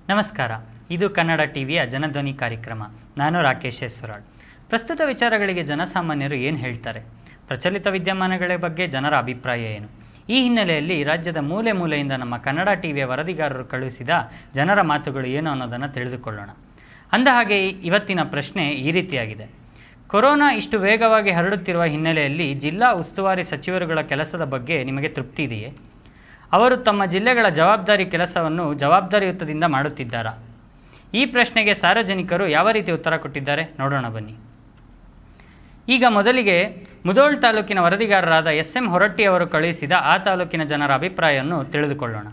ನಮಸ್ಕಾರ ಇದು ಕನ್ನಡ ಟಿವಿಯ ಜನಧ್ವನಿ ಕಾರ್ಯಕ್ರಮ ನಾನು ರಾಕೇಶ್ ಎಸ್ವರಾಳ್ ಪ್ರಸ್ತುತ ವಿಚಾರಗಳಿಗೆ ಜನಸಾಮಾನ್ಯರು ಏನು ಹೇಳ್ತಾರೆ ಪ್ರಚಲಿತ ವಿದ್ಯಮಾನಗಳ ಬಗ್ಗೆ ಜನರ ಅಭಿಪ್ರಾಯ ಏನು ಈ ಹಿನ್ನೆಲೆಯಲ್ಲಿ ರಾಜ್ಯದ ಮೂಲೆ ಮೂಲೆಯಿಂದ ನಮ್ಮ ಕನ್ನಡ ಟಿವಿಯ ವರದಿಗಾರರು ಕಳುಹಿಸಿದ ಜನರ ಮಾತುಗಳು ಏನು ಅನ್ನೋದನ್ನು ತಿಳಿದುಕೊಳ್ಳೋಣ ಅಂದಹಾಗೆ ಇವತ್ತಿನ ಪ್ರಶ್ನೆ ಈ ರೀತಿಯಾಗಿದೆ ಕೊರೋನಾ ಇಷ್ಟು ವೇಗವಾಗಿ ಹರಡುತ್ತಿರುವ ಹಿನ್ನೆಲೆಯಲ್ಲಿ ಜಿಲ್ಲಾ ಉಸ್ತುವಾರಿ ಸಚಿವರುಗಳ ಕೆಲಸದ ಬಗ್ಗೆ ನಿಮಗೆ ತೃಪ್ತಿ ಇದೆಯೇ ಅವರು ತಮ್ಮ ಜಿಲ್ಲೆಗಳ ಜವಾಬ್ದಾರಿ ಕೆಲಸವನ್ನು ಜವಾಬ್ದಾರಿಯುತದಿಂದ ಮಾಡುತ್ತಿದ್ದಾರಾ ಈ ಪ್ರಶ್ನೆಗೆ ಸಾರ್ವಜನಿಕರು ಯಾವ ರೀತಿ ಉತ್ತರ ಕೊಟ್ಟಿದ್ದಾರೆ ನೋಡೋಣ ಬನ್ನಿ ಈಗ ಮೊದಲಿಗೆ ಮುದೋಳ್ ತಾಲೂಕಿನ ವರದಿಗಾರರಾದ ಎಸ್ ಎಂ ಹೊರಟ್ಟಿ ಅವರು ಕಳುಹಿಸಿದ ಆ ತಾಲೂಕಿನ ಜನರ ಅಭಿಪ್ರಾಯವನ್ನು ತಿಳಿದುಕೊಳ್ಳೋಣ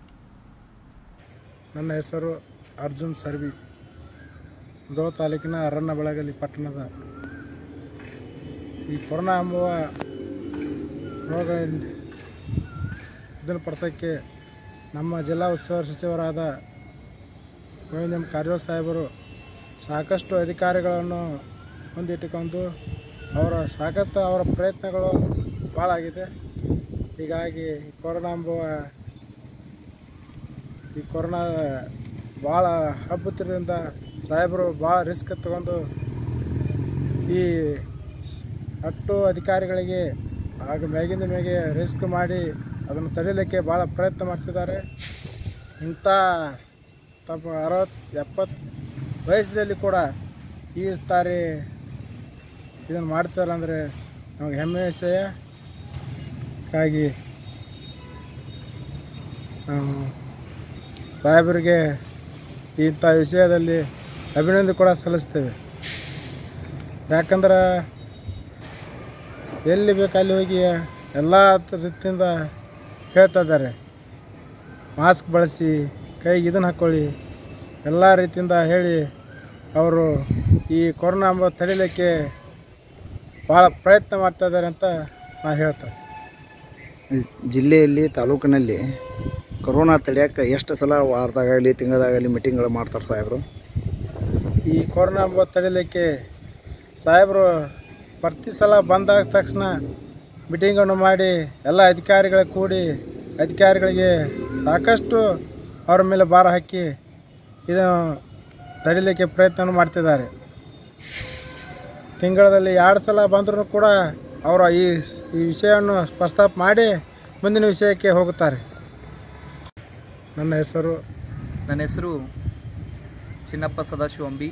ನನ್ನ ಹೆಸರು ಅರ್ಜುನ್ ಸರ್ವಿ ಮುಧೋಳ ತಾಲೂಕಿನ ಅರಣ್ಯ ಬೆಳಗಲಿ ಪಟ್ಟಣದ ಈ ಕೊರೋನಾ ಎಂಬುವ ರೋಗ ಇದನ್ನು ಪಡಿಸೋಕ್ಕೆ ನಮ್ಮ ಜಿಲ್ಲಾ ಉಸ್ತುವಾರಿ ಸಚಿವರಾದ ಗೋವಿಂದ ಎಂ ಕಾರಜೋಳ ಸಾಹೇಬರು ಸಾಕಷ್ಟು ಅಧಿಕಾರಿಗಳನ್ನು ಹೊಂದಿಟ್ಟುಕೊಂಡು ಅವರ ಸಾಕಷ್ಟು ಅವರ ಪ್ರಯತ್ನಗಳು ಭಾಳ ಆಗಿದೆ ಹೀಗಾಗಿ ಈ ಕೊರೋನಾ ಎಂಬುವ ಈ ಕೊರೋನಾ ಭಾಳ ಹಬ್ಬತ್ತಿರೋದ್ರಿಂದ ಸಾಹೇಬರು ಭಾಳ ರಿಸ್ಕ್ ತಗೊಂಡು ಈ ಅಟ್ಟು ಅಧಿಕಾರಿಗಳಿಗೆ ಆಗ ಮ್ಯಾಗಿಂದ ಮ್ಯಾಗೆ ರಿಸ್ಕ್ ಮಾಡಿ ಅದನ್ನು ತಡೆಯಲಿಕ್ಕೆ ಭಾಳ ಪ್ರಯತ್ನ ಮಾಡ್ತಿದ್ದಾರೆ ಇಂಥ ತಮ್ಮ ಅರವತ್ತು ಎಪ್ಪತ್ತು ವಯಸ್ಸಲ್ಲಿ ಕೂಡ ಈ ಸಾರಿ ಇದನ್ನು ಮಾಡ್ತಾರೆ ಅಂದರೆ ನಮಗೆ ಹೆಮ್ಮೆ ವಿಷಯ ಹಾಗಾಗಿ ನಾವು ಸಾಹೇಬರಿಗೆ ಇಂಥ ವಿಷಯದಲ್ಲಿ ಅಭಿನಂದನೆ ಕೂಡ ಸಲ್ಲಿಸ್ತೇವೆ ಯಾಕಂದ್ರೆ ಎಲ್ಲಿ ಬೇಕು ಅಲ್ಲಿ ಹೋಗಿ ಎಲ್ಲ ರೀತಿಯಿಂದ ಹೇಳ್ತಾ ಇದ್ದಾರೆ ಮಾಸ್ಕ್ ಬಳಸಿ ಕೈಗೆ ಇದನ್ನು ಹಾಕ್ಕೊಳ್ಳಿ ಎಲ್ಲ ರೀತಿಯಿಂದ ಹೇಳಿ ಅವರು ಈ ಕೊರೋನಾ ಎಂಬ ತಡಿಲಿಕ್ಕೆ ಭಾಳ ಪ್ರಯತ್ನ ಮಾಡ್ತಾ ಇದ್ದಾರೆ ಅಂತ ನಾನು ಹೇಳ್ತೇನೆ ಜಿಲ್ಲೆಯಲ್ಲಿ ತಾಲೂಕಿನಲ್ಲಿ ಕೊರೋನಾ ತಡೆಯೋಕೆ ಎಷ್ಟು ಸಲ ವಾರದಾಗಲಿ ತಿಂಗಳದಾಗಲಿ ಮೀಟಿಂಗ್ಗಳು ಮಾಡ್ತಾರೆ ಸಾಹೇಬರು ಈ ಕೊರೋನಾ ಎಂಬ ತಡಿಲಿಕ್ಕೆ ಸಾಹೇಬರು ಪ್ರತಿ ಸಲ ಬಂದಾದ ತಕ್ಷಣ ಮೀಟಿಂಗನ್ನು ಮಾಡಿ ಎಲ್ಲ ಅಧಿಕಾರಿಗಳ ಕೂಡಿ ಅಧಿಕಾರಿಗಳಿಗೆ ಸಾಕಷ್ಟು ಅವರ ಮೇಲೆ ಭಾರ ಹಾಕಿ ಇದನ್ನು ತಡಿಲಿಕ್ಕೆ ಪ್ರಯತ್ನ ಮಾಡ್ತಿದ್ದಾರೆ ತಿಂಗಳಲ್ಲಿ ಎರಡು ಸಲ ಬಂದರೂ ಕೂಡ ಅವರು ಈ ಈ ವಿಷಯವನ್ನು ಪ್ರಸ್ತಾಪ ಮಾಡಿ ಮುಂದಿನ ವಿಷಯಕ್ಕೆ ಹೋಗುತ್ತಾರೆ ನನ್ನ ಹೆಸರು ನನ್ನ ಹೆಸರು ಚಿನ್ನಪ್ಪ ಸದಾಶಿವಂಬಿ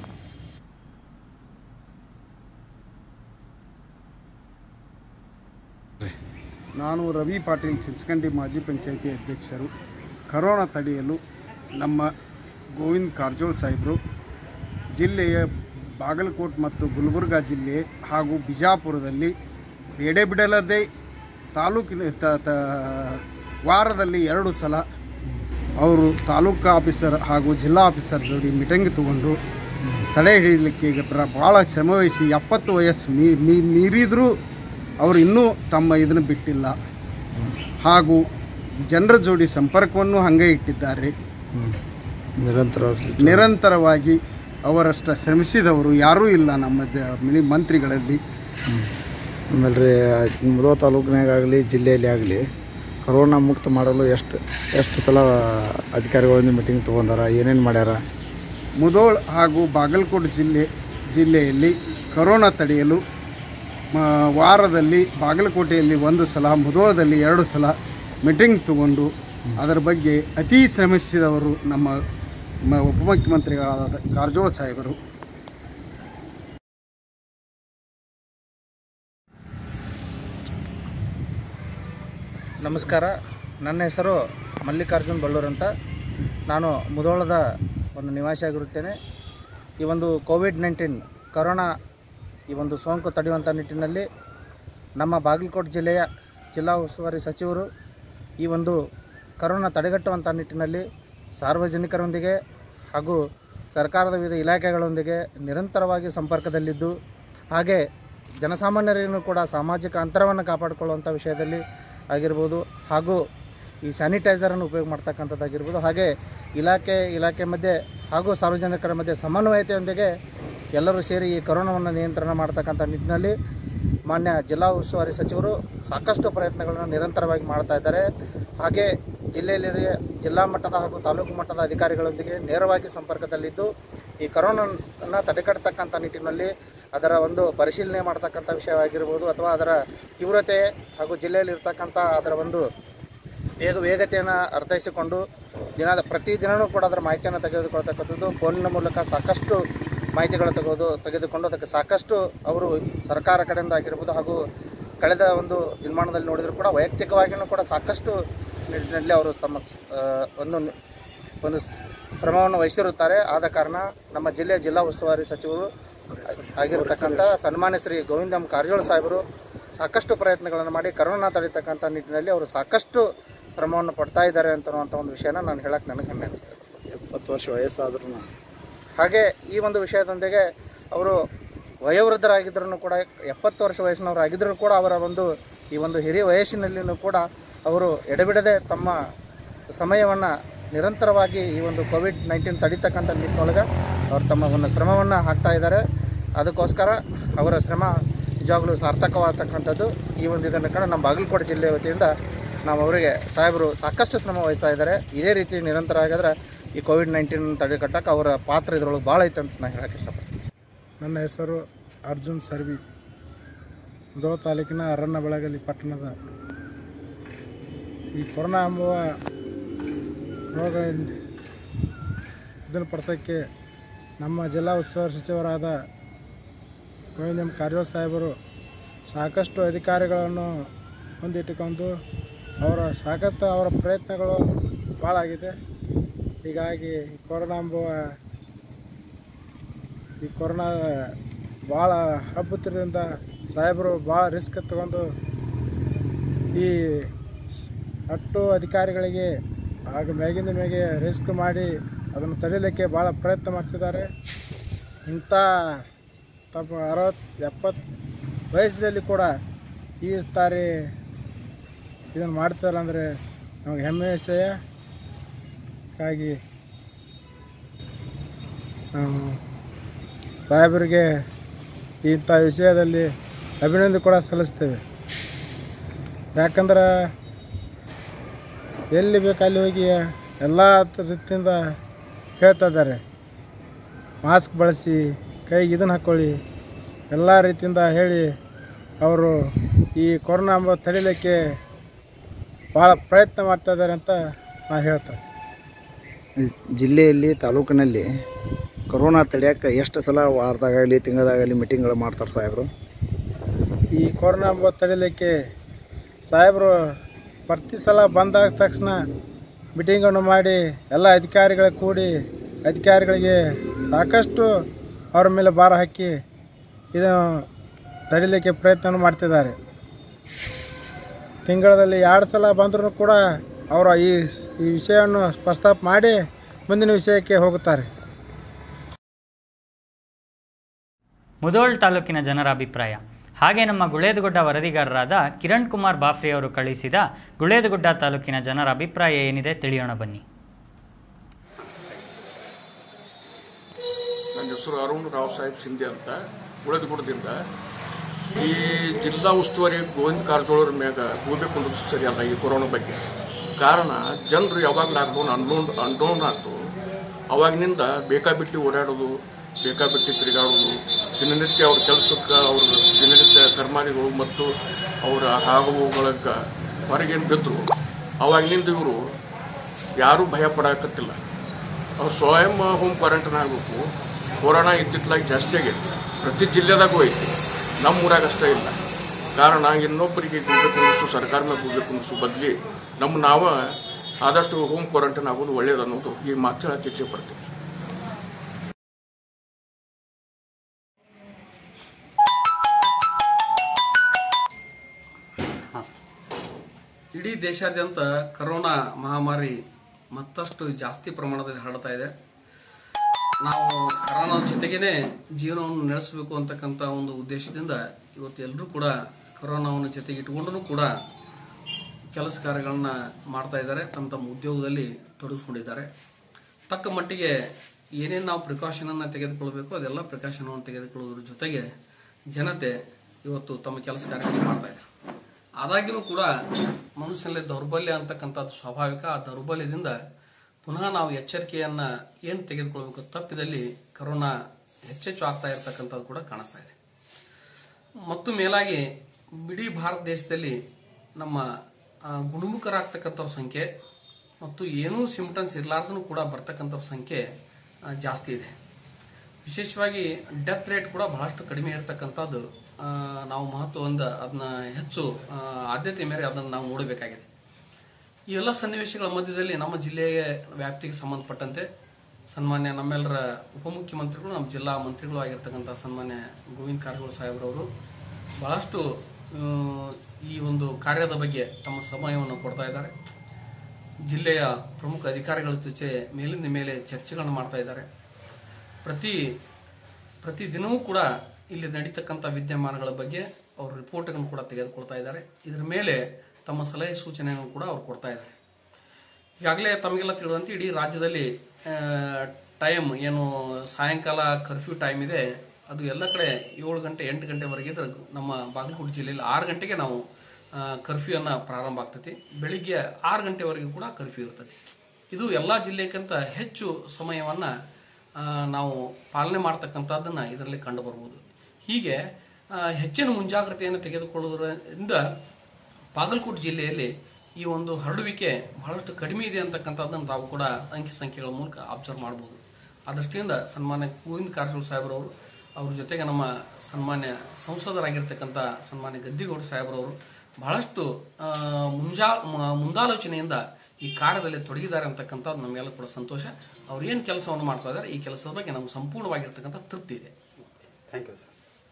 ನಾನು ರವಿ ಪಾಟೀಲ್ ಚಿನ್ಸ್ಕಂಡಿ ಮಾಜಿ ಪಂಚಾಯಿತಿ ಅಧ್ಯಕ್ಷರು ಕರೋನಾ ತಡೆಯಲು ನಮ್ಮ ಗೋವಿಂದ್ ಕಾರಜೋಳ್ ಸಾಹೇಬರು ಜಿಲ್ಲೆಯ ಬಾಗಲಕೋಟ್ ಮತ್ತು ಗುಲ್ಬರ್ಗಾ ಜಿಲ್ಲೆ ಹಾಗೂ ಬಿಜಾಪುರದಲ್ಲಿ ಎಡೆ ಬಿಡಲದೆ ತಾಲೂಕಿನ ತ ತ ವಾರದಲ್ಲಿ ಎರಡು ಸಲ ಅವರು ತಾಲೂಕು ಆಫೀಸರ್ ಹಾಗೂ ಜಿಲ್ಲಾ ಆಫೀಸರ್ ಜೋಡಿ ಮೀಟಿಂಗ್ ತಗೊಂಡು ತಡೆ ಹಿಡಿಯಲಿಕ್ಕೆ ಈಗ ಪ್ರ- ಭಾಳ ಶ್ರಮವಹಿಸಿ ಎಪ್ಪತ್ತು ವಯಸ್ಸು ಮೀ ಮೀ ಮೀರಿದರೂ ಅವರು ಇನ್ನೂ ತಮ್ಮ ಇದನ್ನು ಬಿಟ್ಟಿಲ್ಲ ಹಾಗೂ ಜನರ ಜೋಡಿ ಸಂಪರ್ಕವನ್ನು ಹಾಗೆ ಇಟ್ಟಿದ್ದಾರೆ ನಿರಂತರ ನಿರಂತರವಾಗಿ ಅವರಷ್ಟ ಶ್ರಮಿಸಿದವರು ಯಾರೂ ಇಲ್ಲ ನಮ್ಮ ಜ- ಮಿನಿ ಮಂತ್ರಿಗಳಲ್ಲಿ ಆಮೇಲೆ ರೀ ಮುದೋ ತಾಲೂಕಿನಾಗಲಿ ಜಿಲ್ಲೆಯಲ್ಲಿ ಆಗಲಿ ಕೊರೋನಾ ಮುಕ್ತ ಮಾಡಲು ಎಷ್ಟು ಎಷ್ಟು ಸಲ ಅಧಿಕಾರಿಗಳಿಂದ ಮೀಟಿಂಗ್ ತೊಗೊಂಡಾರ ಏನೇನು ಮಾಡ್ಯಾರ ಮುದೋಳ್ ಹಾಗೂ ಬಾಗಲಕೋಟೆ ಜಿಲ್ಲೆ ಜಿಲ್ಲೆಯಲ್ಲಿ ಕರೋನಾ ತಡೆಯಲು ಮ, ವಾರದಲ್ಲಿ ಬಾಗಲಕೋಟೆಯಲ್ಲಿ ಒಂದು ಸಲ ಮುದೋಳದಲ್ಲಿ ಎರಡು ಸಲ ಮೀಟಿಂಗ್ ತಗೊಂಡು ಅದರ ಬಗ್ಗೆ ಅತಿ ಶ್ರಮಿಸಿದವರು ನಮ್ಮ ಮ- ಉಪಮುಖ್ಯಮಂತ್ರಿಗಳಾದ ಕಾರಜೋಳ ಸಾಹೇಬರು ನಮಸ್ಕಾರ ನನ್ನ ಹೆಸರು ಮಲ್ಲಿಕಾರ್ಜುನ್ ಬಳ್ಳೂರ್ ಅಂತ ನಾನು ಮುಧೋಳದ ಒಂದು ನಿವಾಸಿಯಾಗಿರುತ್ತೇನೆ ಈ ಒಂದು ಕೋವಿಡ್ ನೈನ್ಟೀನ್ ಕರೋನಾ ಈ ಒಂದು ಸೋಂಕು ತಡೆಯುವಂಥ ನಿಟ್ಟಿನಲ್ಲಿ ನಮ್ಮ ಬಾಗಲಕೋಟೆ ಜಿಲ್ಲೆಯ ಜಿಲ್ಲಾ ಉಸ್ತುವಾರಿ ಸಚಿವರು ಈ ಒಂದು ಕರೋನಾ ತಡೆಗಟ್ಟುವಂಥ ನಿಟ್ಟಿನಲ್ಲಿ ಸಾರ್ವಜನಿಕರೊಂದಿಗೆ ಹಾಗೂ ಸರ್ಕಾರದ ವಿವಿಧ ಇಲಾಖೆಗಳೊಂದಿಗೆ ನಿರಂತರವಾಗಿ ಸಂಪರ್ಕದಲ್ಲಿದ್ದು ಹಾಗೆ ಜನಸಾಮಾನ್ಯರನ್ನು ಕೂಡ ಸಾಮಾಜಿಕ ಅಂತರವನ್ನು ಕಾಪಾಡಿಕೊಳ್ಳುವಂಥ ವಿಷಯದಲ್ಲಿ ಆಗಿರ್ಬೋದು ಹಾಗೂ ಈ ಸ್ಯಾನಿಟೈಸರನ್ನು ಉಪಯೋಗ ಮಾಡ್ತಕ್ಕಂಥದ್ದಾಗಿರ್ಬೋದು ಹಾಗೆ ಇಲಾಖೆ ಇಲಾಖೆ ಮಧ್ಯೆ ಹಾಗೂ ಸಾರ್ವಜನಿಕರ ಮಧ್ಯೆ ಸಮನ್ವಯತೆಯೊಂದಿಗೆ ಎಲ್ಲರೂ ಸೇರಿ ಈ ಕೊರೋನಾವನ್ನು ನಿಯಂತ್ರಣ ಮಾಡ್ತಕ್ಕಂಥ ನಿಟ್ಟಿನಲ್ಲಿ ಮಾನ್ಯ ಜಿಲ್ಲಾ ಉಸ್ತುವಾರಿ ಸಚಿವರು ಸಾಕಷ್ಟು ಪ್ರಯತ್ನಗಳನ್ನು ನಿರಂತರವಾಗಿ ಮಾಡ್ತಾ ಇದ್ದಾರೆ ಹಾಗೆ ಜಿಲ್ಲೆಯಲ್ಲಿ ಜಿಲ್ಲಾ ಮಟ್ಟದ ಹಾಗೂ ತಾಲೂಕು ಮಟ್ಟದ ಅಧಿಕಾರಿಗಳೊಂದಿಗೆ ನೇರವಾಗಿ ಸಂಪರ್ಕದಲ್ಲಿದ್ದು ಈ ಕರೋನನ್ನು ತಡೆಗಟ್ಟತಕ್ಕಂಥ ನಿಟ್ಟಿನಲ್ಲಿ ಅದರ ಒಂದು ಪರಿಶೀಲನೆ ಮಾಡ್ತಕ್ಕಂಥ ವಿಷಯವಾಗಿರ್ಬೋದು ಅಥವಾ ಅದರ ತೀವ್ರತೆ ಹಾಗೂ ಜಿಲ್ಲೆಯಲ್ಲಿ ಇರ್ತಕ್ಕಂಥ ಅದರ ಒಂದು ವೇಗ ವೇಗತೆಯನ್ನು ಅರ್ಥೈಸಿಕೊಂಡು ದಿನದ ಪ್ರತಿದಿನವೂ ಕೂಡ ಅದರ ಮಾಹಿತಿಯನ್ನು ತೆಗೆದುಕೊಳ್ತಕ್ಕಂಥದ್ದು ಫೋನಿನ ಮೂಲಕ ಸಾಕಷ್ಟು ಮಾಹಿತಿಗಳು ತೆಗೆದು ತೆಗೆದುಕೊಂಡು ಅದಕ್ಕೆ ಸಾಕಷ್ಟು ಅವರು ಸರ್ಕಾರ ಕಡೆಯಿಂದ ಆಗಿರ್ಬೋದು ಹಾಗೂ ಕಳೆದ ಒಂದು ನಿರ್ಮಾಣದಲ್ಲಿ ನೋಡಿದರೂ ಕೂಡ ವೈಯಕ್ತಿಕವಾಗಿಯೂ ಕೂಡ ಸಾಕಷ್ಟು ನಿಟ್ಟಿನಲ್ಲಿ ಅವರು ತಮ್ಮ ಆ, ಒಂದು ಒಂದು ಶ್ರಮವನ್ನು ವಹಿಸಿರುತ್ತಾರೆ ಆದ ಕಾರಣ ನಮ್ಮ ಜಿಲ್ಲೆಯ ಜಿಲ್ಲಾ ಉಸ್ತುವಾರಿ ಸಚಿವರು ಆಗಿರತಕ್ಕಂಥ ಸನ್ಮಾನ್ಯ ಶ್ರೀ ಗೋವಿಂದ ಎಂ ಕಾರಜೋಳ ಸಾಹೇಬರು ಸಾಕಷ್ಟು ಪ್ರಯತ್ನಗಳನ್ನು ಮಾಡಿ ಕರೋನಾ ತಡೀತಕ್ಕಂಥ ನಿಟ್ಟಿನಲ್ಲಿ ಅವರು ಸಾಕಷ್ಟು ಶ್ರಮವನ್ನು ಪಡ್ತಾ ಇದ್ದಾರೆ ಅಂತನ್ನುವಂಥ ಒಂದು ವಿಷಯನ ನಾನು ಹೇಳಕ್ಕೆ ನನಗೆ ಹೆಮ್ಮೆ ಅನಿಸ್ತದೆ ಎಪ್ಪತ್ತು ವರ್ಷ ವಯಸ್ಸಾದ್ರೂ ಹಾಗೆ ಈ ಒಂದು ವಿಷಯದೊಂದಿಗೆ ಅವರು ವಯೋವೃದ್ಧರಾಗಿದ್ದರೂ ಕೂಡ ಎಪ್ಪತ್ತು ವರ್ಷ ವಯಸ್ಸಿನವರು ಆಗಿದ್ದರೂ ಕೂಡ ಅವರ ಒಂದು ಈ ಒಂದು ಹಿರಿಯ ವಯಸ್ಸಿನಲ್ಲಿಯೂ ಕೂಡ ಅವರು ಎಡೆಬಿಡದೆ ತಮ್ಮ ಸಮಯವನ್ನು ನಿರಂತರವಾಗಿ ಈ ಒಂದು ಕೋವಿಡ್ ನೈನ್ಟೀನ್ ತಡೀತಕ್ಕಂಥ ನಿಟ್ಟಿನೊಳಗೆ ಅವರು ತಮ್ಮ ಒಂದು ಶ್ರಮವನ್ನು ಹಾಕ್ತಾ ಇದ್ದಾರೆ ಅದಕ್ಕೋಸ್ಕರ ಅವರ ಶ್ರಮ ನಿಜವಾಗ್ಲೂ ಸಾರ್ಥಕವಾಗತಕ್ಕಂಥದ್ದು ಈ ಒಂದು ಇದನ್ನು ಕಂಡು ನಮ್ಮ ಬಾಗಲಕೋಟೆ ಜಿಲ್ಲೆ ವತಿಯಿಂದ ನಾವು ಅವರಿಗೆ ಸಾಹೇಬರು ಸಾಕಷ್ಟು ಶ್ರಮ ವಹಿಸ್ತಾ ಇದ್ದಾರೆ ಇದೇ ರೀತಿ ನಿರಂತರ ಆಗಿದ್ರೆ ಈ ಕೋವಿಡ್ ನೈನ್ಟೀನ್ ತಡೆಗಟ್ಟಕ್ಕೆ ಅವರ ಪಾತ್ರ ಇದರೊಳಗೆ ಭಾಳ ಐತೆ ಅಂತ ನಾನು ಹೇಳಕ್ಕೆ ಇಷ್ಟಪಡ್ತೀನಿ ನನ್ನ ಹೆಸರು ಅರ್ಜುನ್ ಸರ್ವಿ ದೋ ತಾಲೂಕಿನ ಅರಣ್ಯ ಬೆಳಗಲಿ ಪಟ್ಟಣದ ಈ ಕೊರೋನಾ ಎಂಬುವ ರೋಗ ಇದನ್ನು ಪಡಿಸೋಕ್ಕೆ ನಮ್ಮ ಜಿಲ್ಲಾ ಉಸ್ತುವಾರಿ ಸಚಿವರಾದ ಗೋವಿಂದ ಎಂ ಕಾರಜೋಳ ಸಾಹೇಬರು ಸಾಕಷ್ಟು ಅಧಿಕಾರಿಗಳನ್ನು ಹೊಂದಿಟ್ಟುಕೊಂಡು ಅವರ ಸಾಕಷ್ಟು ಅವರ ಪ್ರಯತ್ನಗಳು ಭಾಳ ಆಗಿದೆ ಹೀಗಾಗಿ ಕೊರೋನಾ ಎಂಬುವ ಈ ಕೊರೋನಾ ಭಾಳ ಹಬ್ಬತ್ತಿರೋದ್ರಿಂದ ಸಾಹೇಬರು ಭಾಳ ರಿಸ್ಕ್ ತಗೊಂಡು ಈ ಅಟ್ಟು ಅಧಿಕಾರಿಗಳಿಗೆ ಆಗ ಮ್ಯಾಗಿಂದ ಮ್ಯಾಗೆ ರಿಸ್ಕ್ ಮಾಡಿ ಅದನ್ನು ತಡೀಲಿಕ್ಕೆ ಭಾಳ ಪ್ರಯತ್ನ ಮಾಡ್ತಿದ್ದಾರೆ ಇಂಥ ತಮ್ಮ ಅರವತ್ತು ಎಪ್ಪತ್ತು ವಯಸ್ಸಲ್ಲಿ ಕೂಡ ಈ ಸಾರಿ ಇದನ್ನು ಮಾಡ್ತಾರೆ ಅಂದರೆ ನಮಗೆ ಹೆಮ್ಮೆ ವಿಷಯ ಹಾಗಾಗಿ ನಾವು ಸಾಹೇಬರಿಗೆ ಇಂಥ ವಿಷಯದಲ್ಲಿ ಅಭಿನಂದನೆ ಕೂಡ ಸಲ್ಲಿಸ್ತೇವೆ ಯಾಕಂದ್ರೆ ಎಲ್ಲಿ ಬೇಕು ಅಲ್ಲಿ ಹೋಗಿ ಎಲ್ಲ ರೀತಿಯಿಂದ ಹೇಳ್ತಾ ಇದ್ದಾರೆ ಮಾಸ್ಕ್ ಬಳಸಿ ಕೈಗೆ ಇದನ್ನು ಹಾಕ್ಕೊಳ್ಳಿ ಎಲ್ಲ ರೀತಿಯಿಂದ ಹೇಳಿ ಅವರು ಈ ಕೊರೋನಾ ಎಂಬ ತಡಿಲಿಕ್ಕೆ ಭಾಳ ಪ್ರಯತ್ನ ಮಾಡ್ತಾ ಇದ್ದಾರೆ ಅಂತ ನಾನು ಹೇಳ್ತೇನೆ ಜಿಲ್ಲೆಯಲ್ಲಿ ತಾಲೂಕಿನಲ್ಲಿ ಕೊರೋನಾ ತಡೆಯೋಕೆ ಎಷ್ಟು ಸಲ ವಾರದಾಗಲಿ ತಿಂಗಳದಾಗಲಿ ಮೀಟಿಂಗ್ಗಳು ಮಾಡ್ತಾರೆ ಸಾಹೇಬರು ಈ ಕೊರೋನಾ ಎಂಬ ತಡಿಲಿಕ್ಕೆ ಸಾಹೇಬರು ಪ್ರತಿ ಸಲ ಬಂದಾದ ತಕ್ಷಣ ಮೀಟಿಂಗನ್ನು ಮಾಡಿ ಎಲ್ಲ ಅಧಿಕಾರಿಗಳ ಕೂಡಿ ಅಧಿಕಾರಿಗಳಿಗೆ ಸಾಕಷ್ಟು ಅವರ ಮೇಲೆ ಭಾರ ಹಾಕಿ ಇದನ್ನು ತಡಿಲಿಕ್ಕೆ ಪ್ರಯತ್ನ ಮಾಡ್ತಿದ್ದಾರೆ ತಿಂಗಳಲ್ಲಿ ಎರಡು ಸಲ ಬಂದರೂ ಕೂಡ ಅವರು ಈ ಈ ವಿಷಯವನ್ನು ಪ್ರಸ್ತಾಪ ಮಾಡಿ ಮುಂದಿನ ವಿಷಯಕ್ಕೆ ಹೋಗುತ್ತಾರೆ ಮುದೋಳ್ ತಾಲೂಕಿನ ಜನರ ಅಭಿಪ್ರಾಯ ಹಾಗೆ ನಮ್ಮ ಗುಳೇದಗುಡ್ಡ ವರದಿಗಾರರಾದ ಕಿರಣ್ ಕುಮಾರ್ ಬಾಫ್ರಿ ಅವರು ಕಳಿಸಿದ ಗುಳೇದಗುಡ್ಡ ತಾಲೂಕಿನ ಜನರ ಅಭಿಪ್ರಾಯ ಏನಿದೆ ತಿಳಿಯೋಣ ಬನ್ನಿ ನನ್ನ ಹೆಸರು ಅರುಣ್ ರಾವ್ ಸಾಹೇಬ್ ಶಿಂದೆ ಅಂತ ಉಳಿದುಗುಡದಿಂದ ಈ ಜಿಲ್ಲಾ ಉಸ್ತುವಾರಿ ಗೋವಿಂದ ಕಾರಜೋಳರ ಮ್ಯಾಗ ಹೋಗ್ಬೇಕು ಅನ್ನೋದು ಸರಿಯಲ್ಲ ಈ ಕೊರೋನಾ ಬಗ್ಗೆ ಕಾರಣ ಜನರು ಯಾವಾಗ ಲಾಕ್ಡೌನ್ ಅನ್ಲೋನ್ ಅನ್ಲೋನ್ ಆಯ್ತು ಅವಾಗಿನಿಂದ ಬೇಕಾಬಿಟ್ಟಿ ಓಡಾಡೋದು ಬೇಕಾಬಿಟ್ಟಿ ತಿರುಗಾಡೋದು ದಿನನಿತ್ಯ ಅವ್ರ ಕೆಲಸಕ್ಕೆ ಅವ್ರ ದಿನನಿತ್ಯ ಕರ್ಮಾದಿಗಳು ಮತ್ತು ಅವರ ಹಾಗುಗಳಿಗೆ ಹೊರಗೇನು ಬಿದ್ದರು ಅವಾಗಿನಿಂದ ಇವರು ಯಾರೂ ಭಯ ಪಡಕತ್ತಿಲ್ಲ ಅವ್ರು ಸ್ವಯಂ ಹೋಮ್ ಕ್ವಾರಂಟೈನ್ ಆಗಬೇಕು ಕೊರೋನಾ ಇದ್ದಿತ್ತಲಾಗಿ ಜಾಸ್ತಿ ಆಗೈತಿ ಪ್ರತಿ ಜಿಲ್ಲೆದಾಗೂ ಐತಿ ನಮ್ಮ ಊರಾಗ ಅಷ್ಟೇ ಇಲ್ಲ ಕಾರಣ ಇನ್ನೊಬ್ಬರಿಗೆ ಹೋಗ್ಬೇಕು ಅನ್ನಿಸು ಸರ್ಕಾರ ಮೇಲೆ ಹೋಗ್ಬೇಕು ಅನ್ನಿಸು ಬದಲಿ ನಮ್ಮ ನಾವ ಆದಷ್ಟು ಹೋಮ್ ಕ್ವಾರಂಟೈನ್ ಆಗೋದು ಒಳ್ಳೇದು ಅನ್ನೋದು ಈ ಮಾತು ಹೇಳಕ್ಕೆ ಇಚ್ಛೆ ಪಡ್ತೀನಿ ಇಡೀ ದೇಶಾದ್ಯಂತ ಕರೋನಾ ಮಹಾಮಾರಿ ಮತ್ತಷ್ಟು ಜಾಸ್ತಿ ಪ್ರಮಾಣದಲ್ಲಿ ಹರಡ್ತಾ ಇದೆ ನಾವು ಕರೋನಾ ಜೊತೆಗೇನೆ ಜೀವನವನ್ನು ನಡೆಸಬೇಕು ಅಂತಕ್ಕಂಥ ಒಂದು ಉದ್ದೇಶದಿಂದ ಇವತ್ತು ಎಲ್ಲರೂ ಕೂಡ ಕರೋನಾವನ್ನು ಜೊತೆಗೆ ಇಟ್ಕೊಂಡು ಕೂಡ ಕೆಲಸ ಕಾರ್ಯಗಳನ್ನ ಮಾಡ್ತಾ ಇದ್ದಾರೆ ತಮ್ಮ ತಮ್ಮ ಉದ್ಯೋಗದಲ್ಲಿ ತೊಡಗಿಸ್ಕೊಂಡಿದ್ದಾರೆ ತಕ್ಕ ಮಟ್ಟಿಗೆ ಏನೇನು ನಾವು ಪ್ರಿಕಾಷನ್ ಅನ್ನ ತೆಗೆದುಕೊಳ್ಬೇಕು ಅದೆಲ್ಲ ಪ್ರಿಕಾಷನ್ ಅನ್ನು ತೆಗೆದುಕೊಳ್ಳೋದ್ರ ಜೊತೆಗೆ ಜನತೆ ಇವತ್ತು ತಮ್ಮ ಕೆಲಸ ಕಾರ್ಯಗಳನ್ನು ಮಾಡ್ತಾ ಇದ್ದಾರೆ ಆದಾಗ್ಯೂ ಕೂಡ ಮನುಷ್ಯನಲ್ಲಿ ದೌರ್ಬಲ್ಯ ಅಂತಕ್ಕಂಥದ್ದು ಸ್ವಾಭಾವಿಕ ಆ ದೌರ್ಬಲ್ಯದಿಂದ ಪುನಃ ನಾವು ಎಚ್ಚರಿಕೆಯನ್ನ ಏನು ತೆಗೆದುಕೊಳ್ಬೇಕು ತಪ್ಪಿದಲ್ಲಿ ಕರೋನಾ ಹೆಚ್ಚೆಚ್ಚು ಆಗ್ತಾ ಇರತಕ್ಕಂಥದ್ದು ಕೂಡ ಕಾಣಿಸ್ತಾ ಇದೆ ಮತ್ತು ಮೇಲಾಗಿ ಇಡೀ ಭಾರತ ದೇಶದಲ್ಲಿ ನಮ್ಮ ಆ, ಗುಣಮುಖರಾಗ್ತಕ್ಕಂಥವ್ರ ಸಂಖ್ಯೆ ಮತ್ತು ಏನೂ ಸಿಂಪ್ಟಮ್ಸ್ ಇರಲಾರ್ದೂ ಕೂಡ ಬರ್ತಕ್ಕಂಥವ್ರ ಸಂಖ್ಯೆ ಆ, ಜಾಸ್ತಿ ಇದೆ ವಿಶೇಷವಾಗಿ ಡೆತ್ ರೇಟ್ ಕೂಡ ಬಹಳಷ್ಟು ಕಡಿಮೆ ಇರತಕ್ಕಂಥದ್ದು ಆ, ನಾವು ಮಹತ್ವದಿಂದ ಅದನ್ನ ಹೆಚ್ಚು ಆ, ಆದ್ಯತೆ ಮೇರೆ ಅದನ್ನು ನಾವು ನೋಡಬೇಕಾಗಿದೆ ಈ ಎಲ್ಲ ಸನ್ನಿವೇಶಗಳ ಮಧ್ಯದಲ್ಲಿ ನಮ್ಮ ಜಿಲ್ಲೆಯ ವ್ಯಾಪ್ತಿಗೆ ಸಂಬಂಧಪಟ್ಟಂತೆ ಸನ್ಮಾನ್ಯ ನಮ್ಮೆಲ್ಲರ ಉಪಮುಖ್ಯಮಂತ್ರಿಗಳು ನಮ್ಮ ಜಿಲ್ಲಾ ಮಂತ್ರಿಗಳು ಆಗಿರ್ತಕ್ಕಂಥ ಸನ್ಮಾನ್ಯ ಗೋವಿಂದ ಕಾರಜೋಳ ಸಾಹೇಬ್ರವರು ಬಹಳಷ್ಟು ಆ, ಈ ಒಂದು ಕಾರ್ಯದ ಬಗ್ಗೆ ತಮ್ಮ ಸಮಯವನ್ನು ಕೊಡ್ತಾ ಇದ್ದಾರೆ ಜಿಲ್ಲೆಯ ಪ್ರಮುಖ ಅಧಿಕಾರಿಗಳ ಜೊತೆ ಮೇಲಿಂದ ಮೇಲೆ ಚರ್ಚೆಗಳನ್ನು ಮಾಡ್ತಾ ಇದ್ದಾರೆ ಪ್ರತಿ ಪ್ರತಿ ದಿನವೂ ಕೂಡ ಇಲ್ಲಿ ನಡೀತಕ್ಕಂಥ ವಿದ್ಯಮಾನಗಳ ಬಗ್ಗೆ ಅವರು ರಿಪೋರ್ಟ್ಗಳನ್ನು ಕೂಡ ತೆಗೆದುಕೊಳ್ತಾ ಇದ್ದಾರೆ ಇದರ ಮೇಲೆ ತಮ್ಮ ಸಲಹೆ ಸೂಚನೆಯನ್ನು ಕೂಡ ಅವ್ರು ಕೊಡ್ತಾ ಇದ್ದಾರೆ ಈಗಾಗಲೇ ತಮಗೆಲ್ಲ ತಿಳಿದಂತೆ ಇಡೀ ರಾಜ್ಯದಲ್ಲಿ ಟೈಮ್ ಏನು ಸಾಯಂಕಾಲ ಕರ್ಫ್ಯೂ ಟೈಮ್ ಇದೆ ಅದು ಎಲ್ಲ ಕಡೆ ಏಳು ಗಂಟೆ ಎಂಟು ಗಂಟೆವರೆಗೆ ಇದ್ರೆ ನಮ್ಮ ಬಾಗಲಕೋಟೆ ಜಿಲ್ಲೆಯಲ್ಲಿ ಆರು ಗಂಟೆಗೆ ನಾವು ಕರ್ಫ್ಯೂ ಅನ್ನ ಪ್ರಾರಂಭ ಆಗ್ತೈತಿ ಬೆಳಿಗ್ಗೆ ಆರು ಗಂಟೆವರೆಗೂ ಕೂಡ ಕರ್ಫ್ಯೂ ಇರ್ತೈತಿ ಇದು ಎಲ್ಲ ಜಿಲ್ಲೆಗಿಂತ ಹೆಚ್ಚು ಸಮಯವನ್ನ ಆ, ನಾವು ಪಾಲನೆ ಮಾಡ್ತಕ್ಕಂಥದ್ದನ್ನ ಇದರಲ್ಲಿ ಕಂಡು ಬರ್ಬೋದು ಹೀಗೆ ಆ, ಹೆಚ್ಚಿನ ಮುಂಜಾಗ್ರತೆಯನ್ನು ತೆಗೆದುಕೊಳ್ಳುವುದರಿಂದ ಬಾಗಲಕೋಟೆ ಜಿಲ್ಲೆಯಲ್ಲಿ ಈ ಒಂದು ಹರಡುವಿಕೆ ಬಹಳಷ್ಟು ಕಡಿಮೆ ಇದೆ ಅಂತಕ್ಕಂಥದ್ದನ್ನು ತಾವು ಕೂಡ ಅಂಕಿ ಸಂಖ್ಯೆಗಳ ಮೂಲಕ ಅಬ್ಸರ್ವ್ ಮಾಡಬಹುದು ಆ ದೃಷ್ಟಿಯಿಂದ ಸನ್ಮಾನ್ಯ ಗೋವಿಂದ ಕಾರಜೋಳ ಸಾಹೇಬ್ರವರು ಅವ್ರ ಜೊತೆಗೆ ನಮ್ಮ ಸನ್ಮಾನ್ಯ ಸಂಸದರಾಗಿರ್ತಕ್ಕಂಥ ಸನ್ಮಾನ್ಯ ಗದ್ದಿಗೌಡ ಸಾಹೇಬ್ರವರು ಬಹಳಷ್ಟು ಆ, ಮುಂಜಾ ಮ- ಮುಂದಾಲೋಚನೆಯಿಂದ ಈ ಕಾರ್ಯದಲ್ಲಿ ತೊಡಗಿದ್ದಾರೆ ಅಂತಕ್ಕಂಥದ್ದು ನಮಗೆಲ್ಲ ಕೂಡ ಸಂತೋಷ ಅವ್ರು ಏನು ಕೆಲಸವನ್ನು ಮಾಡ್ತಾ ಇದ್ದಾರೆ ಈ ಕೆಲಸದ ಬಗ್ಗೆ ನಮ್ಗೆ ಸಂಪೂರ್ಣವಾಗಿರ್ತಕ್ಕಂಥ ತೃಪ್ತಿ ಇದೆ ಥ್ಯಾಂಕ್ ಯು ಸರ್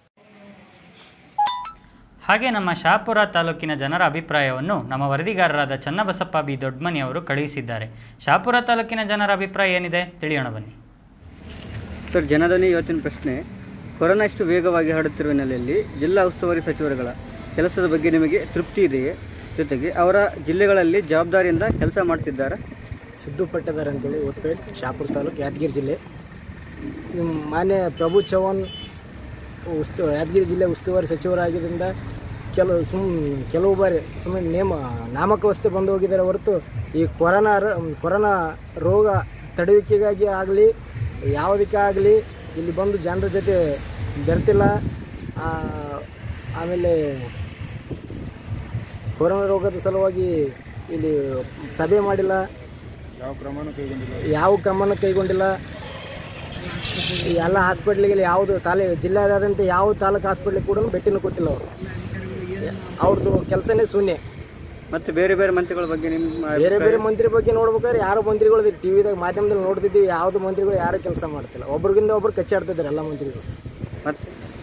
ಹಾಗೆ ನಮ್ಮ ಶಹಾಪುರ ತಾಲೂಕಿನ ಜನರ ಅಭಿಪ್ರಾಯವನ್ನು ನಮ್ಮ ವರದಿಗಾರರಾದ ಚನ್ನಬಸಪ್ಪ ಬಿ ದೊಡ್ಮನಿ ಅವರು ಕಳುಹಿಸಿದ್ದಾರೆ ಶಹಾಪುರ ತಾಲೂಕಿನ ಜನರ ಅಭಿಪ್ರಾಯ ಏನಿದೆ ತಿಳಿಯೋಣ ಬನ್ನಿ ಸರ್ ಜನಧನಿ ಇವತ್ತಿನ ಪ್ರಶ್ನೆ ಕೊರೋನಾ ಇಷ್ಟು ವೇಗವಾಗಿ ಹರಡುತ್ತಿರುವ ಹಿನ್ನೆಲೆಯಲ್ಲಿ ಜಿಲ್ಲಾ ಉಸ್ತುವಾರಿ ಸಚಿವರುಗಳ ಕೆಲಸದ ಬಗ್ಗೆ ನಿಮಗೆ ತೃಪ್ತಿ ಇದೆಯೇ ಜೊತೆಗೆ ಅವರ ಜಿಲ್ಲೆಗಳಲ್ಲಿ ಜವಾಬ್ದಾರಿಯಿಂದ ಕೆಲಸ ಮಾಡ್ತಿದ್ದಾರಾ ಸಿದ್ದು ಪಟ್ಟದಾರ್ ಅಂತೇಳಿ ಒತ್ಪೇಟ್ ಶಾಪುರ ತಾಲೂಕು ಯಾದಗಿರಿ ಜಿಲ್ಲೆ ಇವ್ನು ಮಾನ್ಯ ಪ್ರಭು ಚೌಹಾಣ್ ಉಸ್ತು ಯಾದಗಿರಿ ಜಿಲ್ಲೆ ಉಸ್ತುವಾರಿ ಸಚಿವರಾಗಿದ್ದರಿಂದ ಕೆಲವು ಸುಮ್ ಕೆಲವು ಬಾರಿ ಸುಮ್ಮನೆ ನೇಮ ನಾಮಕಾವಸ್ಥೆ ಬಂದು ಹೋಗಿದ್ದಾರೆ ಹೊರತು ಈ ಕೊರೋನಾ ರ- ಕೊರೋನಾ ರೋಗ ತಡೆಯುವಿಕೆಗಾಗಿ ಆಗಲಿ ಯಾವುದಕ್ಕೆ ಆಗಲಿ ಇಲ್ಲಿ ಬಂದು ಜನರ ಜೊತೆ ಬೆರ್ತಿಲ್ಲ ಆ, ಆಮೇಲೆ ಕೊರೋನಾ ರೋಗದ ಸಲುವಾಗಿ ಇಲ್ಲಿ ಸಭೆ ಮಾಡಿಲ್ಲ ಯಾವ ಕ್ರಮನೂ ಕೈಗೊಂಡಿಲ್ಲ ಯಾವ ಕ್ರಮನೂ ಕೈಗೊಂಡಿಲ್ಲ ಈ ಎಲ್ಲ ಹಾಸ್ಪಿಟ್ಲಿಗೆ ಯಾವುದು ತಾಲೇ ಜಿಲ್ಲೆಯಾದ್ಯಂತ ಯಾವ ತಾಲೂಕು ಹಾಸ್ಪಿಟ್ಲಿಗೆ ಕೂಡ ಭೇಟಿನೂ ಕೊಟ್ಟಿಲ್ಲ ಅವರು ಅವ್ರದ್ದು ಕೆಲಸನೇ ಶೂನ್ಯ ಮತ್ತು ಬೇರೆ ಬೇರೆ ಮಂತ್ರಿಗಳ ಬಗ್ಗೆ ನಿಮ್ಮ ಬೇರೆ ಬೇರೆ ಮಂತ್ರಿ ಬಗ್ಗೆ ನೋಡ್ಬೇಕಾದ್ರೆ ಯಾರು ಮಂತ್ರಿಗಳು ಟಿವಿದಾಗ ಮಾಧ್ಯಮದಲ್ಲಿ ನೋಡ್ತಿದ್ದೀವಿ ಯಾವುದು ಮಂತ್ರಿಗಳು ಯಾರು ಕೆಲಸ ಮಾಡ್ತಿಲ್ಲ ಒಬ್ರಿಗಿಂತ ಒಬ್ರು ಕಚ್ಚಾಡ್ತಿದ್ದಾರೆ ಎಲ್ಲ ಮಂತ್ರಿಗಳು ಮತ್ತು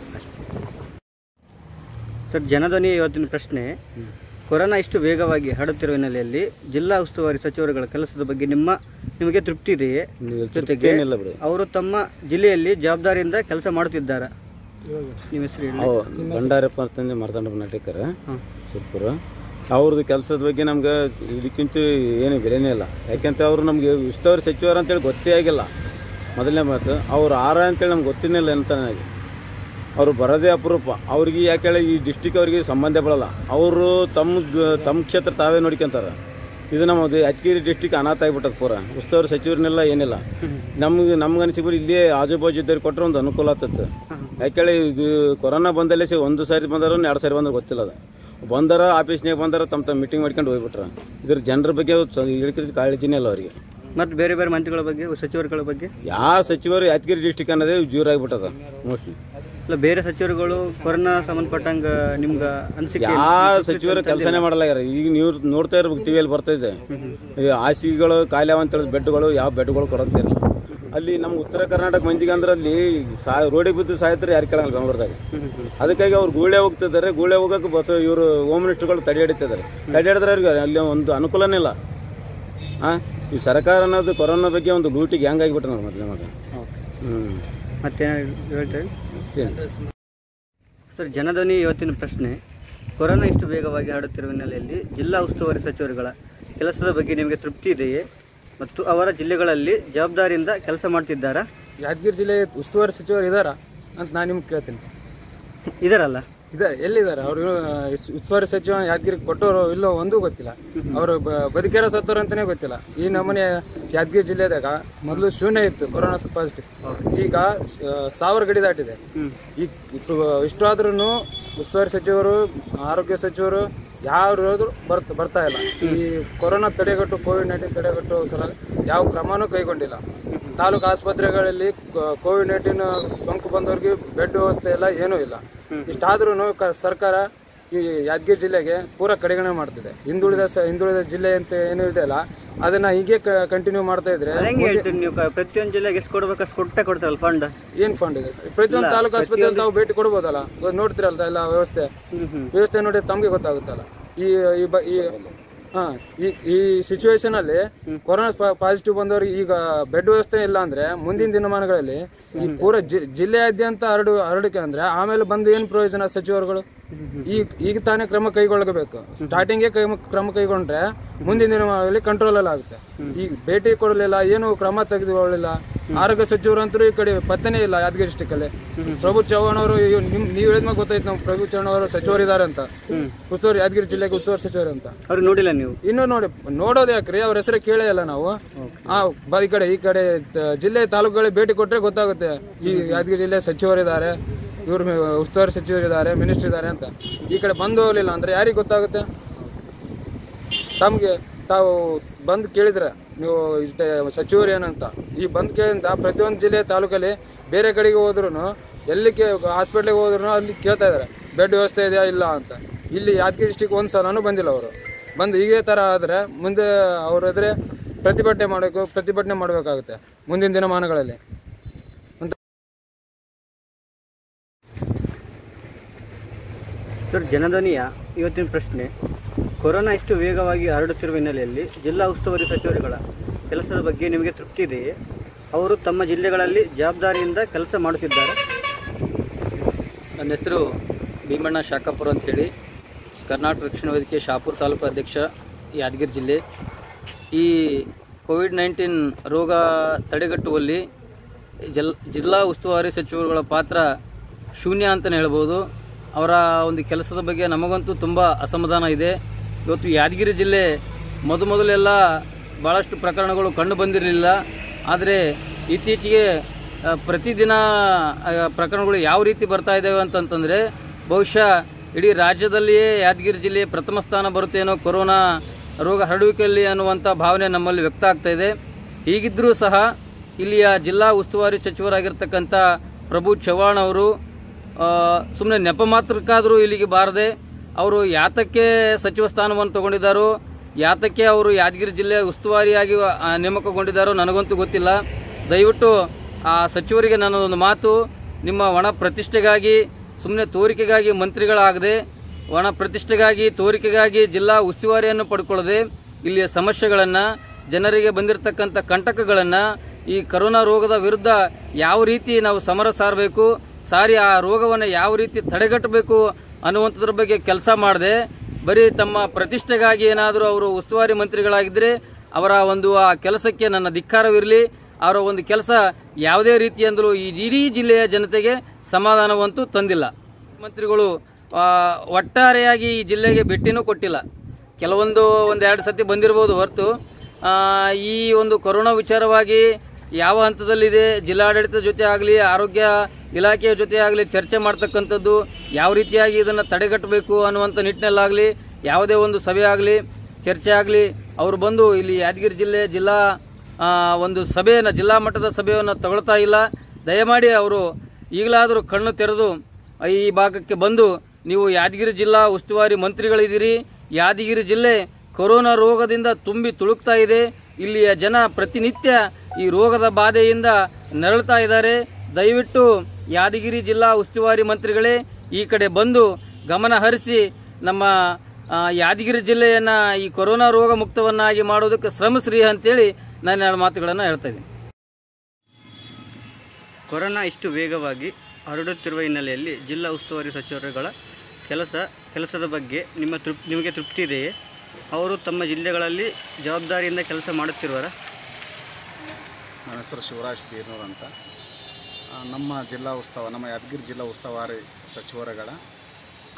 ಸರ್ ಜನಧ್ವನಿ ಇವತ್ತಿನ ಪ್ರಶ್ನೆ ಕೊರೋನಾ ಇಷ್ಟು ವೇಗವಾಗಿ ಹರಡುತ್ತಿರುವ ಹಿನ್ನೆಲೆಯಲ್ಲಿ ಜಿಲ್ಲಾ ಉಸ್ತುವಾರಿ ಸಚಿವರುಗಳ ಕೆಲಸದ ಬಗ್ಗೆ ನಿಮ್ಮ ನಿಮಗೆ ತೃಪ್ತಿ ಇದೆಯೇ ಜೊತೆಗೆ ಅವರು ತಮ್ಮ ಜಿಲ್ಲೆಯಲ್ಲಿ ಜವಾಬ್ದಾರಿಯಿಂದ ಕೆಲಸ ಮಾಡುತ್ತಿದ್ದಾರಾ ನಿಮ್ಮ ಹೆಸರು ಹೇಳಿ ಬಂಡಾರಪ್ಪ ಅಂತಂದು ಮಾರ್ತಾಂಡಪ್ಪ ನಾಟಕರ ಸುರ್ಪುರ ಅವ್ರದ್ದು ಕೆಲಸದ ಬಗ್ಗೆ ನಮ್ಗೆ ಇದಕ್ಕಿಂತ ಏನು ಬೆಲೆನೇ ಇಲ್ಲ ಯಾಕೆಂತ ಅವರು ನಮಗೆ ಉಸ್ತುವಾರಿ ಸಚಿವರು ಅಂತೇಳಿ ಗೊತ್ತೇ ಆಗಿಲ್ಲ ಮೊದಲನೇ ಮಾತು ಅವ್ರು ಆರ ಅಂತೇಳಿ ನಮ್ಗೆ ಗೊತ್ತಿನೇ ಇಲ್ಲ ಅಂತ ನನಗೆ ಅವರು ಬರೋದೇ ಅಪರೂಪ ಅವ್ರಿಗೆ ಯಾಕೆ ಹೇಳಿ ಈ ಡಿಸ್ಟಿಕ್ ಅವರಿಗೆ ಸಂಬಂಧ ಬೀಳಲ್ಲ ಅವರು ತಮ್ಮ ತಮ್ಮ ಕ್ಷೇತ್ರ ತಾವೇ ನೋಡ್ಕೊಂತಾರೆ ಇದು ನಮ್ಮದು ಯಾದಗಿರಿ ಡಿಸ್ಟಿಕ್ ಅನಾಥ ಆಗಿಬಿಟ್ಟದ ಪೂರ ಉಸ್ತುವಾರಿ ಸಚಿವರನ್ನೆಲ್ಲ ಏನಿಲ್ಲ ನಮ್ಗೆ ನಮ್ಗೆ ಅನಿಸಿಬಿಟ್ಟು ಇಲ್ಲೇ ಆಜು ಬಾಜು ಇದ್ದವ್ರಿಗೆ ಕೊಟ್ಟರೆ ಒಂದು ಅನುಕೂಲ ಆಗ್ತದೆ ಯಾಕೇಳಿ ಇದು ಕೊರೋನಾ ಬಂದಲ್ಲೇ ಸಿ ಒಂದು ಸಾರಿ ಬಂದಾರ ಎರಡು ಸಾರಿ ಬಂದ್ರೆ ಗೊತ್ತಿಲ್ಲ ಅದು ಬಂದಾರ ಆಫೀಸ್ನಾಗ ಬಂದಾರ ತಮ್ಮ ತಮ್ಮ ಮೀಟಿಂಗ್ ಮಾಡ್ಕೊಂಡು ಹೋಗ್ಬಿಟ್ರ ಇದ್ರ ಜನರ ಬಗ್ಗೆ ಇಳ್ಕಿದ ಕಾಳಜಿನೇ ಇಲ್ಲ ಅವರಿಗೆ ಮತ್ತು ಬೇರೆ ಬೇರೆ ಮಂತ್ರಿಗಳ ಬಗ್ಗೆ ಸಚಿವರುಗಳ ಬಗ್ಗೆ ಯಾವ ಸಚಿವರು ಯಾದಗಿರಿ ಡಿಸ್ಟಿಕ್ ಅನ್ನೋದೇ ಜೂರ್ ಆಗಿಬಿಟ್ಟದ ಮೋಸ್ಟ್ಲಿ ಇಲ್ಲ ಬೇರೆ ಸಚಿವರುಗಳು ಕೊರೋನಾ ಸಂಬಂಧಪಟ್ಟಂಗ ನಿಮ್ಗೆ ಅನಿಸಿಕೆ ಯಾವ ಸಚಿವರು ಕೆಲಸನೇ ಮಾಡಲಾಗ್ಯಾರ ಈಗ ನೀವು ನೋಡ್ತಾ ಇರ್ಬೇಕು ಟಿವಿಯಲ್ಲಿ ಬರ್ತಾ ಇದೆ ಈ ಹಾಸಿಗೆಗಳು ಖಾಲಿ ಅವ ಅಂತ ಹೇಳಿದ ಬೆಡ್ಗಳು ಯಾವ ಬೆಡ್ಗಳು ಕೊಡೋದಿಲ್ಲ ಅಲ್ಲಿ ನಮ್ಮ ಉತ್ತರ ಕರ್ನಾಟಕ ಮಂದಿಗೆ ಅಂದ್ರೆ ಅಲ್ಲಿ ಸಾ ರೋಡಿಗೆ ಬಿದ್ದು ಸಾಯ್ತಾರೆ ಯಾರು ಕೇಳಂಗಿಲ್ಲ ಬೆಂಗಳೂರದಾಗ ಅದಕ್ಕಾಗಿ ಅವ್ರು ಗೂಳೆ ಹೋಗ್ತಿದ್ದಾರೆ ಗೂಳೆ ಹೋಗಕ್ಕೆ ಬಸ್ ಇವರು ಹೋಮ್ ಮಿನಿಸ್ಟರ್ಗಳು ತಡೆ ಹಿಡಿತಿದ್ದಾರೆ ತಡೆ ಹಿಡಿದ್ರೆ ಅವ್ರಿಗೆ ಅಲ್ಲಿ ಒಂದು ಅನುಕೂಲನೇ ಇಲ್ಲ ಹಾಂ ಈ ಸರ್ಕಾರ ಅನ್ನೋದು ಕೊರೋನಾ ಬಗ್ಗೆ ಒಂದು ಲೂಟಿಗೆ ಹೆಂಗಾಗಿಬಿಟ್ರೆ ನಾವು ಮೊದಲೇ ಮಗ ಹ್ಞೂ ಮತ್ತೆ ಹೇಳ್ತಾರೆ ಮತ್ತೇನು ಸರ್ ಜನಧ್ವನಿ ಇವತ್ತಿನ ಪ್ರಶ್ನೆ ಕೊರೋನಾ ಇಷ್ಟು ವೇಗವಾಗಿ ಹರಡುತ್ತಿರುವ ಹಿನ್ನೆಲೆಯಲ್ಲಿ ಜಿಲ್ಲಾ ಉಸ್ತುವಾರಿ ಸಚಿವರುಗಳ ಕೆಲಸದ ಬಗ್ಗೆ ನಿಮಗೆ ತೃಪ್ತಿ ಇದೆಯೇ ಮತ್ತು ಅವರ ಜಿಲ್ಲೆಗಳಲ್ಲಿ ಜವಾಬ್ದಾರಿಯಿಂದ ಕೆಲಸ ಮಾಡ್ತಿದ್ದಾರಾ ಯಾದಗಿರಿ ಜಿಲ್ಲೆ ಉಸ್ತುವಾರಿ ಸಚಿವರು ಇದ್ದಾರಾ ಅಂತ ನಾನು ನಿಮ್ಗೆ ಕೇಳ್ತೀನಿ ಇದರಲ್ಲ ಇದೆ ಎಲ್ಲಿದ್ದಾರೆ ಅವರು ಉಸ್ತುವಾರಿ ಸಚಿವ ಯಾದಗಿರಿ ಕೊಟ್ಟವರು ಇಲ್ಲೋ ಒಂದೂ ಗೊತ್ತಿಲ್ಲ ಅವರು ಬದುಕಿರೋ ಸತ್ತೋರು ಅಂತಾನೆ ಗೊತ್ತಿಲ್ಲ ಈ ನಮೂನೆ ಯಾದಗಿರಿ ಜಿಲ್ಲೆದಾಗ ಮೊದಲು ಶೂನ್ಯ ಇತ್ತು ಕೊರೋನಾ ಪಾಸಿಟಿವ್ ಈಗ ಆ, ಸಾವಿರ ಗಡಿ ದಾಟಿದೆ ಈಗ ಇಷ್ಟು ಆದ್ರೂ ಉಸ್ತುವಾರಿ ಸಚಿವರು ಆರೋಗ್ಯ ಸಚಿವರು ಯಾರು ಬರ್ತ ಬರ್ತಾ ಇಲ್ಲ ಈ ಕೊರೋನಾ ತಡೆಗಟ್ಟು ಕೋವಿಡ್ ನೈನ್ಟೀನ್ ತಡೆಗಟ್ಟು ಸಲ ಯಾವ ಕ್ರಮನೂ ಕೈಗೊಂಡಿಲ್ಲ ತಾಲೂಕು ಆಸ್ಪತ್ರೆಗಳಲ್ಲಿ ಕೋವಿಡ್ ನೈನ್ಟೀನ್ ಸೋಂಕು ಬಂದವ್ರಿಗೆ ಬೆಡ್ ವ್ಯವಸ್ಥೆ ಇಲ್ಲ ಏನೂ ಇಲ್ಲ ಇಷ್ಟಾದ್ರೂ ಸರ್ಕಾರ ಈ ಯಾದಗಿರಿ ಜಿಲ್ಲೆಗೆ ಪೂರ ಕಡೆಗಣನೆ ಮಾಡ್ತಿದೆ ಹಿಂದುಳಿದ ಸ- ಹಿಂದುಳಿದ ಜಿಲ್ಲೆ ಅಂತ ಏನು ಇದೆಯಲ್ಲ ಅದನ್ನ ಹೀಗೆ ಕಂಟಿನ್ಯೂ ಮಾಡ್ತಾ ಇದ್ರೆ ಅದ್ ಹೆಂಗೆ ಹೇಳ್ತೀರಿ ನೀವು ಕ- ಪ್ರತಿಯೊಂದು ಜಿಲ್ಲೆಗೆ ಎಷ್ಟು ಕೊಡ್ಬೇಕು ಅಷ್ಟು ಕೊಟ್ಟೆ ಕೊಡ್ತಾರಲ್ಲ ಫಂಡ್ ಏನ್ ಫಂಡ್ ಇದೆ ಪ್ರತಿಯೊಂದು ತಾಲೂಕು ಆಸ್ಪತ್ರೆಯಲ್ಲಿ ತಾವು ಭೇಟಿ ಕೊಡ್ಬೋದಲ್ಲ ಇವಾಗ ನೋಡ್ತಿರಲ್ಲ ಎಲ್ಲ ವ್ಯವಸ್ಥೆ ವ್ಯವಸ್ಥೆ ನೋಡಿ ತಮಗೆ ಗೊತ್ತಾಗುತ್ತಲ್ಲ ಈ ಈ ಬ- ಈ ಹಾ ಈ ಈ ಸಿಚುವೇಶನ್ ಅಲ್ಲಿ ಕೊರೋನಾ ಪಾಸಿಟಿವ್ ಬಂದವ್ರಿಗೆ ಈಗ ಬೆಡ್ ವ್ಯವಸ್ಥೆ ಇಲ್ಲ ಅಂದ್ರೆ ಮುಂದಿನ ದಿನಮಾನಗಳಲ್ಲಿ ಈ ಪೂರ ಜಿ- ಜಿಲ್ಲೆಯಾದ್ಯಂತ ಹರಡು ಹರಡಿಕೆ ಅಂದ್ರೆ ಆಮೇಲೆ ಬಂದು ಏನ್ ಪ್ರಯೋಜನ ಸಚಿವರುಗಳು ಈಗ ಈಗ ತಾನೇ ಕ್ರಮ ಕೈಗೊಳ್ಳಬೇಕು ಸ್ಟಾರ್ಟಿಂಗೇ ಕೈ ಕ್ರಮ ಕೈಗೊಂಡ್ರೆ ಮುಂದಿನ ದಿನಮಾನಗಳಲ್ಲಿ ಕಂಟ್ರೋಲ್ ಅಲ್ಲಿ ಆಗುತ್ತೆ ಈಗ ಭೇಟಿ ಕೊಡಲಿಲ್ಲ ಏನು ಕ್ರಮ ತೆಗೆದುಕೊಳ್ಳಲಿಲ್ಲ ಆರೋಗ್ಯ ಸಚಿವರಂತರೂ ಈ ಕಡೆ ಪತ್ತೆನೇ ಇಲ್ಲ ಯಾದಗಿರಿ ಡಿಸ್ಟಿಕ್ ಅಲ್ಲಿ ಪ್ರಭು ಚವ್ಹಾಣ್ ಅವರು ಇವ್- ನಿಮ್ ನೀವ್ ಹೇಳಿದ್ಮೇಲೆ ಗೊತ್ತಾಯ್ತು ನಮ್ಮ ಪ್ರಭು ಚವ್ಹಾಣ್ ಅವರು ಸಚಿವರಿದ್ದಾರೆ ಅಂತ ಉಸ್ತುವಾರಿ ಯಾದಗಿರಿ ಜಿಲ್ಲೆಗೆ ಉಸ್ತುವಾರಿ ಸಚಿವರು ಅಂತ ಅವ್ರಿಗೆ ನೋಡಿಲ್ಲ ನೀವು ಇನ್ನು ನೋಡಿ ನೋಡೋದು ಯಾಕ್ರಿ ಅವ್ರ ಹೆಸರು ಕೇಳೇ ಇಲ್ಲ ನಾವು ಆ ಬ- ಈ ಕಡೆ ಈ ಕಡೆ ತ- ಜಿಲ್ಲೆ ತಾಲೂಕುಗಳಿಗೆ ಭೇಟಿ ಕೊಟ್ರೆ ಗೊತ್ತಾಗುತ್ತೆ ಈ ಯಾದಗಿರಿ ಜಿಲ್ಲೆ ಸಚಿವರಿದ್ದಾರೆ ಇವ್ರ ಉಸ್ತುವಾರಿ ಸಚಿವರಿದ್ದಾರೆ ಮಿನಿಸ್ಟರ್ ಇದ್ದಾರೆ ಅಂತ ಈ ಕಡೆ ಬಂದು ಹೋಗ್ಲಿಲ್ಲ ಅಂದ್ರೆ ಯಾರಿಗೆ ಗೊತ್ತಾಗುತ್ತೆ ತಮ್ಗೆ ತಾವು ಬಂದು ಕೇಳಿದ್ರೆ ನೀವು ಇಷ್ಟೇ ಸಚಿವರು ಏನಂತ ಈ ಬಂದ್ ಕೇಳಿದ ಪ್ರತಿಯೊಂದು ಜಿಲ್ಲೆ ತಾಲೂಕಲ್ಲಿ ಬೇರೆ ಕಡೆಗೆ ಹೋದ್ರು ಎಲ್ಲಿ ಹಾಸ್ಪಿಟ್ಲಿಗೆ ಹೋದ್ರು ಅಲ್ಲಿ ಕೇಳ್ತಾ ಇದಾರೆ ಬೆಡ್ ವ್ಯವಸ್ಥೆ ಇದೆಯಾ ಇಲ್ಲ ಅಂತ ಇಲ್ಲಿ ಯಾದಗಿರಿ ಡಿಸ್ಟಿಕ್ ಒಂದ್ ಸಲನೂ ಬಂದಿಲ್ಲ ಅವರು ಬಂದು ಇದೇ ತರ ಆದ್ರೆ ಮುಂದೆ ಅವ್ರ ಎದುರೆ ಪ್ರತಿಭಟನೆ ಮಾಡಬೇಕು ಪ್ರತಿಭಟನೆ ಮಾಡಬೇಕಾಗುತ್ತೆ ಮುಂದಿನ ದಿನಮಾನಗಳಲ್ಲಿ ಸರ್ ಜನಧ್ವನಿಯ ಇವತ್ತಿನ ಪ್ರಶ್ನೆ ಕೊರೋನಾ ಇಷ್ಟು ವೇಗವಾಗಿ ಹರಡುತ್ತಿರುವ ಹಿನ್ನೆಲೆಯಲ್ಲಿ ಜಿಲ್ಲಾ ಉಸ್ತುವಾರಿ ಸಚಿವರುಗಳ ಕೆಲಸದ ಬಗ್ಗೆ ನಿಮಗೆ ತೃಪ್ತಿ ಇದೆಯೇ ಅವರು ತಮ್ಮ ಜಿಲ್ಲೆಗಳಲ್ಲಿ ಜವಾಬ್ದಾರಿಯಿಂದ ಕೆಲಸ ಮಾಡುತ್ತಿದ್ದಾರೆ ನನ್ನ ಹೆಸರು ಭೀಮಣ್ಣ ಶಾಖಾಪುರ ಅಂತೇಳಿ ಕರ್ನಾಟಕ ರಕ್ಷಣಾ ವೇದಿಕೆ ಶಾಪುರ ತಾಲೂಕು ಅಧ್ಯಕ್ಷ ಯಾದಗಿರಿ ಜಿಲ್ಲೆ ಈ ಕೋವಿಡ್ ನೈನ್ಟೀನ್ ರೋಗ ತಡೆಗಟ್ಟುವಲ್ಲಿ ಜಲ್ ಜಿಲ್ಲಾ ಉಸ್ತುವಾರಿ ಸಚಿವರುಗಳ ಪಾತ್ರ ಶೂನ್ಯ ಅಂತಲೇ ಹೇಳ್ಬೋದು ಅವರ ಒಂದು ಕೆಲಸದ ಬಗ್ಗೆ ನಮಗಂತೂ ತುಂಬ ಅಸಮಾಧಾನ ಇದೆ ಇವತ್ತು ಯಾದಗಿರಿ ಜಿಲ್ಲೆ ಮೊದಮೊದಲೆಲ್ಲ ಭಾಳಷ್ಟು ಪ್ರಕರಣಗಳು ಕಂಡು ಬಂದಿರಲಿಲ್ಲ ಆದರೆ ಇತ್ತೀಚೆಗೆ ಆ, ಪ್ರತಿದಿನ ಆ, ಪ್ರಕರಣಗಳು ಯಾವ ರೀತಿ ಬರ್ತಾ ಇದ್ದಾವೆ ಅಂತಂತಂದರೆ ಬಹುಶಃ ಇಡೀ ರಾಜ್ಯದಲ್ಲಿಯೇ ಯಾದಗಿರಿ ಜಿಲ್ಲೆ ಪ್ರಥಮ ಸ್ಥಾನ ಬರುತ್ತೇನೋ ಕೊರೋನಾ ರೋಗ ಹರಡುವಿಕೆಯಲ್ಲಿ ಅನ್ನುವಂಥ ಭಾವನೆ ನಮ್ಮಲ್ಲಿ ವ್ಯಕ್ತ ಆಗ್ತಾ ಇದೆ ಹೀಗಿದ್ದರೂ ಸಹ ಇಲ್ಲಿಯ ಜಿಲ್ಲಾ ಉಸ್ತುವಾರಿ ಸಚಿವರಾಗಿರ್ತಕ್ಕಂಥ ಪ್ರಭು ಚವ್ಹಾಣ್ ಅವರು ಸುಮ್ಮನೆ ನೆಪ ಮಾತ್ರಕ್ಕಾದರೂ ಇಲ್ಲಿಗೆ ಬಾರದೆ ಅವರು ಯಾತಕ್ಕೆ ಸಚಿವ ಸ್ಥಾನವನ್ನು ತಗೊಂಡಿದ್ದಾರೋ ಯಾತಕ್ಕೆ ಅವರು ಯಾದಗಿರಿ ಜಿಲ್ಲೆ ಉಸ್ತುವಾರಿಯಾಗಿ ಆ, ನೇಮಕಗೊಂಡಿದ್ದಾರೋ ನನಗಂತೂ ಗೊತ್ತಿಲ್ಲ ದಯವಿಟ್ಟು ಆ ಸಚಿವರಿಗೆ ನನ್ನದೊಂದು ಮಾತು ನಿಮ್ಮ ಒಣ ಪ್ರತಿಷ್ಠೆಗಾಗಿ ಸುಮ್ಮನೆ ತೋರಿಕೆಗಾಗಿ ಮಂತ್ರಿಗಳಾಗದೆ ಒಣ ಪ್ರತಿಷ್ಠೆಗಾಗಿ ತೋರಿಕೆಗಾಗಿ ಜಿಲ್ಲಾ ಉಸ್ತುವಾರಿಯನ್ನು ಪಡ್ಕೊಳ್ಳದೆ ಇಲ್ಲಿಯ ಸಮಸ್ಯೆಗಳನ್ನು ಜನರಿಗೆ ಬಂದಿರತಕ್ಕಂಥ ಕಂಟಕಗಳನ್ನು ಈ ಕರೋನಾ ರೋಗದ ವಿರುದ್ಧ ಯಾವ ರೀತಿ ನಾವು ಸಮರ ಸಾರಬೇಕು ಸಾರಿ ಆ ರೋಗವನ್ನು ಯಾವ ರೀತಿ ತಡೆಗಟ್ಟಬೇಕು ಅನ್ನುವಂಥದ್ರ ಬಗ್ಗೆ ಕೆಲಸ ಮಾಡದೆ ಬರೀ ತಮ್ಮ ಪ್ರತಿಷ್ಠೆಗಾಗಿ ಏನಾದರೂ ಅವರು ಉಸ್ತುವಾರಿ ಮಂತ್ರಿಗಳಾಗಿದ್ದರೆ ಅವರ ಒಂದು ಆ ಕೆಲಸಕ್ಕೆ ನನ್ನ ಧಿಕ್ಕಾರವಿರಲಿ ಅವರ ಒಂದು ಕೆಲಸ ಯಾವುದೇ ರೀತಿಯಿಂದಲೂ ಈ ಇಡೀ ಜಿಲ್ಲೆಯ ಜನತೆಗೆ ಸಮಾಧಾನವಂತೂ ತಂದಿಲ್ಲ ಮಂತ್ರಿಗಳು ಆ, ಒಟ್ಟಾರೆಯಾಗಿ ಈ ಜಿಲ್ಲೆಗೆ ಭೇಟಿನೂ ಕೊಟ್ಟಿಲ್ಲ ಕೆಲವೊಂದು ಒಂದೆರಡು ಸತಿ ಬಂದಿರಬಹುದು ಹೊರತು ಆ, ಈ ಒಂದು ಕೊರೋನಾ ವಿಚಾರವಾಗಿ ಯಾವ ಹಂತದಲ್ಲಿದೆ ಜಿಲ್ಲಾಡಳಿತದ ಜೊತೆ ಆಗಲಿ ಆರೋಗ್ಯ ಇಲಾಖೆಯ ಜೊತೆ ಆಗಲಿ ಚರ್ಚೆ ಮಾಡ್ತಕ್ಕಂಥದ್ದು ಯಾವ ರೀತಿಯಾಗಿ ಇದನ್ನು ತಡೆಗಟ್ಟಬೇಕು ಅನ್ನುವಂಥ ನಿಟ್ಟಿನಲ್ಲಾಗಲಿ ಯಾವುದೇ ಒಂದು ಸಭೆ ಆಗಲಿ ಚರ್ಚೆ ಆಗಲಿ ಅವರು ಬಂದು ಇಲ್ಲಿ ಯಾದಗಿರಿ ಜಿಲ್ಲೆ ಜಿಲ್ಲಾ ಆ, ಒಂದು ಸಭೆಯನ್ನು ಜಿಲ್ಲಾ ಮಟ್ಟದ ಸಭೆಯನ್ನು ತಗೊಳ್ತಾ ಇಲ್ಲ ದಯಮಾಡಿ ಅವರು ಈಗಲಾದರೂ ಕಣ್ಣು ತೆರೆದು ಈ ಭಾಗಕ್ಕೆ ಬಂದು ನೀವು ಯಾದಗಿರಿ ಜಿಲ್ಲಾ ಉಸ್ತುವಾರಿ ಮಂತ್ರಿಗಳಿದ್ದೀರಿ ಯಾದಗಿರಿ ಜಿಲ್ಲೆ ಕೊರೋನಾ ರೋಗದಿಂದ ತುಂಬಿ ತುಳುಕ್ತಾ ಇದೆ ಇಲ್ಲಿಯ ಜನ ಪ್ರತಿನಿತ್ಯ ಈ ರೋಗದ ಬಾಧೆಯಿಂದ ನರಳ್ತಾ ಇದ್ದಾರೆ ದಯವಿಟ್ಟು ಯಾದಗಿರಿ ಜಿಲ್ಲಾ ಉಸ್ತುವಾರಿ ಮಂತ್ರಿಗಳೇ ಈ ಕಡೆ ಬಂದು ಗಮನ ಹರಿಸಿ ನಮ್ಮ ಆ, ಯಾದಗಿರಿ ಜಿಲ್ಲೆಯನ್ನ ಈ ಕೊರೋನಾ ರೋಗ ಮುಕ್ತವನ್ನಾಗಿ ಮಾಡೋದಕ್ಕೆ ಶ್ರಮಿಸ್ರಿ ಅಂತೇಳಿ ನಾನು ಎರಡು ಮಾತುಗಳನ್ನು ಹೇಳ್ತಾ ಇದ್ದೀನಿ ಕೊರೋನಾ ಇಷ್ಟು ವೇಗವಾಗಿ ಹರಡುತ್ತಿರುವ ಹಿನ್ನೆಲೆಯಲ್ಲಿ ಜಿಲ್ಲಾ ಉಸ್ತುವಾರಿ ಸಚಿವರುಗಳ ಕೆಲಸ ಕೆಲಸದ ಬಗ್ಗೆ ನಿಮ್ಮ ತೃಪ್ ನಿಮಗೆ ತೃಪ್ತಿ ಇದೆಯೇ ಅವರು ತಮ್ಮ ಜಿಲ್ಲೆಗಳಲ್ಲಿ ಜವಾಬ್ದಾರಿಯಿಂದ ಕೆಲಸ ಮಾಡುತ್ತಿರುವರ ನನ್ನ ಹೆಸರು ಶಿವರಾಜ್ ಬೀರ್ನೂರ್ ಅಂತ ಆ, ನಮ್ಮ ಜಿಲ್ಲಾ ಉತ್ಸವ ನಮ್ಮ ಯಾದಗಿರಿ ಜಿಲ್ಲಾ ಉಸ್ತುವಾರಿ ಸಚಿವರುಗಳ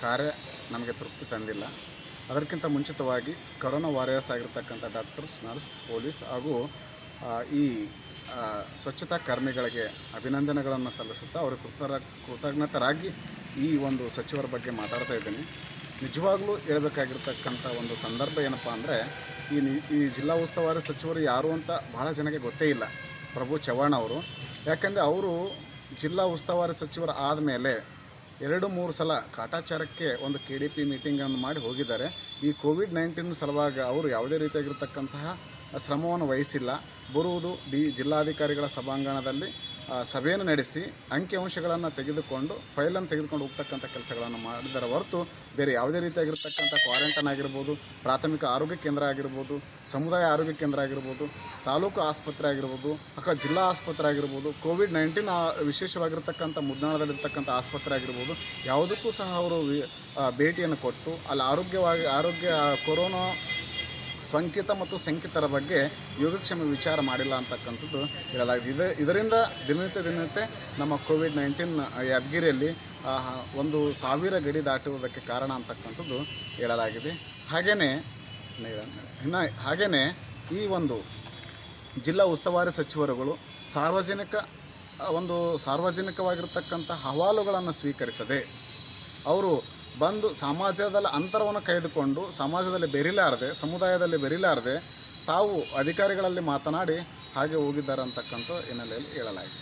ಕಾರ್ಯ ನಮಗೆ ತೃಪ್ತಿ ತಂದಿಲ್ಲ ಅದಕ್ಕಿಂತ ಮುಂಚಿತವಾಗಿ ಕೊರೋನಾ ವಾರಿಯರ್ಸ್ ಆಗಿರ್ತಕ್ಕಂಥ ಡಾಕ್ಟರ್ಸ್ ನರ್ಸ್ ಪೊಲೀಸ್ ಹಾಗೂ ಆ, ಈ ಆ, ಸ್ವಚ್ಛತಾ ಕರ್ಮಿಗಳಿಗೆ ಅಭಿನಂದನೆಗಳನ್ನು ಸಲ್ಲಿಸುತ್ತಾ ಅವರು ಕೃತರ ಕೃತಜ್ಞತರಾಗಿ ಈ ಒಂದು ಸಚಿವರ ಬಗ್ಗೆ ಮಾತಾಡ್ತಾ ಇದ್ದೀನಿ ನಿಜವಾಗ್ಲೂ ಹೇಳ್ಬೇಕಾಗಿರ್ತಕ್ಕಂಥ ಒಂದು ಸಂದರ್ಭ ಏನಪ್ಪ ಅಂದರೆ ಈ ನಿ ಈ ಜಿಲ್ಲಾ ಉಸ್ತುವಾರಿ ಸಚಿವರು ಯಾರು ಅಂತ ಬಹಳ ಜನಕ್ಕೆ ಗೊತ್ತೇ ಇಲ್ಲ ಪ್ರಭು ಚವ್ಹಾಣ್ ಅವರು ಯಾಕಂದರೆ ಅವರು ಜಿಲ್ಲಾ ಉಸ್ತುವಾರಿ ಸಚಿವರು ಆದಮೇಲೆ ಎರಡು ಮೂರು ಸಲ ಕಾಟಾಚಾರಕ್ಕೆ ಒಂದು ಕೆ ಡಿ ಪಿ ಮೀಟಿಂಗನ್ನು ಮಾಡಿ ಹೋಗಿದ್ದಾರೆ ಈ ಕೋವಿಡ್ ನೈನ್ಟೀನ್ ಸಲುವಾಗಿ ಅವರು ಯಾವುದೇ ರೀತಿಯಾಗಿರ್ತಕ್ಕಂತಹ ಶ್ರಮವನ್ನು ವಹಿಸಿಲ್ಲ ಬರುವುದು ಡಿ ಜಿಲ್ಲಾಧಿಕಾರಿಗಳ ಸಭಾಂಗಣದಲ್ಲಿ ಆ, ಸಭೆಯನ್ನು ನಡೆಸಿ ಅಂಕಿಅಂಶಗಳನ್ನು ತೆಗೆದುಕೊಂಡು ಫೈಲನ್ನು ತೆಗೆದುಕೊಂಡು ಹೋಗ್ತಕ್ಕಂಥ ಕೆಲಸಗಳನ್ನು ಮಾಡಿದರ ಹೊರತು ಬೇರೆ ಯಾವುದೇ ರೀತಿಯಾಗಿರ್ತಕ್ಕಂಥ ಕ್ವಾರಂಟೈನ್ ಆಗಿರ್ಬೋದು ಪ್ರಾಥಮಿಕ ಆರೋಗ್ಯ ಕೇಂದ್ರ ಆಗಿರ್ಬೋದು ಸಮುದಾಯ ಆರೋಗ್ಯ ಕೇಂದ್ರ ಆಗಿರ್ಬೋದು ತಾಲೂಕು ಆಸ್ಪತ್ರೆ ಆಗಿರ್ಬೋದು ಅಥವಾ ಜಿಲ್ಲಾ ಆಸ್ಪತ್ರೆ ಆಗಿರ್ಬೋದು ಕೋವಿಡ್ ನೈನ್ಟೀನ್ ವಿಶೇಷವಾಗಿರ್ತಕ್ಕಂಥ ಮುದ್ನಾಳದಲ್ಲಿರ್ತಕ್ಕಂಥ ಆಸ್ಪತ್ರೆ ಆಗಿರ್ಬೋದು ಯಾವುದಕ್ಕೂ ಸಹ ಅವರು ವಿ- ಆ, ಭೇಟಿಯನ್ನು ಕೊಟ್ಟು ಅಲ್ಲಿ ಆರೋಗ್ಯವಾಗಿ ಆರೋಗ್ಯ ಕೊರೋನಾ ಸೋಂಕಿತ ಮತ್ತು ಶಂಕಿತರ ಬಗ್ಗೆ ಯೋಗಕ್ಷೇಮ ವಿಚಾರ ಮಾಡಿಲ್ಲ ಅಂತಕ್ಕಂಥದ್ದು ಹೇಳಲಾಗಿದೆ ಇದು ಇದರಿಂದ ದಿನನಿತ್ಯ ದಿನನಿತ್ಯ ನಮ್ಮ ಕೋವಿಡ್ ನೈನ್ಟೀನ್ ಯಾದಗಿರಿಯಲ್ಲಿ ಆ, ಒಂದು ಸಾವಿರ ಗಡಿ ದಾಟುವುದಕ್ಕೆ ಕಾರಣ ಅಂತಕ್ಕಂಥದ್ದು ಹೇಳಲಾಗಿದೆ ಹಾಗೆಯೇ ಇನ್ನು ಹಾಗೆಯೇ ಈ ಒಂದು ಜಿಲ್ಲಾ ಉಸ್ತುವಾರಿ ಸಚಿವರುಗಳು ಸಾರ್ವಜನಿಕ ಆ, ಒಂದು ಸಾರ್ವಜನಿಕವಾಗಿರ್ತಕ್ಕಂಥ ಅಹವಾಲುಗಳನ್ನು ಸ್ವೀಕರಿಸದೆ ಅವರು ಬಂದು ಸಮಾಜದಲ್ಲಿ ಅಂತರವನ್ನು ಕಾಯ್ದುಕೊಂಡು ಸಮಾಜದಲ್ಲಿ ಬೆರಿಲಾರದೆ ಸಮುದಾಯದಲ್ಲಿ ಬೆರಿಲಾರದೆ ತಾವು ಅಧಿಕಾರಿಗಳಲ್ಲಿ ಮಾತನಾಡಿ ಹಾಗೆ ಹೋಗಿದ್ದಾರೆ ಅಂತಕ್ಕಂಥ ಹಿನ್ನೆಲೆಯಲ್ಲಿ ಹೇಳಲಾಗಿದೆ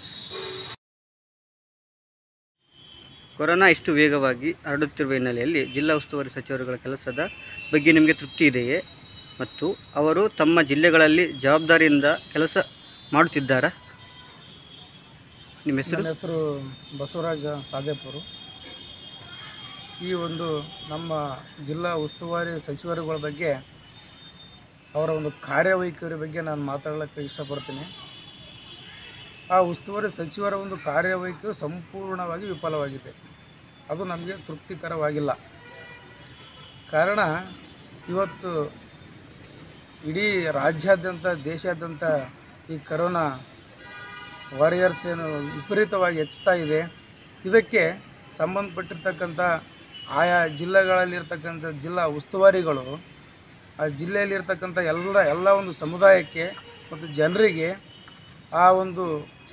ಕೊರೋನಾ ಇಷ್ಟು ವೇಗವಾಗಿ ಹರಡುತ್ತಿರುವ ಹಿನ್ನೆಲೆಯಲ್ಲಿ ಜಿಲ್ಲಾ ಉಸ್ತುವಾರಿ ಸಚಿವರುಗಳ ಕೆಲಸದ ಬಗ್ಗೆ ನಿಮಗೆ ತೃಪ್ತಿ ಇದೆಯೇ ಮತ್ತು ಅವರು ತಮ್ಮ ಜಿಲ್ಲೆಗಳಲ್ಲಿ ಜವಾಬ್ದಾರಿಯಿಂದ ಕೆಲಸ ಮಾಡುತ್ತಿದ್ದಾರಾ ನಿಮ್ಮ ಹೆಸರು ನನ್ನ ಹೆಸರು ಬಸವರಾಜ ಸಾದೇಪುರು ಈ ಒಂದು ನಮ್ಮ ಜಿಲ್ಲಾ ಉಸ್ತುವಾರಿ ಸಚಿವರುಗಳ ಬಗ್ಗೆ ಅವರ ಒಂದು ಕಾರ್ಯವೈಖರಿ ಬಗ್ಗೆ ನಾನು ಮಾತಾಡಲಿಕ್ಕೆ ಇಷ್ಟಪಡ್ತೀನಿ ಆ ಉಸ್ತುವಾರಿ ಸಚಿವರ ಒಂದು ಕಾರ್ಯವೈಖರಿ ಸಂಪೂರ್ಣವಾಗಿ ವಿಫಲವಾಗಿದೆ ಅದು ನಮಗೆ ತೃಪ್ತಿಕರವಾಗಿಲ್ಲ ಕಾರಣ ಇವತ್ತು ಇಡೀ ರಾಜ್ಯಾದ್ಯಂತ ದೇಶಾದ್ಯಂತ ಈ ಕರೋನಾ ವಾರಿಯರ್ಸ್ ಏನು ವಿಪರೀತವಾಗಿ ಹೆಚ್ಚುತ್ತಾ ಇದೆ ಇದಕ್ಕೆ ಸಂಬಂಧಪಟ್ಟಿರ್ತಕ್ಕಂಥ ಆಯಾ ಜಿಲ್ಲೆಗಳಲ್ಲಿರ್ತಕ್ಕಂಥ ಜಿಲ್ಲಾ ಉಸ್ತುವಾರಿಗಳು ಆ ಜಿಲ್ಲೆಯಲ್ಲಿರ್ತಕ್ಕಂಥ ಎಲ್ಲ ಎಲ್ಲ ಒಂದು ಸಮುದಾಯಕ್ಕೆ ಮತ್ತು ಜನರಿಗೆ ಆ ಒಂದು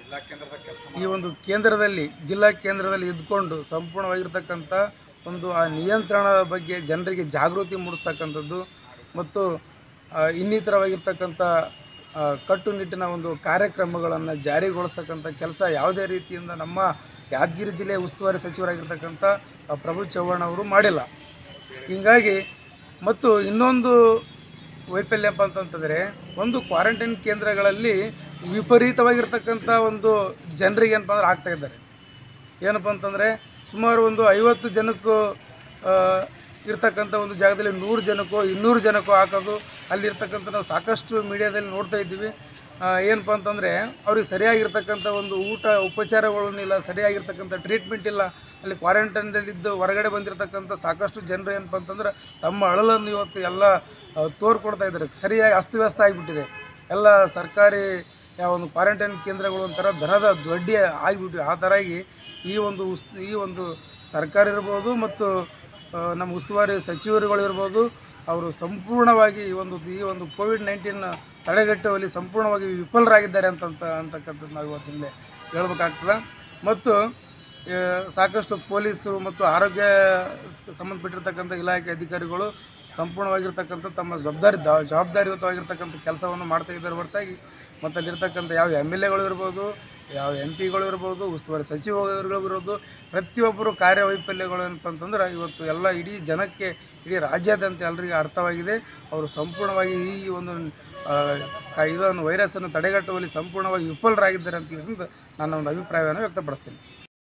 ಈ ಒಂದು ಕೇಂದ್ರದಲ್ಲಿ ಜಿಲ್ಲಾ ಕೇಂದ್ರದಲ್ಲಿ ಇದ್ಕೊಂಡು ಸಂಪೂರ್ಣವಾಗಿರ್ತಕ್ಕಂಥ ಒಂದು ಆ ನಿಯಂತ್ರಣದ ಬಗ್ಗೆ ಜನರಿಗೆ ಜಾಗೃತಿ ಮೂಡಿಸ್ತಕ್ಕಂಥದ್ದು ಮತ್ತು ಆ, ಇನ್ನಿತರವಾಗಿರ್ತಕ್ಕಂಥ ಆ, ಕಟ್ಟುನಿಟ್ಟಿನ ಒಂದು ಕಾರ್ಯಕ್ರಮಗಳನ್ನು ಜಾರಿಗೊಳಿಸ್ತಕ್ಕಂಥ ಕೆಲಸ ಯಾವುದೇ ರೀತಿಯಿಂದ ನಮ್ಮ ಯಾದಗಿರಿ ಜಿಲ್ಲೆ ಉಸ್ತುವಾರಿ ಸಚಿವರಾಗಿರ್ತಕ್ಕಂಥ ಆ, ಪ್ರಭು ಚವ್ಹಾಣ್ ಅವರು ಮಾಡಿಲ್ಲ ಹೀಗಾಗಿ ಮತ್ತು ಇನ್ನೊಂದು ವೈಫಲ್ಯಪ್ಪ ಅಂತಂತಂದರೆ ಒಂದು ಕ್ವಾರಂಟೈನ್ ಕೇಂದ್ರಗಳಲ್ಲಿ ವಿಪರೀತವಾಗಿರ್ತಕ್ಕಂಥ ಒಂದು ಜನರಿಗೆ ಏನಪ್ಪ ಅಂದ್ರೆ ಆಗ್ತಾ ಇದ್ದಾರೆ ಏನಪ್ಪ ಅಂತಂದರೆ ಸುಮಾರು ಒಂದು ಐವತ್ತು ಜನಕ್ಕೂ ಆ, ಇರ್ತಕ್ಕಂಥ ಒಂದು ಜಾಗದಲ್ಲಿ ನೂರು ಜನಕ್ಕೋ ಇನ್ನೂರು ಜನಕ್ಕೋ ಹಾಕೋದು ಅಲ್ಲಿರ್ತಕ್ಕಂಥ ನಾವು ಸಾಕಷ್ಟು ಮೀಡಿಯಾದಲ್ಲಿ ನೋಡ್ತಾ ಇದ್ದೀವಿ ಆ, ಏನಪ್ಪ ಅಂತಂದರೆ ಅವ್ರಿಗೆ ಸರಿಯಾಗಿರ್ತಕ್ಕಂಥ ಒಂದು ಊಟ ಉಪಚಾರಗಳನ್ನಿಲ್ಲ ಸರಿಯಾಗಿರ್ತಕ್ಕಂಥ ಟ್ರೀಟ್ಮೆಂಟ್ ಇಲ್ಲ ಅಲ್ಲಿ ಕ್ವಾರಂಟೈನ್ದಲ್ಲಿದ್ದು ಹೊರಗಡೆ ಬಂದಿರತಕ್ಕಂಥ ಸಾಕಷ್ಟು ಜನರು ಏನಪ್ಪ ಅಂತಂದ್ರೆ ತಮ್ಮ ಅಳಲನ್ನು ಇವತ್ತು ಎಲ್ಲ ಆ, ತೋರ್ಕೊಡ್ತಾ ಇದ್ದಾರೆ ಸರಿಯಾಗಿ ಅಸ್ತವ್ಯಸ್ತ ಆಗಿಬಿಟ್ಟಿದೆ ಎಲ್ಲ ಸರ್ಕಾರಿ ಯಾವ ಒಂದು ಕ್ವಾರಂಟೈನ್ ಕೇಂದ್ರಗಳು ಒಂಥರ ದನದ ದೊಡ್ಡಿ ಆಗಿಬಿಟ್ಟಿವೆ ಆ ಥರ ಆಗಿ ಈ ಒಂದು ಉಸ್ ಈ ಒಂದು ಸರ್ಕಾರ ಇರ್ಬೋದು ಮತ್ತು ಆ, ನಮ್ಮ ಉಸ್ತುವಾರಿ ಸಚಿವರುಗಳಿರ್ಬೋದು ಅವರು ಸಂಪೂರ್ಣವಾಗಿ ಈ ಒಂದು ಈ ಒಂದು ಕೋವಿಡ್ ನೈನ್ಟೀನ್ ತಡೆಗಟ್ಟುವಲ್ಲಿ ಸಂಪೂರ್ಣವಾಗಿ ವಿಫಲರಾಗಿದ್ದಾರೆ ಅಂತಂತ ಅಂತಕ್ಕಂಥದ್ದು ನಾವು ಇವತ್ತಿಲ್ಲೇ ಹೇಳ್ಬೇಕಾಗ್ತದೆ ಮತ್ತು ಆ, ಸಾಕಷ್ಟು ಪೊಲೀಸರು ಮತ್ತು ಆರೋಗ್ಯ ಸ- ಸಂಬಂಧಪಟ್ಟಿರ್ತಕ್ಕಂಥ ಇಲಾಖೆ ಅಧಿಕಾರಿಗಳು ಸಂಪೂರ್ಣವಾಗಿರ್ತಕ್ಕಂಥ ತಮ್ಮ ಜವಾಬ್ದಾರಿ ದ- ಜವಾಬ್ದಾರಿಯುತವಾಗಿರ್ತಕ್ಕಂಥ ಕೆಲಸವನ್ನು ಮಾಡ್ತಾ ಇದ್ದಾರೆ ಹೊರತಾಗಿ ಮತ್ತು ಅಲ್ಲಿರ್ತಕ್ಕಂಥ ಯಾವ ಎಮ್ ಎಲ್ ಎಗಳು ಇರ್ಬೋದು ಯಾವ ಎಂ ಪಿಗಳು ಇರ್ಬೋದು ಉಸ್ತುವಾರಿ ಸಚಿವರುಗಳು ಇರ್ಬೋದು ಪ್ರತಿಯೊಬ್ಬರು ಕಾರ್ಯವೈಫಲ್ಯಗಳು ಏನಪ್ಪ ಅಂತಂದ್ರೆ ಇವತ್ತು ಎಲ್ಲ ಇಡೀ ಜನಕ್ಕೆ ಇಡೀ ರಾಜ್ಯಾದ್ಯಂತ ಎಲ್ಲರಿಗೂ ಅರ್ಥವಾಗಿದೆ ಅವರು ಸಂಪೂರ್ಣವಾಗಿ ಈ ಒಂದು ಆ, ಕ- ಇದನ್ನು ವೈರಸ್ಸನ್ನು ತಡೆಗಟ್ಟುವಲ್ಲಿ ಸಂಪೂರ್ಣವಾಗಿ ವಿಫಲರಾಗಿದ್ದಾರೆ ಅಂತ ತಿಳಿಸಿದ ನನ್ನ ಒಂದು ಅಭಿಪ್ರಾಯವನ್ನು ವ್ಯಕ್ತಪಡಿಸ್ತೀನಿ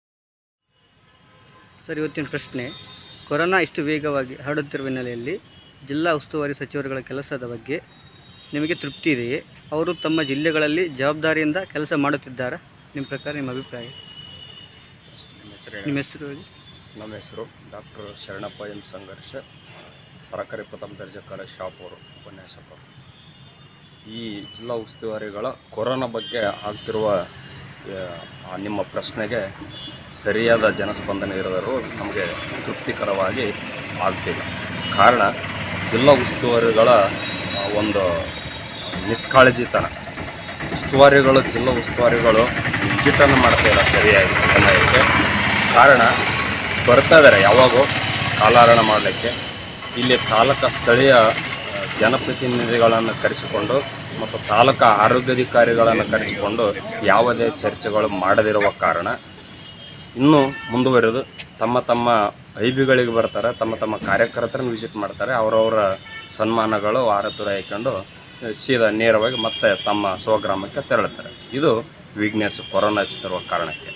ಸರ್ ಇವತ್ತಿನ ಪ್ರಶ್ನೆ ಕೊರೋನಾ ಇಷ್ಟು ವೇಗವಾಗಿ ಹರಡುತ್ತಿರುವ ಹಿನ್ನೆಲೆಯಲ್ಲಿ ಜಿಲ್ಲಾ ಉಸ್ತುವಾರಿ ಸಚಿವರುಗಳ ಕೆಲಸದ ಬಗ್ಗೆ ನಿಮಗೆ ತೃಪ್ತಿ ಇದೆಯೇ ಅವರು ತಮ್ಮ ಜಿಲ್ಲೆಗಳಲ್ಲಿ ಜವಾಬ್ದಾರಿಯಿಂದ ಕೆಲಸ ಮಾಡುತ್ತಿದ್ದಾರಾ ನಿಮ್ಮ ಪ್ರಕಾರ ನಿಮ್ಮ ಅಭಿಪ್ರಾಯ ನಿಮ್ಮ ಹೆಸರು ನಿಮ್ಮ ಹೆಸರು ಹೇಳಿ ನಮ್ಮ ಹೆಸರು ಡಾಕ್ಟರ್ ಶರಣಪ್ಪ ಎಂ ಸಂಘರ್ಷ ಸರಕಾರಿ ಪ್ರಥಮ ದರ್ಜೆ ಕಾಲೇಜ್ ಶಾಪೂರು ಉಪನ್ಯಾಸಕರು ಈ ಜಿಲ್ಲಾ ಉಸ್ತುವಾರಿಗಳ ಕೊರೋನಾ ಬಗ್ಗೆ ಆಗ್ತಿರುವ ಆ, ನಿಮ್ಮ ಪ್ರಶ್ನೆಗೆ ಸರಿಯಾದ ಜನಸ್ಪಂದನೆ ಇರೋದರೂ ನಮಗೆ ತೃಪ್ತಿಕರವಾಗಿ ಆಗ್ತಿಲ್ಲ ಕಾರಣ ಜಿಲ್ಲಾ ಉಸ್ತುವಾರಿಗಳ ಆ, ಒಂದು ನಿಷ್ಕಾಳಜಿತನ ಉಸ್ತುವಾರಿಗಳು ಜಿಲ್ಲಾ ಉಸ್ತುವಾರಿಗಳು ವಿಜಿಟನ್ನು ಮಾಡ್ತಾ ಇಲ್ಲ ಸರಿಯಾಗಿ ಸಮಯಕ್ಕೆ ಕಾರಣ ಬರ್ತಾ ಇದ್ದಾರೆ ಯಾವಾಗೋ ಕಾಲಹರಣ ಮಾಡಲಿಕ್ಕೆ ಇಲ್ಲಿ ತಾಲೂಕಾ ಸ್ಥಳೀಯ ಆ, ಜನಪ್ರತಿನಿಧಿಗಳನ್ನು ಕರೆಸಿಕೊಂಡು ಮತ್ತು ತಾಲೂಕಾ ಆರೋಗ್ಯಾಧಿಕಾರಿಗಳನ್ನು ಕರೆಸಿಕೊಂಡು ಯಾವುದೇ ಚರ್ಚೆಗಳು ಮಾಡದಿರುವ ಕಾರಣ ಇನ್ನೂ ಮುಂದುವರೆದು ತಮ್ಮ ತಮ್ಮ ಐಬಿಗಳಿಗೆ ಬರ್ತಾರೆ ತಮ್ಮ ತಮ್ಮ ಕಾರ್ಯಕರ್ತರನ್ನು ವಿಸಿಟ್ ಮಾಡ್ತಾರೆ ಅವರವರ ಸನ್ಮಾನಗಳು ಆರತುರ ಹಾಕೊಂಡು ಸೀದಾ ನೇರವಾಗಿ ಮತ್ತೆ ತಮ್ಮ ಸ್ವಗ್ರಾಮಕ್ಕೆ ತೆರಳುತ್ತಾರೆ ಇದು ವೀಕ್ನೆಸ್ ಕೊರೋನಾ ಹಚ್ಚುತ್ತಿರುವ ಕಾರಣಕ್ಕೆ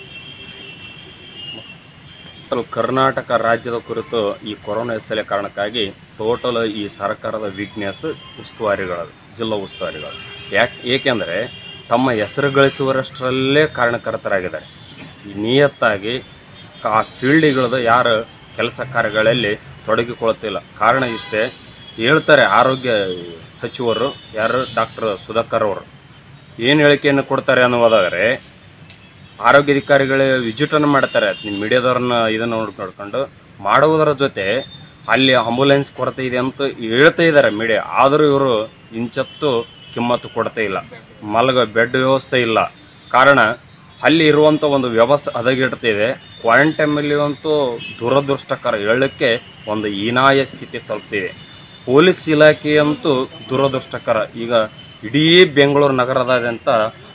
ಟೋಟಲ್ ಕರ್ನಾಟಕ ರಾಜ್ಯದ ಕುರಿತು ಈ ಕೊರೋನಾ ಹೆಚ್ಚಲೆ ಕಾರಣಕ್ಕಾಗಿ ಟೋಟಲ್ ಈ ಸರ್ಕಾರದ ವೀಕ್ನೆಸ್ ಉಸ್ತುವಾರಿಗಳು ಜಿಲ್ಲಾ ಉಸ್ತುವಾರಿಗಳು ಯಾಕೆ ಏಕೆಂದರೆ ತಮ್ಮ ಹೆಸರು ಗಳಿಸುವರಷ್ಟರಲ್ಲೇ ಕಾರಣಕರ್ತರಾಗಿದ್ದಾರೆ ಈ ನಿಯತ್ತಾಗಿ ಆ ಫೀಲ್ಡ್ಗಳದ್ದು ಯಾರು ಕೆಲಸ ಕಾರ್ಯಗಳಲ್ಲಿ ತೊಡಗಿಕೊಳ್ಳುತ್ತಿಲ್ಲ ಕಾರಣ ಇಷ್ಟೇ ಹೇಳ್ತಾರೆ ಆರೋಗ್ಯ ಸಚಿವರು ಯಾರು ಡಾಕ್ಟರ್ ಸುಧಾಕರ್ ಅವರು ಏನು ಹೇಳಿಕೆಯನ್ನು ಕೊಡ್ತಾರೆ ಅನ್ನೋದಾದರೆ ಆರೋಗ್ಯಾಧಿಕಾರಿಗಳೇ ವಿಸಿಟನ್ನು ಮಾಡ್ತಾರೆ ನಿಮ್ಮ ಮೀಡಿಯಾದವ್ರನ್ನ ಇದನ್ನು ನೋಡ್ ನೋಡ್ಕೊಂಡು ಮಾಡುವುದರ ಜೊತೆ ಅಲ್ಲಿ ಆಂಬುಲೆನ್ಸ್ ಕೊರತೆ ಇದೆ ಅಂತ ಹೇಳ್ತಾ ಇದ್ದಾರೆ ಮೀಡಿಯಾ ಆದರೂ ಇವರು ಇಂಚತ್ತು ಕಿಮ್ಮತ್ತು ಕೊಡ್ತಾ ಇಲ್ಲ ಮಲಗ ಬೆಡ್ ವ್ಯವಸ್ಥೆ ಇಲ್ಲ ಕಾರಣ ಅಲ್ಲಿ ಇರುವಂಥ ಒಂದು ವ್ಯವಸ್ಥೆ ಹದಗೆಡ್ತಿದೆ ಕ್ವಾರಂಟೈನಲ್ಲಿ ಅಂತೂ ದುರದೃಷ್ಟಕರ ಹೇಳಕ್ಕೆ ಒಂದು ಹೀನಾಯ ಸ್ಥಿತಿ ತಲುಪ್ತಿದೆ ಪೊಲೀಸ್ ಇಲಾಖೆಯಂತೂ ದುರದೃಷ್ಟಕರ ಈಗ ಇಡೀ ಬೆಂಗಳೂರು ನಗರದಾದ್ಯಂತ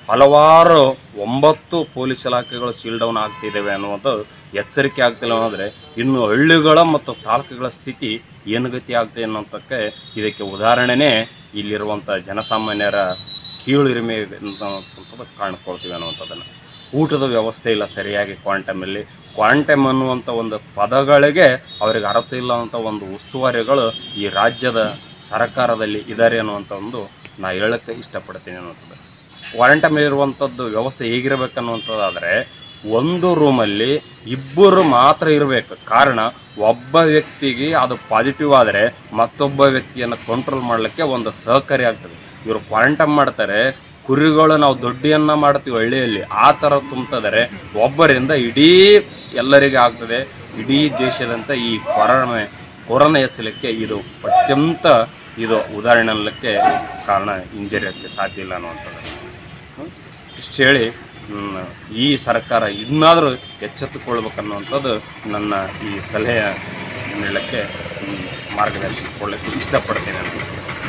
ಹಲವಾರು ಒಂಬತ್ತು ಪೊಲೀಸ್ ಇಲಾಖೆಗಳು ಸೀಲ್ ಡೌನ್ ಆಗ್ತಿದ್ದಾವೆ ಅನ್ನುವುದು ಎಚ್ಚರಿಕೆ ಆಗ್ತಿಲ್ಲ ಅನ್ನೋದ್ರೆ ಇನ್ನು ಹಳ್ಳಿಗಳ ಮತ್ತು ತಾಲೂಕುಗಳ ಸ್ಥಿತಿ ಏನು ಗತಿ ಆಗ್ತಿದೆ ಅನ್ನೋಂಥಕ್ಕೆ ಇದಕ್ಕೆ ಉದಾಹರಣೆನೇ ಇಲ್ಲಿರುವಂಥ ಜನಸಾಮಾನ್ಯರ ಕೀಳಿರಿಮೆ ಅಂತಕ್ಕಂಥದ್ದು ಕಾಣ್ಕೊಳ್ತೀವಿ ಅನ್ನುವಂಥದ್ದನ್ನು ಊಟದ ವ್ಯವಸ್ಥೆ ಇಲ್ಲ ಸರಿಯಾಗಿ ಕ್ವಾಂಟಮಲ್ಲಿ ಕ್ವಾಂಟಮ್ ಅನ್ನುವಂಥ ಒಂದು ಪದಗಳಿಗೆ ಅವರಿಗೆ ಅರ್ಥ ಇಲ್ಲ ಅಂತ ಒಂದು ಉಸ್ತುವಾರಿಗಳು ಈ ರಾಜ್ಯದ ಸರ್ಕಾರದಲ್ಲಿ ಇದ್ದಾರೆ ಅನ್ನುವಂಥ ಒಂದು ನಾ ಹೇಳಕ್ಕೆ ಇಷ್ಟಪಡ್ತೀನಿ ಅನ್ನುವಂಥದ್ದು ಕ್ವಾರಂಟೈನ್ ಇರುವಂಥದ್ದು ವ್ಯವಸ್ಥೆ ಹೇಗಿರಬೇಕನ್ನುವಂಥದ್ದಾದರೆ ಒಂದು ರೂಮಲ್ಲಿ ಇಬ್ಬರು ಮಾತ್ರ ಇರಬೇಕು ಕಾರಣ ಒಬ್ಬ ವ್ಯಕ್ತಿಗೆ ಅದು ಪಾಸಿಟಿವ್ ಆದರೆ ಮತ್ತೊಬ್ಬ ವ್ಯಕ್ತಿಯನ್ನು ಕಂಟ್ರೋಲ್ ಮಾಡಲಿಕ್ಕೆ ಒಂದು ಸಹಕಾರಿ ಆಗ್ತದೆ ಇವರು ಕ್ವಾರಂಟೈನ್ ಮಾಡ್ತಾರೆ ಕುರಿಗಳು ನಾವು ದೊಡ್ಡಿಯನ್ನ ಮಾಡ್ತೀವಿ ಹಳ್ಳಿಯಲ್ಲಿ ಆ ಥರ ತುಂಬ್ತಿದ್ದಾರೆ ಒಬ್ಬರಿಂದ ಇಡೀ ಎಲ್ಲರಿಗೆ ಆಗ್ತದೆ ಇಡೀ ದೇಶದಂತ ಈ ಕೊರೋನಾ ಕೊರೋನಾ ಹೆಚ್ಚಲಿಕ್ಕೆ ಇದು ಅತ್ಯಂತ ಇದು ಉದಾಹರಣೆ ಅನ್ನಲಿಕ್ಕೆ ಕಾರಣ ಇಂಜರಿಯಕ್ಕೆ ಸಾಧ್ಯ ಇಲ್ಲ ಅನ್ನುವಂಥದ್ದು ಹ್ಮ್. ಇಷ್ಟು ಹೇಳಿ ಹ್ಮ್, ಈ ಸರ್ಕಾರ ಇನ್ನಾದರೂ ಎಚ್ಚೆತ್ತುಕೊಳ್ಬೇಕನ್ನುವಂಥದ್ದು ನನ್ನ ಈ ಸಲಹೆ ನೀಡಲಿಕ್ಕೆ ಹ್ಮ್, ಮಾರ್ಗದರ್ಶನ ಕೊಡಲಿಕ್ಕೆ ಇಷ್ಟಪಡ್ತೀನಿ ಅಂತ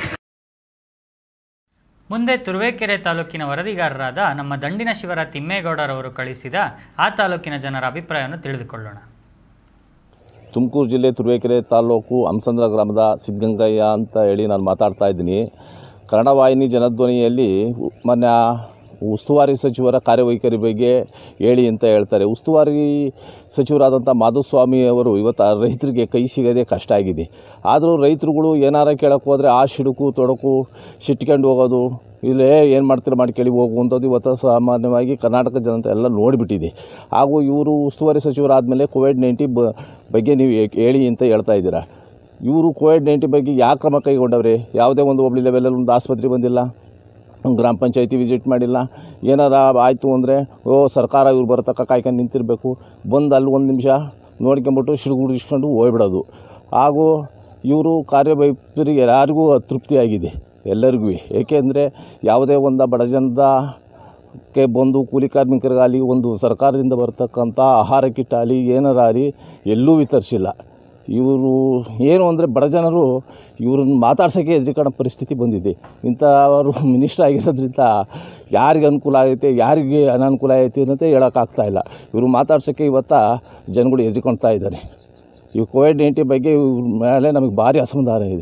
ಮುಂದೆ ತುರುವೇಕೆರೆ ತಾಲೂಕಿನ ವರದಿಗಾರರಾದ ನಮ್ಮ ದಂಡಿನ ಶಿವರ ತಿಮ್ಮೇಗೌಡರವರು ಕಳಿಸಿದ ಆ ತಾಲೂಕಿನ ಜನರ ಅಭಿಪ್ರಾಯವನ್ನು ತಿಳಿದುಕೊಳ್ಳೋಣ ತುಮಕೂರು ಜಿಲ್ಲೆ ತುರುವೇಕೆರೆ ತಾಲೂಕು ಹಂಸಂದ್ರ ಗ್ರಾಮದ ಸಿದ್ಧಗಂಗಯ್ಯ ಅಂತ ಹೇಳಿ ನಾನು ಮಾತಾಡ್ತಾ ಇದ್ದೀನಿ ಕನ್ನಡ ವಾಹಿನಿ ಜನಧ್ವನಿಯಲ್ಲಿ ಮೊನ್ನೆ ಉಸ್ತುವಾರಿ ಸಚಿವರ ಕಾರ್ಯವೈಖರಿ ಬಗ್ಗೆ ಹೇಳಿ ಅಂತ ಹೇಳ್ತಾರೆ ಉಸ್ತುವಾರಿ ಸಚಿವರಾದಂಥ ಮಾಧುಸ್ವಾಮಿ ಅವರು ಇವತ್ತು ಆ ರೈತರಿಗೆ ಕೈ ಸಿಗೋದೇ ಕಷ್ಟ ಆಗಿದೆ ಆದರೂ ರೈತರುಗಳು ಏನಾರ ಕೇಳಕ್ಕೆ ಹೋದರೆ ಆ ಸಿಡುಕು ತೊಡಕು ಸಿಟ್ಕೊಂಡು ಹೋಗೋದು ಇಲ್ಲೇ ಏನು ಮಾಡ್ತೀರ ಮಾಡಿ ಕೇಳಿ ಹೋಗುವಂಥದ್ದು ಇವತ್ತು ಸಾಮಾನ್ಯವಾಗಿ ಕರ್ನಾಟಕ ಜನತೆ ಎಲ್ಲ ನೋಡಿಬಿಟ್ಟಿದೆ ಹಾಗೂ ಇವರು ಉಸ್ತುವಾರಿ ಸಚಿವರಾದಮೇಲೆ ಕೋವಿಡ್ ನೈನ್ಟೀನ್ ಬ ಬಗ್ಗೆ ನೀವು ಏ- ಹೇಳಿ ಅಂತ ಹೇಳ್ತಾ ಇದ್ದೀರಾ ಇವರು ಕೋವಿಡ್ ನೈನ್ಟೀನ್ ಬಗ್ಗೆ ಯಾವ ಕ್ರಮ ಕೈಗೊಂಡವ್ರೆ ಯಾವುದೇ ಒಂದು ಹೋಬಳಿ ಲೆವೆಲಲ್ಲಿ ಒಂದು ಆಸ್ಪತ್ರೆ ಬಂದಿಲ್ಲ ಗ್ರಾಮ ಪಂಚಾಯತಿ ವಿಸಿಟ್ ಮಾಡಿಲ್ಲ ಏನಾರ ಆಯಿತು ಅಂದರೆ ಓ ಸರ್ಕಾರ ಇವ್ರು ಬರತಕ್ಕ ಕಾಯ್ಕೊಂಡು ನಿಂತಿರಬೇಕು ಬಂದು ಅಲ್ಲಿ ಒಂದು ನಿಮಿಷ ನೋಡ್ಕೊಂಬಿಟ್ಟು ಶಿಡುಗುಡು ಇಸ್ಕೊಂಡು ಹೋಗ್ಬಿಡೋದು ಹಾಗೂ ಇವರು ಕಾರ್ಯವೈಖರಿಗೆ ಯಾರಿಗೂ ಅತೃಪ್ತಿಯಾಗಿದೆ ಎಲ್ಲರಿಗೂ ಏಕೆಂದರೆ ಯಾವುದೇ ಒಂದು ಬಡ ಜನದ ಕ್ಕೆ ಬಂದು ಕೂಲಿ ಕಾರ್ಮಿಕರಿಗಾಗಲಿ ಒಂದು ಸರ್ಕಾರದಿಂದ ಬರ್ತಕ್ಕಂಥ ಆಹಾರ ಕಿಟ್ ಆಗಲಿ ಏನಾರ ಆಗಲಿ ಎಲ್ಲೂ ವಿತರಿಸಿಲ್ಲ ಇವರು ಏನು ಅಂದರೆ ಬಡ ಜನರು ಇವ್ರನ್ನ ಮಾತಾಡ್ಸೋಕ್ಕೆ ಹೆದರಿಕೊಳ್ಳೋ ಪರಿಸ್ಥಿತಿ ಬಂದಿದೆ ಇಂಥವರು ಮಿನಿಸ್ಟರ್ ಆಗಿರೋದ್ರಿಂದ ಯಾರಿಗೆ ಅನುಕೂಲ ಆಗೈತೆ ಯಾರಿಗೆ ಅನಾನುಕೂಲ ಆಗೈತೆ ಅನ್ನೋದೇ ಹೇಳೋಕ್ಕಾಗ್ತಾ ಇಲ್ಲ ಇವರು ಮಾತಾಡ್ಸೋಕ್ಕೆ ಇವತ್ತು ಜನಗಳು ಹೆದರ್ಕೊಳ್ತಾ ಇದ್ದಾರೆ ಈ ಕೋವಿಡ್ ನೈನ್ಟೀನ್ ಬಗ್ಗೆ ಇವ್ರ ಮೇಲೆ ನಮಗೆ ಭಾರಿ ಅಸಮಾಧಾನ ಇದೆ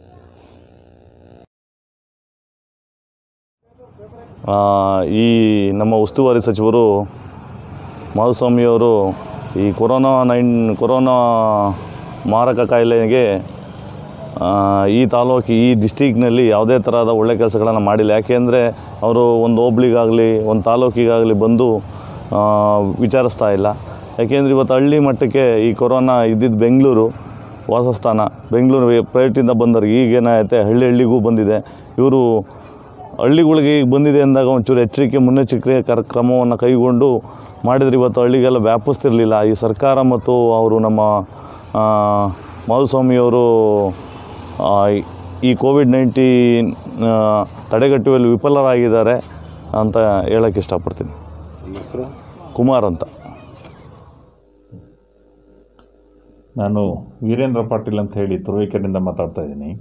ಆ, ಈ ನಮ್ಮ ಉಸ್ತುವಾರಿ ಸಚಿವರು ಮಾಧುಸ್ವಾಮಿಯವರು ಈ ಕೊರೋನಾ ನೈನ್ ಕೊರೋನಾ ಮಾರಕ ಕಾಯಿಲೆಗೆ ಆ, ಈ ತಾಲೂಕು ಈ ಡಿಸ್ಟಿಕ್ನಲ್ಲಿ ಯಾವುದೇ ಥರದ ಒಳ್ಳೆ ಕೆಲಸಗಳನ್ನು ಮಾಡಿಲ್ಲ ಯಾಕೆಂದರೆ ಅವರು ಒಂದು ಹೋಬ್ಳಿಗಾಗಲಿ ಒಂದು ತಾಲೂಕಿಗಾಗಲಿ ಬಂದು ಆ, ವಿಚಾರಿಸ್ತಾ ಇಲ್ಲ ಯಾಕೆಂದರೆ ಇವತ್ತು ಹಳ್ಳಿ ಮಟ್ಟಕ್ಕೆ ಈ ಕೊರೋನಾ ಇದ್ದಿದ್ದು ಬೆಂಗಳೂರು ವಾಸಸ್ಥಾನ ಬೆಂಗಳೂರು ಪ್ರೈವೇಟಿಂದ ಬಂದವ್ರಿಗೆ ಈಗೇನಾಗೈತೆ ಹಳ್ಳಿ ಹಳ್ಳಿಗೂ ಬಂದಿದೆ ಇವರು ಹಳ್ಳಿಗಳಿಗೆ ಈಗ ಬಂದಿದೆ ಅಂದಾಗ ಒಂಚೂರು ಎಚ್ಚರಿಕೆ ಮುನ್ನೆಚ್ಚರಿಕೆ ಕರ ಕ್ರಮವನ್ನು ಕೈಗೊಂಡು ಮಾಡಿದರೆ ಇವತ್ತು ಹಳ್ಳಿಗೆಲ್ಲ ವ್ಯಾಪಿಸ್ತಿರಲಿಲ್ಲ ಈ ಸರ್ಕಾರ ಮತ್ತು ಅವರು ನಮ್ಮ ಆ, ಮಾಧುಸ್ವಾಮಿಯವರು ಆ, ಈ- ಈ ಕೋವಿಡ್ ನೈನ್ಟೀನ್ ತಡೆಗಟ್ಟುವಲ್ಲಿ ವಿಫಲರಾಗಿದ್ದಾರೆ ಅಂತ ಹೇಳೋಕ್ಕೆ ಇಷ್ಟಪಡ್ತೀನಿ ಕುಮಾರ್ ಅಂತ ನಾನು ವೀರೇಂದ್ರ ಪಾಟೀಲ್ ಅಂತ ಹೇಳಿ ತುರುವೇಕೆರೆಯಿಂದ ಮಾತಾಡ್ತಾ ಇದ್ದೀನಿ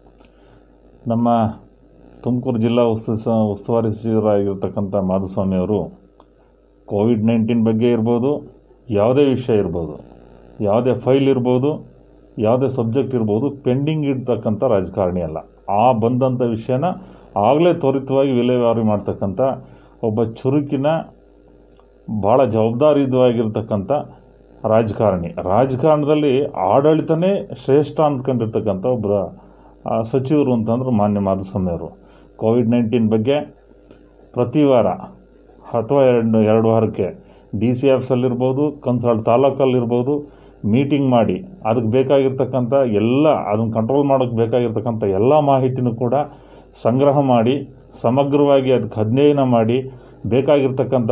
ನಮ್ಮ ತುಮಕೂರು ಜಿಲ್ಲಾ ಉಸ್ತು ಸ ಉಸ್ತುವಾರಿ ಸಚಿವರಾಗಿರ್ತಕ್ಕಂಥ ಮಾಧುಸ್ವಾಮಿ ಅವರು ಕೋವಿಡ್ ನೈನ್ಟೀನ್ ಬಗ್ಗೆ ಇರ್ಬೋದು ಯಾವುದೇ ವಿಷಯ ಇರ್ಬೋದು ಯಾವುದೇ ಫೈಲ್ ಇರ್ಬೋದು ಯಾವುದೇ ಸಬ್ಜೆಕ್ಟ್ ಇರ್ಬೋದು ಪೆಂಡಿಂಗ್ ಇಡ್ತಕ್ಕಂಥ ರಾಜಕಾರಣಿ ಅಲ್ಲ ಆ ಬಂದಂಥ ವಿಷಯನ ಆಗಲೇ ತ್ವರಿತವಾಗಿ ವಿಲೇವಾರಿ ಮಾಡ್ತಕ್ಕಂಥ ಒಬ್ಬ ಚುರುಕಿನ ಭಾಳ ಜವಾಬ್ದಾರಿಯುತವಾಗಿರ್ತಕ್ಕಂಥ ರಾಜಕಾರಣಿ ರಾಜಕಾರಣದಲ್ಲಿ ಆಡಳಿತನೇ ಶ್ರೇಷ್ಠ ಅಂದ್ಕೊಂಡಿರ್ತಕ್ಕಂಥ ಒಬ್ಬರ ಆ, ಸಚಿವರು ಅಂತಂದ್ರೆ ಮಾನ್ಯ ಮಾಧುಸ್ವಾಮಿ ಅವರು ಕೋವಿಡ್ ನೈನ್ಟೀನ್ ಬಗ್ಗೆ ಪ್ರತಿ ವಾರ ಅಥವಾ ಎರಡು ಎರಡು ವಾರಕ್ಕೆ ಡಿ ಸಿ ಆಫೀಸಲ್ಲಿರ್ಬೋದು ಕನ್ಸಲ್ಟ್ ತಾಲೂಕಲ್ಲಿರ್ಬೋದು ಮೀಟಿಂಗ್ ಮಾಡಿ ಅದಕ್ಕೆ ಬೇಕಾಗಿರ್ತಕ್ಕಂಥ ಎಲ್ಲ ಅದನ್ನು ಕಂಟ್ರೋಲ್ ಮಾಡೋಕ್ಕೆ ಬೇಕಾಗಿರ್ತಕ್ಕಂಥ ಎಲ್ಲ ಮಾಹಿತಿನೂ ಕೂಡ ಸಂಗ್ರಹ ಮಾಡಿ ಸಮಗ್ರವಾಗಿ ಅದಕ್ಕೆ ಅಧ್ಯಯನ ಮಾಡಿ ಬೇಕಾಗಿರ್ತಕ್ಕಂಥ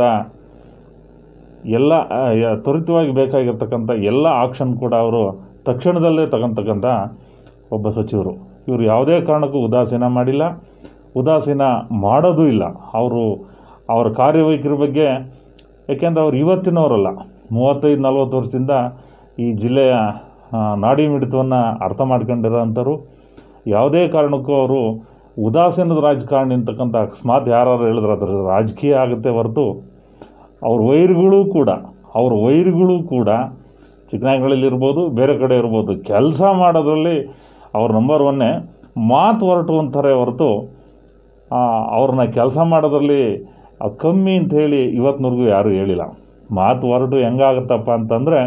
ಎಲ್ಲ ಆ, ಯ- ತ್ವರಿತವಾಗಿ ಬೇಕಾಗಿರ್ತಕ್ಕಂಥ ಎಲ್ಲ ಆಕ್ಷನ್ ಕೂಡ ಅವರು ತಕ್ಷಣದಲ್ಲೇ ತಗೊಂತಕ್ಕಂಥ ಒಬ್ಬ ಸಚಿವರು ಇವರು ಯಾವುದೇ ಕಾರಣಕ್ಕೂ ಉದಾಸೀನ ಮಾಡಿಲ್ಲ ಉದಾಸೀನ ಮಾಡೋದೂ ಇಲ್ಲ ಅವರು ಅವರ ಕಾರ್ಯವೈಖರಿ ಬಗ್ಗೆ ಯಾಕೆಂದರೆ ಅವ್ರು ಇವತ್ತಿನವರಲ್ಲ ಮೂವತ್ತೈದು ನಲ್ವತ್ತು ವರ್ಷದಿಂದ ಈ ಜಿಲ್ಲೆಯ ಆ, ನಾಡಿ ಮಿಡಿತವನ್ನು ಅರ್ಥ ಮಾಡ್ಕೊಂಡಿರೋ ಅಂಥವ್ರು ಯಾವುದೇ ಕಾರಣಕ್ಕೂ ಅವರು ಉದಾಸೀನದ ರಾಜಕಾರಣಿ ಅಂತಕ್ಕಂಥ ಅಕಸ್ಮಾತ್ ಯಾರು ಹೇಳಿದ್ರೆ ಅದ್ರ ರಾಜಕೀಯ ಆಗುತ್ತೆ ಹೊರತು ಅವ್ರ ವೈರ್ಗಳು ಕೂಡ ಅವ್ರ ವೈರ್ಗಳು ಕೂಡ ಚಿಕ್ಕನಾಯಿಗಳಲ್ಲಿರ್ಬೋದು ಬೇರೆ ಕಡೆ ಇರ್ಬೋದು ಕೆಲಸ ಮಾಡೋದ್ರಲ್ಲಿ ಅವ್ರ ನಂಬರ್ ಒನ್ನೇ ಮಾತು ಹೊರಟು ಅಂತಾರೆ ಹೊರತು ಆ, ಅವ್ರನ್ನ ಕೆಲಸ ಮಾಡೋದ್ರಲ್ಲಿ ಆ, ಕಮ್ಮಿ ಅಂತ ಹೇಳಿ ಇವತ್ತಿನವರೆಗೂ ಯಾರೂ ಹೇಳಿಲ್ಲ ಮಾತು ಹೊರಟು ಹೆಂಗಾಗುತ್ತಪ್ಪ ಅಂತಂದರೆ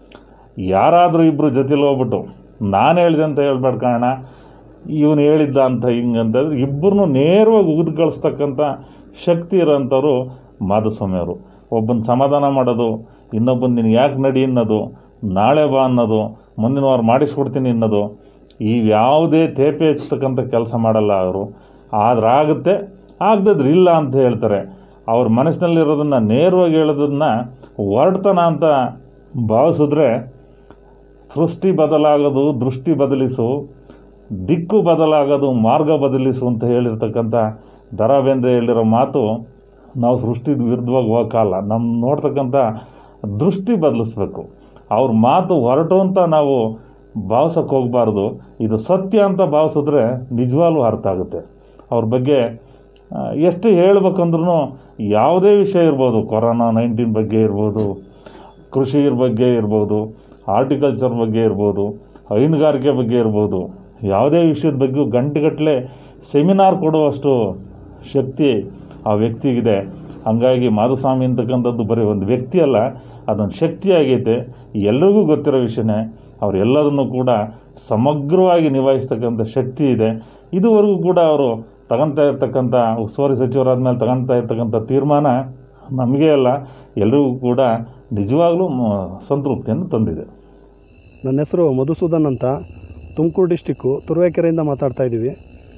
ಯಾರಾದರೂ ಇಬ್ಬರು ಜೊತೆಲಿ ಹೋಗ್ಬಿಟ್ಟು ನಾನು ಹೇಳಿದೆ ಅಂತ ಹೇಳ್ಬೇಡ ಕಾರಣ ಇವನು ಹೇಳಿದ್ದ ಅಂತ ಹಿಂಗಂತಂದ್ರೆ ಇಬ್ಬರನ್ನೂ ನೇರವಾಗಿ ಉಗಿದು ಕಳಿಸ್ತಕ್ಕಂಥ ಶಕ್ತಿ ಇರೋಂಥವ್ರು ಮಾಧುಸ್ವಾಮಿ ಅವರು ಒಬ್ಬನ ಸಮಾಧಾನ ಮಾಡೋದು ಇನ್ನೊಬ್ಬನ ನಿನಗೆ ಯಾಕೆ ನಡಿ ಅನ್ನೋದು ನಾಳೆ ಬಾ ಅನ್ನೋದು ಮುಂದಿನ ವಾರ ಮಾಡಿಸ್ಕೊಡ್ತೀನಿ ಅನ್ನೋದು ಇವ್ಯಾವುದೇ ತೇಪೆ ಹಚ್ತಕ್ಕಂಥ ಕೆಲಸ ಮಾಡಲ್ಲ ಅವರು ಆದ್ರೆ ಆಗುತ್ತೆ ಆಗದಿದ್ರೆ ಇಲ್ಲ ಅಂತ ಹೇಳ್ತಾರೆ ಅವ್ರ ಮನಸ್ಸಿನಲ್ಲಿರೋದನ್ನು ನೇರವಾಗಿ ಹೇಳೋದನ್ನು ಹೊರಡ್ತನ ಅಂತ ಭಾವಿಸಿದ್ರೆ ಸೃಷ್ಟಿ ಬದಲಾಗೋದು ದೃಷ್ಟಿ ಬದಲಿಸು ದಿಕ್ಕು ಬದಲಾಗೋದು ಮಾರ್ಗ ಬದಲಿಸು ಅಂತ ಹೇಳಿರ್ತಕ್ಕಂಥ ದರ ಬೇಂದ್ರೆ ಹೇಳಿರೋ ಮಾತು ನಾವು ಸೃಷ್ಟಿ ವಿರುದ್ಧವಾಗಿ ಹೋಗಕ್ಕಲ್ಲ ನಮ್ಮ ನೋಡ್ತಕ್ಕಂಥ ದೃಷ್ಟಿ ಬದಲಿಸ್ಬೇಕು ಅವ್ರ ಮಾತು ಹೊರಟು ಅಂತ ನಾವು ಭಾವಿಸೋಕ್ಕೆ ಹೋಗಬಾರ್ದು ಇದು ಸತ್ಯ ಅಂತ ಭಾವಿಸಿದ್ರೆ ನಿಜವಾಗ್ಲೂ ಅರ್ಥ ಆಗುತ್ತೆ ಅವ್ರ ಬಗ್ಗೆ ಆ, ಎಷ್ಟು ಹೇಳ್ಬೇಕಂದ್ರೂ ಯಾವುದೇ ವಿಷಯ ಇರ್ಬೋದು ಕೊರೋನಾ ನೈನ್ಟೀನ್ ಬಗ್ಗೆ ಇರ್ಬೋದು ಕೃಷಿಯ ಬಗ್ಗೆ ಇರ್ಬೋದು ಹಾರ್ಟಿಕಲ್ಚರ್ ಬಗ್ಗೆ ಇರ್ಬೋದು ಹೈನುಗಾರಿಕೆ ಬಗ್ಗೆ ಇರ್ಬೋದು ಯಾವುದೇ ವಿಷಯದ ಬಗ್ಗೆಯೂ ಗಂಟೆಗಟ್ಟಲೆ ಸೆಮಿನಾರ್ ಕೊಡುವಷ್ಟು ಶಕ್ತಿ ಆ ವ್ಯಕ್ತಿಗಿದೆ ಹಂಗಾಗಿ ಮಾಧುಸ್ವಾಮಿ ಅಂತಕ್ಕಂಥದ್ದು ಬರೀ ಒಂದು ವ್ಯಕ್ತಿ ಅಲ್ಲ ಅದೊಂದು ಶಕ್ತಿ ಆಗೈತೆ ಎಲ್ರಿಗೂ ಗೊತ್ತಿರೋ ವಿಷಯನೇ ಅವರೆಲ್ಲದನ್ನು ಕೂಡ ಸಮಗ್ರವಾಗಿ ನಿಭಾಯಿಸ್ತಕ್ಕಂಥ ಶಕ್ತಿ ಇದೆ ಇದುವರೆಗೂ ಕೂಡ ಅವರು ತಗೊಳ್ತಾ ಇರ್ತಕ್ಕಂಥ ಉಸ್ತುವಾರಿ ಸಚಿವರಾದ್ಮೇಲೆ ತಗೊಳ್ತಾ ಇರ್ತಕ್ಕಂಥ ತೀರ್ಮಾನ ನಮಗೆ ಅಲ್ಲ ಎಲ್ರಿಗೂ ಕೂಡ ನಿಜವಾಗ್ಲೂ ಮ- ಸಂತೃಪ್ತಿಯನ್ನು ತಂದಿದೆ ನನ್ನ ಹೆಸರು ಮಧುಸೂದನ್ ಅಂತ ತುಮಕೂರು ಡಿಸ್ಟಿಕ್ಕು ತುರುವೇಕೆರೆಯಿಂದ ಮಾತಾಡ್ತಾ ಇದ್ದೀವಿ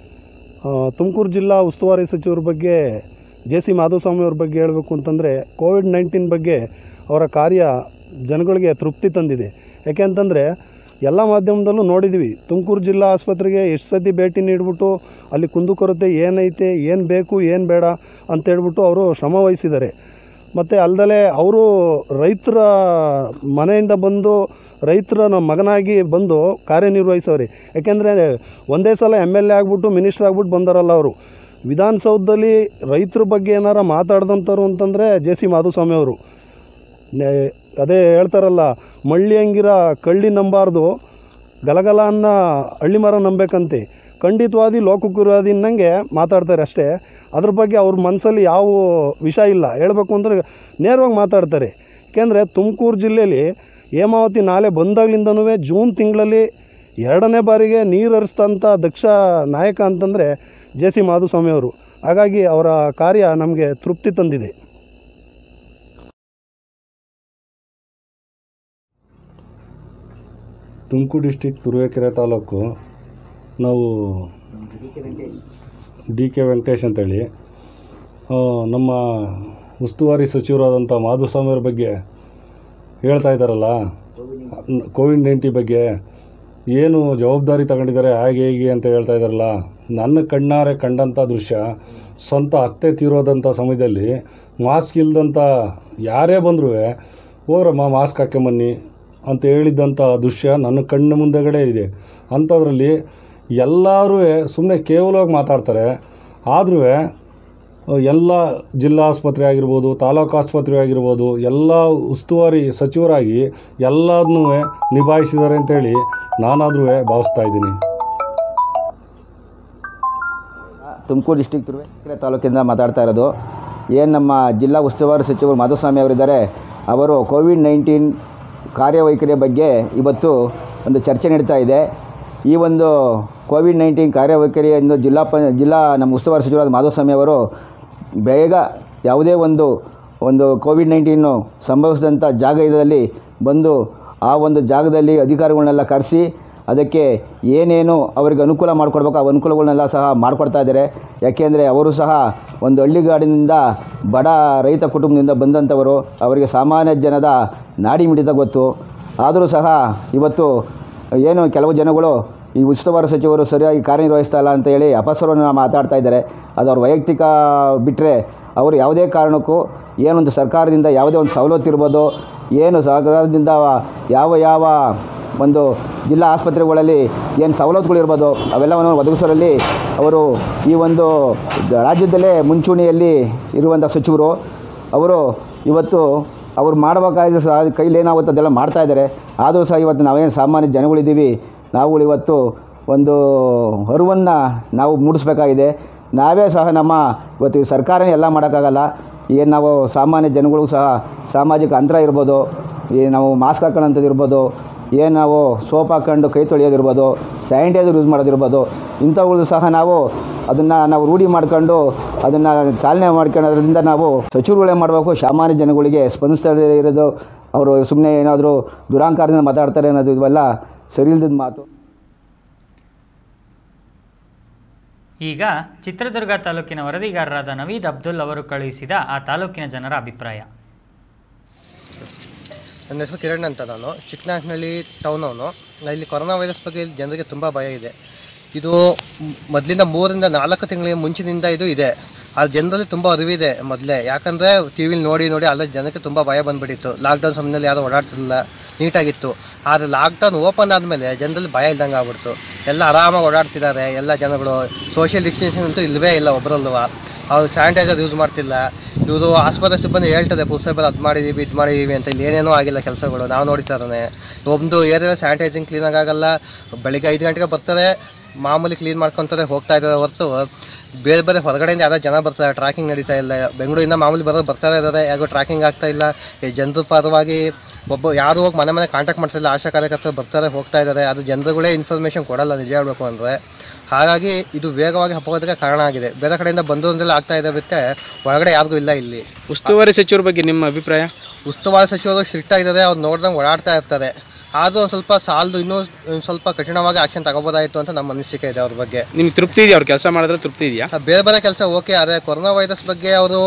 ತುಮಕೂರು ಜಿಲ್ಲಾ ಉಸ್ತುವಾರಿ ಸಚಿವರ ಬಗ್ಗೆ ಜೆ ಸಿ ಮಾಧುಸ್ವಾಮಿ ಅವ್ರ ಬಗ್ಗೆ ಹೇಳಬೇಕು ಅಂತಂದರೆ ಕೋವಿಡ್ ನೈನ್ಟೀನ್ ಬಗ್ಗೆ ಅವರ ಕಾರ್ಯ ಜನಗಳಿಗೆ ತೃಪ್ತಿ ತಂದಿದೆ ಯಾಕೆ ಅಂತಂದರೆ ಎಲ್ಲ ಮಾಧ್ಯಮದಲ್ಲೂ ನೋಡಿದ್ವಿ ತುಮಕೂರು ಜಿಲ್ಲಾ ಆಸ್ಪತ್ರೆಗೆ ಎಷ್ಟು ಸತಿ ಭೇಟಿ ನೀಡಿಬಿಟ್ಟು ಅಲ್ಲಿ ಕುಂದುಕೊರತೆ ಏನೈತೆ ಏನು ಬೇಕು ಏನು ಬೇಡ ಅಂತ ಹೇಳ್ಬಿಟ್ಟು ಅವರು ಶ್ರಮ ವಹಿಸಿದ್ದಾರೆ ಮತ್ತು ಅಲ್ಲದೆ ಅವರು ರೈತರ ಮನೆಯಿಂದ ಬಂದು ರೈತರ ನಮ್ಮ ಮಗನಾಗಿ ಬಂದು ಕಾರ್ಯನಿರ್ವಹಿಸವ್ರೆ ಯಾಕೆಂದರೆ ಒಂದೇ ಸಲ ಎಮ್ ಎಲ್ ಎ ಆಗ್ಬಿಟ್ಟು ಮಿನಿಸ್ಟರ್ ಆಗ್ಬಿಟ್ಟು ಬಂದಾರಲ್ಲ ಅವರು ವಿಧಾನಸೌಧದಲ್ಲಿ ರೈತರ ಬಗ್ಗೆ ಏನಾರ ಮಾತಾಡ್ದಂಥವ್ರು ಅಂತಂದರೆ ಜೆ ಸಿ ಮಾಧುಸ್ವಾಮಿ ಅವರು ನೆ- ಅದೇ ಹೇಳ್ತಾರಲ್ಲ ಮಳ್ಳಿ ಹಂಗಿರ ಕಳ್ಳಿ ನಂಬಾರ್ದು ಗಲಗಲ ಅನ್ನ ಹಳ್ಳಿ ಮರ ನಂಬೇಕಂತೆ ಖಂಡಿತವಾದಿ ಲೋಕಕುರಾದಿ ಅನ್ನಂಗೆ ಮಾತಾಡ್ತಾರೆ ಅಷ್ಟೇ ಅದ್ರ ಬಗ್ಗೆ ಅವ್ರ ಮನಸ್ಸಲ್ಲಿ ಯಾವ ವಿಷ ಇಲ್ಲ ಹೇಳಬೇಕು ಅಂದರೆ ನೇರವಾಗಿ ಮಾತಾಡ್ತಾರೆ ಏಕೆಂದರೆ ತುಮಕೂರು ಜಿಲ್ಲೆಯಲ್ಲಿ ಹೇಮಾವತಿ ನಾಲೆ ಬಂದಾಗ್ಲಿಂದನೂ ಜೂನ್ ತಿಂಗಳಲ್ಲಿ ಎರಡನೇ ಬಾರಿಗೆ ನೀರು ಹರಿಸ್ತಂಥ ದಕ್ಷ ನಾಯಕ ಅಂತಂದರೆ ಜೆ ಸಿ ಮಾಧುಸ್ವಾಮಿ ಅವರು ಹಾಗಾಗಿ ಅವರ ಕಾರ್ಯ ನಮಗೆ ತೃಪ್ತಿ ತಂದಿದೆ ತುಮಕೂರು ಡಿಸ್ಟಿಕ್ ತುರುವೇಕೆರೆ ತಾಲೂಕು ನಾವು ಡಿ ಕೆ ವೆಂಕಟೇಶ್ ಅಂತೇಳಿ ಆ, ನಮ್ಮ ಉಸ್ತುವಾರಿ ಸಚಿವರಾದಂಥ ಮಾಧುಸ್ವಾಮಿಯವ್ರ ಬಗ್ಗೆ ಹೇಳ್ತಾ ಇದ್ದಾರಲ್ಲ ಕೋವಿಡ್ ನೈನ್ಟಿ ಬಗ್ಗೆ ಏನು ಜವಾಬ್ದಾರಿ ತಗೊಂಡಿದ್ದಾರೆ ಹಾಗೆ ಹೀಗೆ ಅಂತ ಹೇಳ್ತಾ ಇದ್ದಾರಲ್ಲ ನನ್ನ ಕಣ್ಣಾರೆ ಕಂಡಂಥ ದೃಶ್ಯ ಸ್ವಂತ ಅತ್ತೆ ತೀರೋದಂಥ ಸಮಯದಲ್ಲಿ ಮಾಸ್ಕ್ ಇಲ್ದಂಥ ಯಾರೇ ಬಂದರೂ ಹೋಗ್ರಮ್ಮ ಮಾಸ್ಕ್ ಹಾಕ್ಕೊಂಬನ್ನಿ ಅಂತ ಹೇಳಿದ್ದಂಥ ದೃಶ್ಯ ನನ್ನ ಕಣ್ಣು ಮುಂದೆಗಡೆ ಇದೆ ಅಂಥದ್ರಲ್ಲಿ ಎಲ್ಲರೂ ಸುಮ್ಮನೆ ಕೇವಲವಾಗಿ ಮಾತಾಡ್ತಾರೆ ಆದರೂ ಎಲ್ಲ ಜಿಲ್ಲಾ ಆಸ್ಪತ್ರೆ ಆಗಿರ್ಬೋದು ತಾಲೂಕು ಆಸ್ಪತ್ರೆ ಆಗಿರ್ಬೋದು ಎಲ್ಲ ಉಸ್ತುವಾರಿ ಸಚಿವರಾಗಿ ಎಲ್ಲದನ್ನೂ ನಿಭಾಯಿಸಿದ್ದಾರೆ ಅಂತೇಳಿ ನಾನಾದರೂ ಭಾವಿಸ್ತಾ ಇದ್ದೀನಿ ತುಮಕೂರು ಡಿಸ್ಟಿಕ್ ತುರುವೇಕೆರೆ ತಾಲೂಕಿಂದ ಮಾತಾಡ್ತಾ ಇರೋದು ಏನು ನಮ್ಮ ಜಿಲ್ಲಾ ಉಸ್ತುವಾರಿ ಸಚಿವರು ಮಾಧುಸ್ವಾಮಿ ಅವರಿದ್ದಾರೆ ಅವರು ಕೋವಿಡ್ ನೈನ್ಟೀನ್ ಕಾರ್ಯವೈಖರಿಯ ಬಗ್ಗೆ ಇವತ್ತು ಒಂದು ಚರ್ಚೆ ನಡೀತಾ ಇದೆ ಈ ಒಂದು ಕೋವಿಡ್ ನೈನ್ಟೀನ್ ಕಾರ್ಯವೈಖರಿಯನ್ನು ಜಿಲ್ಲಾ ಪ ಜಿಲ್ಲಾ ನಮ್ಮ ಉಸ್ತುವಾರಿ ಸಚಿವರಾದ ಮಾಧುಸ್ವಾಮಿ ಅವರು ಬೇಗ ಯಾವುದೇ ಒಂದು ಒಂದು ಕೋವಿಡ್ ನೈನ್ಟೀನು ಸಂಭವಿಸಿದಂಥ ಜಾಗ ಇದರಲ್ಲಿ ಬಂದು ಆ ಒಂದು ಜಾಗದಲ್ಲಿ ಅಧಿಕಾರಿಗಳನ್ನೆಲ್ಲ ಕರೆಸಿ ಅದಕ್ಕೆ ಏನೇನು ಅವರಿಗೆ ಅನುಕೂಲ ಮಾಡಿಕೊಡ್ಬೇಕು ಆ ಅನುಕೂಲಗಳನ್ನೆಲ್ಲ ಸಹ ಮಾಡಿಕೊಡ್ತಾ ಇದ್ದಾರೆ ಯಾಕೆಂದರೆ ಅವರು ಸಹ ಒಂದು ಹಳ್ಳಿಗಾಡಿನಿಂದ ಬಡ ರೈತ ಕುಟುಂಬದಿಂದ ಬಂದಂಥವರು ಅವರಿಗೆ ಸಾಮಾನ್ಯ ಜನದ ನಾಡಿ ಮಿಡಿತ ಗೊತ್ತು ಆದರೂ ಸಹ ಇವತ್ತು ಏನು ಕೆಲವು ಜನಗಳು ಈ ಉಸ್ತುವಾರಿ ಸಚಿವರು ಸರಿಯಾಗಿ ಕಾರ್ಯನಿರ್ವಹಿಸ್ತಾ ಇಲ್ಲ ಅಂತ ಹೇಳಿ ಅಪಸ್ವರವನ್ನು ಮಾತಾಡ್ತಾ ಇದ್ದಾರೆ ಅದು ಅವ್ರ ವೈಯಕ್ತಿಕ ಬಿಟ್ಟರೆ ಅವರು ಯಾವುದೇ ಕಾರಣಕ್ಕೂ ಏನೊಂದು ಸರ್ಕಾರದಿಂದ ಯಾವುದೇ ಒಂದು ಸವಲತ್ತು ಇರ್ಬೋದು ಏನು ಸರ್ಕಾರದಿಂದ ಯಾವ ಯಾವ ಒಂದು ಜಿಲ್ಲಾ ಆಸ್ಪತ್ರೆಗಳಲ್ಲಿ ಏನು ಸವಲತ್ತುಗಳಿರ್ಬೋದು ಅವೆಲ್ಲವನ್ನು ಒದಗಿಸೋರಲ್ಲಿ ಅವರು ಈ ಒಂದು ರಾಜ್ಯದಲ್ಲೇ ಮುಂಚೂಣಿಯಲ್ಲಿ ಇರುವಂಥ ಸಚಿವರು ಅವರು ಇವತ್ತು ಅವ್ರು ಮಾಡಬೇಕಾದ ಸಹ ಕೈಲಿ ಏನಾಗುತ್ತೆ ಅದೆಲ್ಲ ಮಾಡ್ತಾ ಇದ್ದಾರೆ ಆದರೂ ಸಹ ಇವತ್ತು ನಾವೇನು ಸಾಮಾನ್ಯ ಜನಗಳಿದ್ದೀವಿ ನಾವುಗಳು ಇವತ್ತು ಒಂದು ಅರಿವನ್ನು ನಾವು ಮೂಡಿಸ್ಬೇಕಾಗಿದೆ ನಾವೇ ಸಹ ನಮ್ಮ ಇವತ್ತು ಈ ಸರ್ಕಾರನೇ ಎಲ್ಲ ಮಾಡೋಕ್ಕಾಗಲ್ಲ ಏನು ನಾವು ಸಾಮಾನ್ಯ ಜನಗಳಿಗೂ ಸಹ ಸಾಮಾಜಿಕ ಅಂತರ ಇರ್ಬೋದು ಈ ನಾವು ಮಾಸ್ಕ್ ಹಾಕೊಳ್ಳೋಂಥದ್ದು ಇರ್ಬೋದು ಏನು ನಾವು ಸೋಪ್ ಹಾಕ್ಕೊಂಡು ಕೈ ತೊಳೆಯೋದಿರ್ಬೋದು ಸ್ಯಾನಿಟೈಸರ್ ಯೂಸ್ ಮಾಡೋದಿರ್ಬೋದು ಇಂಥವುಗಳು ಸಹ ನಾವು ಅದನ್ನು ನಾವು ರೂಢಿ ಮಾಡ್ಕೊಂಡು ಅದನ್ನು ಚಾಲನೆ ಮಾಡ್ಕೊಳ್ಳೋದ್ರಿಂದ ನಾವು ಸಚಿವರುಗಳೇ ಮಾಡಬೇಕು ಸಾಮಾನ್ಯ ಜನಗಳಿಗೆ ಸ್ಪಂದಿಸ್ತಾ ಇರೋದು ಅವರು ಸುಮ್ಮನೆ ಏನಾದರೂ ದುರಾಂಕಾರದಿಂದ ಮಾತಾಡ್ತಾರೆ ಅನ್ನೋದು ಇವೆಲ್ಲ ಸರಿ ಇಲ್ದಿದ್ದ ಮಾತು ಈಗ ಚಿತ್ರದುರ್ಗ ತಾಲೂಕಿನ ವರದಿಗಾರರಾದ ನವೀದ್ ಅಬ್ದುಲ್ ಅವರು ಕಳುಹಿಸಿದ ಆ ತಾಲೂಕಿನ ಜನರ ಅಭಿಪ್ರಾಯ ನನ್ನ ಹೆಸರು ಕಿರಣ್ ಅಂತ ನಾನು ಚಿಕ್ಕನಾಯಕನಹಳ್ಳಿ ಟೌನ್ ಅವನು ಇಲ್ಲಿ ಕೊರೋನಾ ವೈರಸ್ ಬಗ್ಗೆ ಇಲ್ಲಿ ಜನರಿಗೆ ತುಂಬ ಭಯ ಇದೆ ಇದು ಮೊದಲಿಂದ ಮೂರರಿಂದ ನಾಲ್ಕು ತಿಂಗಳಿಗೆ ಮುಂಚಿನಿಂದ ಇದು ಇದೆ ಆ ಜನರಲ್ಲಿ ತುಂಬ ಅರಿವಿದೆ ಮೊದಲೇ ಯಾಕಂದರೆ ಟಿ ವಿಲಿ ನೋಡಿ ನೋಡಿ ಅಲ್ಲ ಜನಕ್ಕೆ ತುಂಬ ಭಯ ಬಂದುಬಿಟ್ಟಿತ್ತು ಲಾಕ್ಡೌನ್ ಸಮಯದಲ್ಲಿ ಯಾರೂ ಓಡಾಡ್ತಿರಲಿಲ್ಲ ನೀಟಾಗಿತ್ತು ಆದರೆ ಲಾಕ್ಡೌನ್ ಓಪನ್ ಆದಮೇಲೆ ಜನರಲ್ಲಿ ಭಯ ಇಲ್ದಂಗೆ ಆಗ್ಬಿಡ್ತು ಎಲ್ಲ ಆರಾಮಾಗಿ ಓಡಾಡ್ತಿದ್ದಾರೆ ಎಲ್ಲ ಜನಗಳು ಸೋಷಿಯಲ್ ಡಿಸ್ಟೆನ್ಸಿಂಗ್ ಅಂತೂ ಇಲ್ಲವೇ ಇಲ್ಲ ಒಬ್ಬರಲ್ವ ಅವ್ರು ಸ್ಯಾನಿಟೈಸರ್ ಯೂಸ್ ಮಾಡ್ತಿಲ್ಲ ಇವರು ಆಸ್ಪತ್ರೆ ಸಿಬ್ಬಂದಿ ಹೇಳ್ತದೆ ಪುಲ್ಸೇಬಲ್ ಅದು ಮಾಡಿದ್ದೀವಿ ಇದು ಮಾಡಿದ್ದೀವಿ ಅಂತ ಇಲ್ಲಿ ಏನೇನೂ ಆಗಿಲ್ಲ ಕೆಲಸಗಳು ನಾವು ನೋಡಿತಾರನೆ ಒಂದು ಏರಿಯಾ ಸ್ಯಾನಿಟೈಸಿಂಗ್ ಕ್ಲೀನಾಗಿ ಆಗಲ್ಲ ಬೆಳಿಗ್ಗೆ ಐದು ಗಂಟೆಗೆ ಬರ್ತಾರೆ ಮಾಮೂಲಿ ಕ್ಲೀನ್ ಮಾಡ್ಕೊತಾರೆ ಹೋಗ್ತಾ ಇದ್ದಾರೆ ಹೊರತು ಬೇರೆ ಬೇರೆ ಹೊರಗಡೆಯಿಂದ ಯಾರೋ ಜನ ಬರ್ತಾರೆ ಟ್ರ್ಯಾಕಿಂಗ್ ನಡೀತಾ ಇಲ್ಲ ಬೆಂಗಳೂರಿಂದ ಮಾಮೂಲಿ ಬರೋದು ಬರ್ತಾ ಇದ್ದಾರೆ ಯಾರಿಗೂ ಟ್ರ್ಯಾಕಿಂಗ್ ಆಗ್ತಾ ಇಲ್ಲ ಈ ಜನರ ಪರವಾಗಿ ಒಬ್ಬ ಯಾರು ಹೋಗಿ ಮನೆ ಮನೆ ಕಾಂಟ್ಯಾಕ್ಟ್ ಮಾಡ್ತಿಲ್ಲ ಆಶಾ ಕಾರ್ಯಕರ್ತರು ಬರ್ತಾರೆ ಹೋಗ್ತಾ ಇದ್ದಾರೆ ಅದು ಜನರುಗಳೇ ಇನ್ಫಾರ್ಮೇಷನ್ ಕೊಡಲ್ಲ ನಿಜ ಹೇಳಬೇಕು ಅಂದರೆ ಹಾಗಾಗಿ ಇದು ವೇಗವಾಗಿ ಹಬ್ಬೋದಕ್ಕೆ ಕಾರಣ ಆಗಿದೆ ಬೇರೆ ಕಡೆಯಿಂದ ಬಂದೋದ್ರೆಲ್ಲ ಆಗ್ತಾ ಇದೆ ಬಿಟ್ಟರೆ ಹೊರಗಡೆ ಯಾರಿಗೂ ಇಲ್ಲ ಇಲ್ಲಿ ಉಸ್ತುವಾರಿ ಸಚಿವರ ಬಗ್ಗೆ ನಿಮ್ಮ ಅಭಿಪ್ರಾಯ ಉಸ್ತುವಾರಿ ಸಚಿವರು ಸ್ಟ್ರಿಕ್ಟ್ ಆಗಿದ್ದಾರೆ ಅವ್ರು ನೋಡ್ದಂಗೆ ಓಡಾಡ್ತಾ ಇರ್ತಾರೆ ಆದರೂ ಒಂದು ಸ್ವಲ್ಪ ಸಾಲದು ಇನ್ನೂ ಒಂದು ಸ್ವಲ್ಪ ಕಠಿಣವಾಗಿ ಆಕ್ಷನ್ ತಗೋಬೋದಾಯಿತು ಅಂತ ನಮ್ಮ ಅನಿಸಿಕೆ ಇದೆ ಅವ್ರ ಬಗ್ಗೆ ನಿಮ್ಗೆ ತೃಪ್ತಿ ಇದೆಯಾ ಅವ್ರ ಕೆಲಸ ಮಾಡಿದ್ರೆ ತೃಪ್ತಿ ಇದೆಯಾ ಬೇರೆ ಬೇರೆ ಕೆಲಸ ಓಕೆ ಆದರೆ ಕೊರೋನಾ ವೈರಸ್ ಬಗ್ಗೆ ಅವರು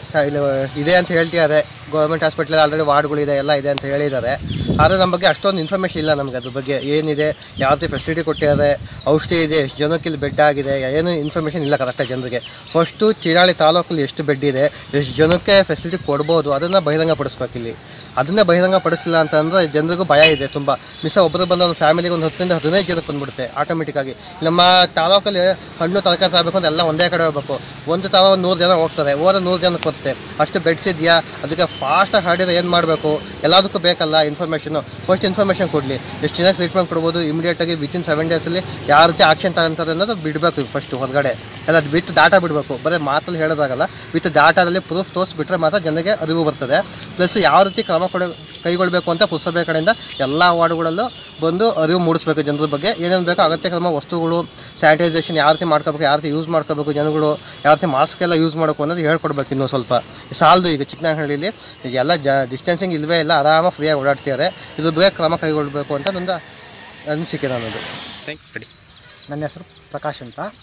ಇದೆ ಅಂತ ಹೇಳ್ತಿದ್ದಾರೆ ಗೌರ್ಮೆಂಟ್ ಹಾಸ್ಪಿಟ್ಲಲ್ಲಿ ಆಲ್ರೆಡಿ ವಾರ್ಡ್ಗಳಿದೆ ಎಲ್ಲ ಇದೆ ಅಂತ ಹೇಳಿದ್ದಾರೆ ಆದರೆ ನಮ್ಮ ಬಗ್ಗೆ ಅಷ್ಟೊಂದು ಇನ್ಫಾರ್ಮೇಷನ್ ಇಲ್ಲ ನಮಗೆ ಅದ್ರ ಬಗ್ಗೆ ಏನಿದೆ ಯಾವ ರೀತಿ ಫೆಸಿಲಿಟಿ ಕೊಟ್ಟಿದ್ದಾರೆ ಔಷಧಿ ಇದೆ ಎಷ್ಟು ಜನಕ್ಕೆ ಇಲ್ಲಿ ಬೆಡ್ ಆಗಿದೆ ಏನು ಇನ್ಫಾರ್ಮೇಷನ್ ಇಲ್ಲ ಕರೆಕ್ಟಾಗಿ ಜನರಿಗೆ ಫಸ್ಟು ಚಿರಾಳಿ ತಾಲೂಕಲ್ಲಿ ಎಷ್ಟು ಬೆಡ್ ಇದೆ ಎಷ್ಟು ಜನಕ್ಕೆ ಫೆಸಿಲಿಟಿ ಕೊಡ್ಬೋದು ಅದನ್ನು ಬಹಿರಂಗ ಪಡಿಸ್ಬೇಕು ಇಲ್ಲಿ ಅದನ್ನೇ ಬಹಿರಂಗ ಪಡಿಸಿಲ್ಲ ಅಂತಂದರೆ ಜನರಿಗೂ ಭಯ ಇದೆ ತುಂಬ ಮಿಸ ಒಬ್ಬರು ಬಂದ ಒಂದು ಫ್ಯಾಮಿಲಿಗೆ ಒಂದು ಹತ್ತರಿಂದ ಹದಿನೈದು ಜನಕ್ಕೆ ಬಂದ್ಬಿಡುತ್ತೆ ಆಟೋಮೆಟಿಕ್ಕಾಗಿ ನಮ್ಮ ತಾಲೂಕಲ್ಲಿ ಹಣ್ಣು ತರಕಾರಿ ತರಬೇಕು ಅಂತ ಎಲ್ಲ ಒಂದೇ ಕಡೆ ಹೋಗ್ಬೇಕು ಒಂದು ತಾವ ಒಂದು ನೂರು ಜನ ಹೋಗ್ತಾರೆ ಹೋದ್ರೆ ನೂರು ಜನಕ್ಕೆ ಬರುತ್ತೆ ಅಷ್ಟು ಬೆಡ್ಸ್ ಇದೆಯಾ ಅದಕ್ಕೆ ಫಾಸ್ಟಾಗಿ ಹರಡಿದ್ರೆ ಏನು ಮಾಡಬೇಕು ಎಲ್ಲದಕ್ಕೂ ಬೇಕಲ್ಲ ಇನ್ಫಾರ್ಮೇಷನು ಫಸ್ಟ್ ಇನ್ಫಾರ್ಮೇಷನ್ ಕೊಡಲಿ ಎಷ್ಟು ಚೆನ್ನಾಗಿ ಟ್ರೀಟ್ಮೆಂಟ್ ಕೊಡ್ಬೋದು ಇಮಿಡಿಯೇಟಾಗಿ ವಿತಿನ್ ಸೆವೆನ್ ಡೇಸಲ್ಲಿ ಯಾವ ರೀತಿ ಆಕ್ಷನ್ ತಗೊಂತಾರೆ ಅನ್ನೋದು ಬಿಡಬೇಕು ಫಸ್ಟ್ ಹೊರಗಡೆ ಎಲ್ಲ ವಿತ್ ಡಾಟಾ ಬಿಡಬೇಕು ಬರೀ ಮಾತಲ್ಲಿ ಹೇಳೋದಾಗಲ್ಲ ವಿತ್ ಡಾಟಾದಲ್ಲಿ ಪ್ರೂಫ್ ತೋರಿಸ್ಬಿಟ್ರೆ ಮಾತ್ರ ಜನರಿಗೆ ಅರಿವು ಬರ್ತದೆ ಪ್ಲಸ್ ಯಾವ ರೀತಿ ಕ್ರಮ ಕೊಡ ಕೈಗೊಳ್ಳಬೇಕು ಅಂತ ಪುರಸಭೆ ಕಡೆಯಿಂದ ಎಲ್ಲ ವಾರ್ಡ್ಗಳಲ್ಲೂ ಬಂದು ಅರಿವು ಮೂಡಿಸ್ಬೇಕು ಜನರ ಬಗ್ಗೆ ಏನೇನು ಬೇಕೋ ಅಗತ್ಯ ಕ್ರಮ ವಸ್ತುಗಳು ಸ್ಯಾನಿಟೈಸೇಷನ್ ಯಾವ ರೀತಿ ಮಾಡ್ಕೋಬೇಕು ಯಾವ ರೀತಿ ಯೂಸ್ ಮಾಡ್ಕೋಬೇಕು ಜನಗಳು ಯಾವ ರೀತಿ ಮಾಸ್ಕ್ ಎಲ್ಲ ಯೂಸ್ ಮಾಡಬೇಕು ಅನ್ನೋದು ಹೇಳ್ಕೊಡ್ಬೇಕು ಇನ್ನೂ ಸ್ವಲ್ಪ ಸಾಲದು ಈಗ ಚಿಕ್ಕನಹಳ್ಳಿಲಿ ಎಲ್ಲ ಜ ಡಿಸ್ಟೆನ್ಸಿಂಗ್ ಇಲ್ಲವೇ ಇಲ್ಲ ಆರಾಮಾಗಿ ಫ್ರೀಯಾಗಿ ಓಡಾಡ್ತಿದ್ದಾರೆ ಇದ್ರ ಬಗ್ಗೆ ಕ್ರಮ ಕೈಗೊಳ್ಳಬೇಕು ಅಂತ ನನ್ನ ಅನಿಸಿಕೆ ನನ್ನದು ನನ್ನ ಹೆಸರು ಪ್ರಕಾಶ್ ಅಂತ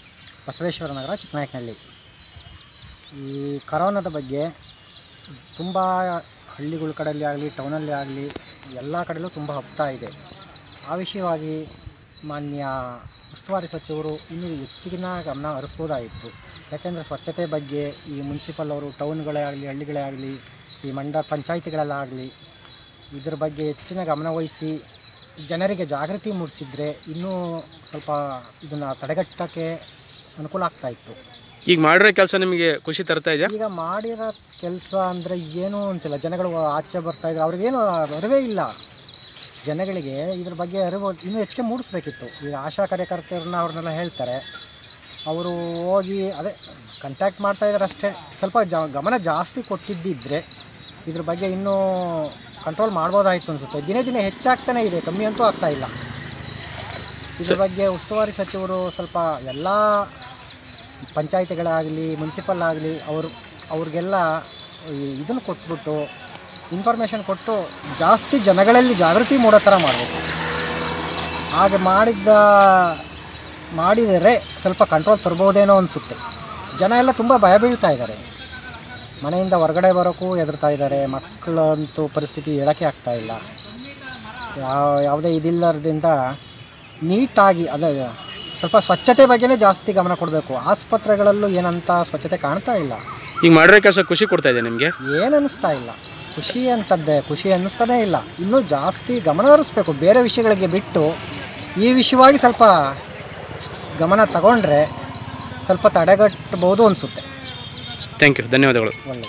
ಬಸವೇಶ್ವರ ನಗರ ಚಿಕ್ಕನಾಯಕನಹಳ್ಳಿ ಈ ಕರೋನಾದ ಬಗ್ಗೆ ತುಂಬ ಹಳ್ಳಿಗಳ ಕಡೆಯಲ್ಲಿ ಆಗಲಿ ಟೌನಲ್ಲಿ ಆಗಲಿ ಎಲ್ಲ ಕಡೆಯಲ್ಲೂ ತುಂಬ ಹಬ್ತಾ ಇದೆ ಆ ವಿಷಯವಾಗಿ ಮಾನ್ಯ ಉಸ್ತುವಾರಿ ಸಚಿವರು ಇನ್ನೂ ಹೆಚ್ಚಿನ ಗಮನ ಹರಿಸ್ಬೋದಾಗಿತ್ತು ಯಾಕೆಂದರೆ ಸ್ವಚ್ಛತೆ ಬಗ್ಗೆ ಈ ಮುನ್ಸಿಪಲ್ ಅವರು ಟೌನ್ಗಳೇ ಆಗಲಿ ಹಳ್ಳಿಗಳೇ ಆಗಲಿ ಈ ಮಂಡ ಪಂಚಾಯಿತಿಗಳಲ್ಲಾಗಲಿ ಇದ್ರ ಬಗ್ಗೆ ಹೆಚ್ಚಿನ ಗಮನ ವಹಿಸಿ ಜನರಿಗೆ ಜಾಗೃತಿ ಮೂಡಿಸಿದ್ರೆ ಇನ್ನೂ ಸ್ವಲ್ಪ ಇದನ್ನು ತಡೆಗಟ್ಟೋಕ್ಕೆ ಅನುಕೂಲ ಆಗ್ತಾ ಇತ್ತು ಈಗ ಮಾಡಿರೋ ಕೆಲಸ ನಿಮಗೆ ಖುಷಿ ತರ್ತಾ ಇದೆಯಾ ಈಗ ಮಾಡಿರೋ ಕೆಲಸ ಅಂದರೆ ಏನೂ ಅನಿಸಿಲ್ಲ ಜನಗಳು ಆಚೆ ಬರ್ತಾ ಇದ್ದಾರೆ ಅವ್ರಿಗೇನು ಅರಿವೇ ಇಲ್ಲ ಜನಗಳಿಗೆ ಇದ್ರ ಬಗ್ಗೆ ಅರಿವು ಇನ್ನೂ ಹೆಚ್ಚಿಗೆ ಮೂಡಿಸ್ಬೇಕಿತ್ತು ಈಗ ಆಶಾ ಕಾರ್ಯಕರ್ತರನ್ನ ಅವ್ರನ್ನೆಲ್ಲ ಹೇಳ್ತಾರೆ ಅವರು ಹೋಗಿ ಅದೇ ಕಂಟ್ಯಾಕ್ಟ್ ಮಾಡ್ತಾ ಇದ್ದಾರೆ ಅಷ್ಟೇ ಸ್ವಲ್ಪ ಜ ಗಮನ ಜಾಸ್ತಿ ಕೊಟ್ಟಿದ್ದಿದ್ರೆ ಇದ್ರ ಬಗ್ಗೆ ಇನ್ನೂ ಕಂಟ್ರೋಲ್ ಮಾಡ್ಬೋದಾಯಿತು ಅನಿಸುತ್ತೆ ದಿನೇ ದಿನೇ ಹೆಚ್ಚಾಗ್ತಾನೆ ಇದೆ ಕಮ್ಮಿ ಅಂತೂ ಆಗ್ತಾ ಇಲ್ಲ ಇದ್ರ ಬಗ್ಗೆ ಉಸ್ತುವಾರಿ ಸಚಿವರು ಸ್ವಲ್ಪ ಎಲ್ಲ ಪಂಚಾಯಿತಿಗಳಾಗಲಿ ಮುನ್ಸಿಪಲ್ ಆಗಲಿ ಅವರು ಅವ್ರಿಗೆಲ್ಲ ಇದನ್ನು ಕೊಟ್ಬಿಟ್ಟು ಇನ್ಫಾರ್ಮೇಷನ್ ಕೊಟ್ಟು ಜಾಸ್ತಿ ಜನಗಳಲ್ಲಿ ಜಾಗೃತಿ ಮೂಡೋ ಥರ ಮಾಡಬೇಕು ಹಾಗೆ ಮಾಡಿದ್ದ ಮಾಡಿದರೆ ಸ್ವಲ್ಪ ಕಂಟ್ರೋಲ್ ತರ್ಬೋದೇನೋ ಅನಿಸುತ್ತೆ ಜನ ಎಲ್ಲ ತುಂಬ ಭಯ ಬೀಳ್ತಾ ಇದ್ದಾರೆ ಮನೆಯಿಂದ ಹೊರಗಡೆ ಬರೋಕ್ಕೂ ಹೆದರ್ತಾ ಇದ್ದಾರೆ ಮಕ್ಕಳಂತೂ ಪರಿಸ್ಥಿತಿ ಹೇಳೋಕ್ಕೆ ಆಗ್ತಾ ಇಲ್ಲ ಯಾವ ಯಾವುದೇ ಇದಿಲ್ಲದ್ರಿಂದ ನೀಟಾಗಿ ಅದೇ ಸ್ವಲ್ಪ ಸ್ವಚ್ಛತೆ ಬಗ್ಗೆನೇ ಜಾಸ್ತಿ ಗಮನ ಕೊಡಬೇಕು ಆಸ್ಪತ್ರೆಗಳಲ್ಲೂ ಏನಂತ ಸ್ವಚ್ಛತೆ ಕಾಣ್ತಾ ಇಲ್ಲ ಈಗ ಮಾಡಿರೋ ಕೆಲಸ ಖುಷಿ ಕೊಡ್ತಾ ಇದೆ ನಿಮಗೆ ಏನು ಅನ್ನಿಸ್ತಾ ಇಲ್ಲ ಖುಷಿ ಅಂತದ್ದೇ ಖುಷಿ ಅನ್ನಿಸ್ತಾನೇ ಇಲ್ಲ ಇನ್ನೂ ಜಾಸ್ತಿ ಗಮನ ಹರಿಸ್ಬೇಕು ಬೇರೆ ವಿಷಯಗಳಿಗೆ ಬಿಟ್ಟು ಈ ವಿಷಯವಾಗಿ ಸ್ವಲ್ಪ ಗಮನ ತಗೊಂಡ್ರೆ ಸ್ವಲ್ಪ ತಡೆಗಟ್ಟಬಹುದು ಅನಿಸುತ್ತೆ ಥ್ಯಾಂಕ್ ಯು ಧನ್ಯವಾದಗಳು ಒಳ್ಳೆಯದು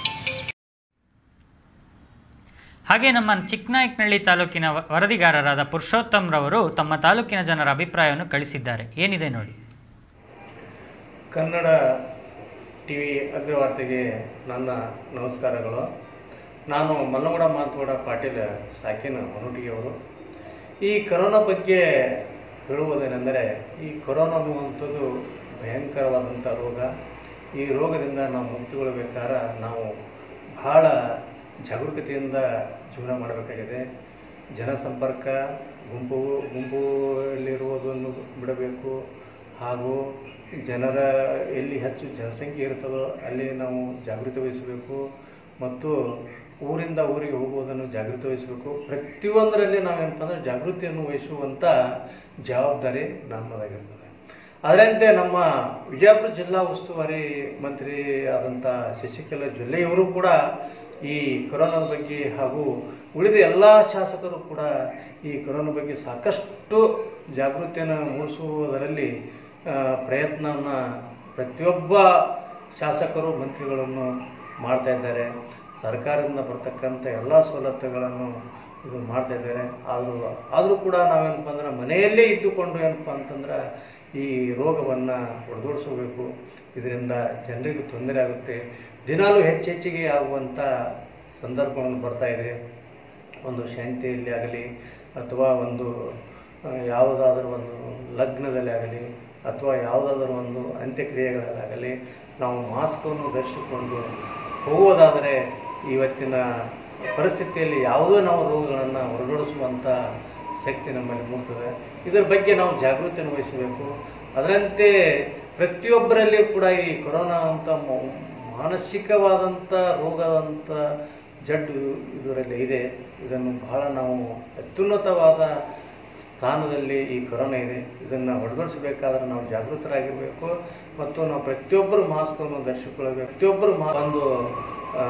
ಹಾಗೆ ನಮ್ಮ ಚಿಕ್ಕನಾಯಕನಹಳ್ಳಿ ತಾಲೂಕಿನ ವ- ವರದಿಗಾರರಾದ ಪುರುಷೋತ್ತಮ್ರವರು ತಮ್ಮ ತಾಲೂಕಿನ ಜನರ ಅಭಿಪ್ರಾಯವನ್ನು ಕಳಿಸಿದ್ದಾರೆ ಏನಿದೆ ನೋಡಿ ಕನ್ನಡ ಟಿ ವಿ ಅಗ್ರವಾರ್ತೆಗೆ ನನ್ನ ನಮಸ್ಕಾರಗಳು ನಾನು ಮಲ್ಲಗೌಡ ಮಾತೋಡ ಪಾಟೀಲ್ ಸಾಕಿನ ಹೊನಟಿಗೆಯವರು ಈ ಕರೋನಾ ಬಗ್ಗೆ ಹೇಳುವುದೇನೆಂದರೆ ಈ ಕೊರೋನಾ ಅನ್ನುವಂಥದ್ದು ಭಯಂಕರವಾದಂಥ ರೋಗ ಈ ರೋಗದಿಂದ ನಾವು ಮುಕ್ತಿಗೊಳ್ಳಬೇಕಾದ್ರೆ ನಾವು ಬಹಳ ಜಾಗರೂಕತೆಯಿಂದ ಜೀವನ ಮಾಡಬೇಕಾಗಿದೆ ಜನಸಂಪರ್ಕ ಗುಂಪು ಗುಂಪುಲ್ಲಿರುವುದನ್ನು ಬಿಡಬೇಕು ಹಾಗೂ ಜನರ ಎಲ್ಲಿ ಹೆಚ್ಚು ಜನಸಂಖ್ಯೆ ಇರ್ತದೋ ಅಲ್ಲಿ ನಾವು ಜಾಗೃತಿ ವಹಿಸಬೇಕು ಮತ್ತು ಊರಿಂದ ಊರಿಗೆ ಹೋಗುವುದನ್ನು ಜಾಗೃತಿ ವಹಿಸಬೇಕು ಪ್ರತಿಯೊಂದರಲ್ಲಿ ನಾವೇನಪ್ಪ ಅಂದ್ರೆ ಜಾಗೃತಿಯನ್ನು ವಹಿಸುವಂಥ ಜವಾಬ್ದಾರಿ ನಮ್ಮದಾಗಿರ್ತದೆ ಅದರಂತೆ ನಮ್ಮ ವಿಜಯಪುರ ಜಿಲ್ಲಾ ಉಸ್ತುವಾರಿ ಮಂತ್ರಿ ಆದಂಥ ಶಶಿಕಲಾ ಜೊಲ್ಲೆಯವರು ಕೂಡ ಈ ಕೊರೋನಾದ ಬಗ್ಗೆ ಹಾಗೂ ಉಳಿದ ಎಲ್ಲ ಶಾಸಕರು ಕೂಡ ಈ ಕೊರೋನಾ ಬಗ್ಗೆ ಸಾಕಷ್ಟು ಜಾಗೃತಿಯನ್ನು ಮೂಡಿಸುವುದರಲ್ಲಿ ಆ, ಪ್ರಯತ್ನವನ್ನು ಪ್ರತಿಯೊಬ್ಬ ಶಾಸಕರು ಮಂತ್ರಿಗಳನ್ನು ಮಾಡ್ತಾ ಇದ್ದಾರೆ ಸರ್ಕಾರದಿಂದ ಬರ್ತಕ್ಕಂಥ ಎಲ್ಲ ಸವಲತ್ತುಗಳನ್ನು ಇದು ಮಾಡ್ತಾ ಇದ್ದಾರೆ ಆದರೂ ಆದರೂ ಕೂಡ ನಾವೇನಪ್ಪ ಅಂದ್ರೆ ಮನೆಯಲ್ಲೇ ಇದ್ದುಕೊಂಡು ಏನಪ್ಪ ಅಂತಂದ್ರೆ ಈ ರೋಗವನ್ನು ಹೊಡೆದೋಡಿಸಬೇಕು ಇದರಿಂದ ಜನರಿಗೂ ತೊಂದರೆ ಆಗುತ್ತೆ ದಿನಾಲೂ ಹೆಚ್ಚೆಚ್ಚಿಗೆ ಆಗುವಂಥ ಸಂದರ್ಭಗಳನ್ನು ಬರ್ತಾ ಇದೆ ಒಂದು ಶಾಂತಿಯಲ್ಲಿ ಆಗಲಿ ಅಥವಾ ಒಂದು ಆ, ಯಾವುದಾದ್ರೂ ಒಂದು ಲಗ್ನದಲ್ಲಿ ಆಗಲಿ ಅಥವಾ ಯಾವುದಾದ್ರೂ ಒಂದು ಅಂತ್ಯಕ್ರಿಯೆಗಳಲ್ಲಾಗಲಿ ನಾವು ಮಾಸ್ಕನ್ನು ಧರಿಸಿಕೊಂಡು ಹೋಗೋದಾದರೆ ಇವತ್ತಿನ ಪರಿಸ್ಥಿತಿಯಲ್ಲಿ ಯಾವುದೋ ನಾವು ರೋಗಗಳನ್ನು ಹೊರಗಡಿಸುವಂಥ ಶಕ್ತಿ ನಮ್ಮಲ್ಲಿ ಮೂಡ್ತದೆ ಇದರ ಬಗ್ಗೆ ನಾವು ಜಾಗೃತಿಯನ್ನು ವಹಿಸಬೇಕು ಅದರಂತೆ ಪ್ರತಿಯೊಬ್ಬರಲ್ಲಿ ಕೂಡ ಈ ಕೊರೋನಾ ಅಂತ ಮ- ಮಾನಸಿಕವಾದಂಥ ರೋಗದಂಥ ಜಡ್ಡು ಇದರಲ್ಲಿ ಇದೆ ಇದನ್ನು ಬಹಳ ನಾವು ಅತ್ಯುನ್ನತವಾದ ಸ್ಥಾನದಲ್ಲಿ ಈ ಕೊರೋನಾ ಇದೆ ಇದನ್ನು ಹೊಡೆದೋಡಿಸಬೇಕಾದ್ರೆ ನಾವು ಜಾಗೃತರಾಗಿರಬೇಕು ಮತ್ತು ನಾವು ಪ್ರತಿಯೊಬ್ಬರು ಮಾಸ್ಕನ್ನು ಧರಿಸಿಕೊಳ್ಳಬೇಕು ಪ್ರತಿಯೊಬ್ಬರು ಮಾ ಒಂದು ಆ,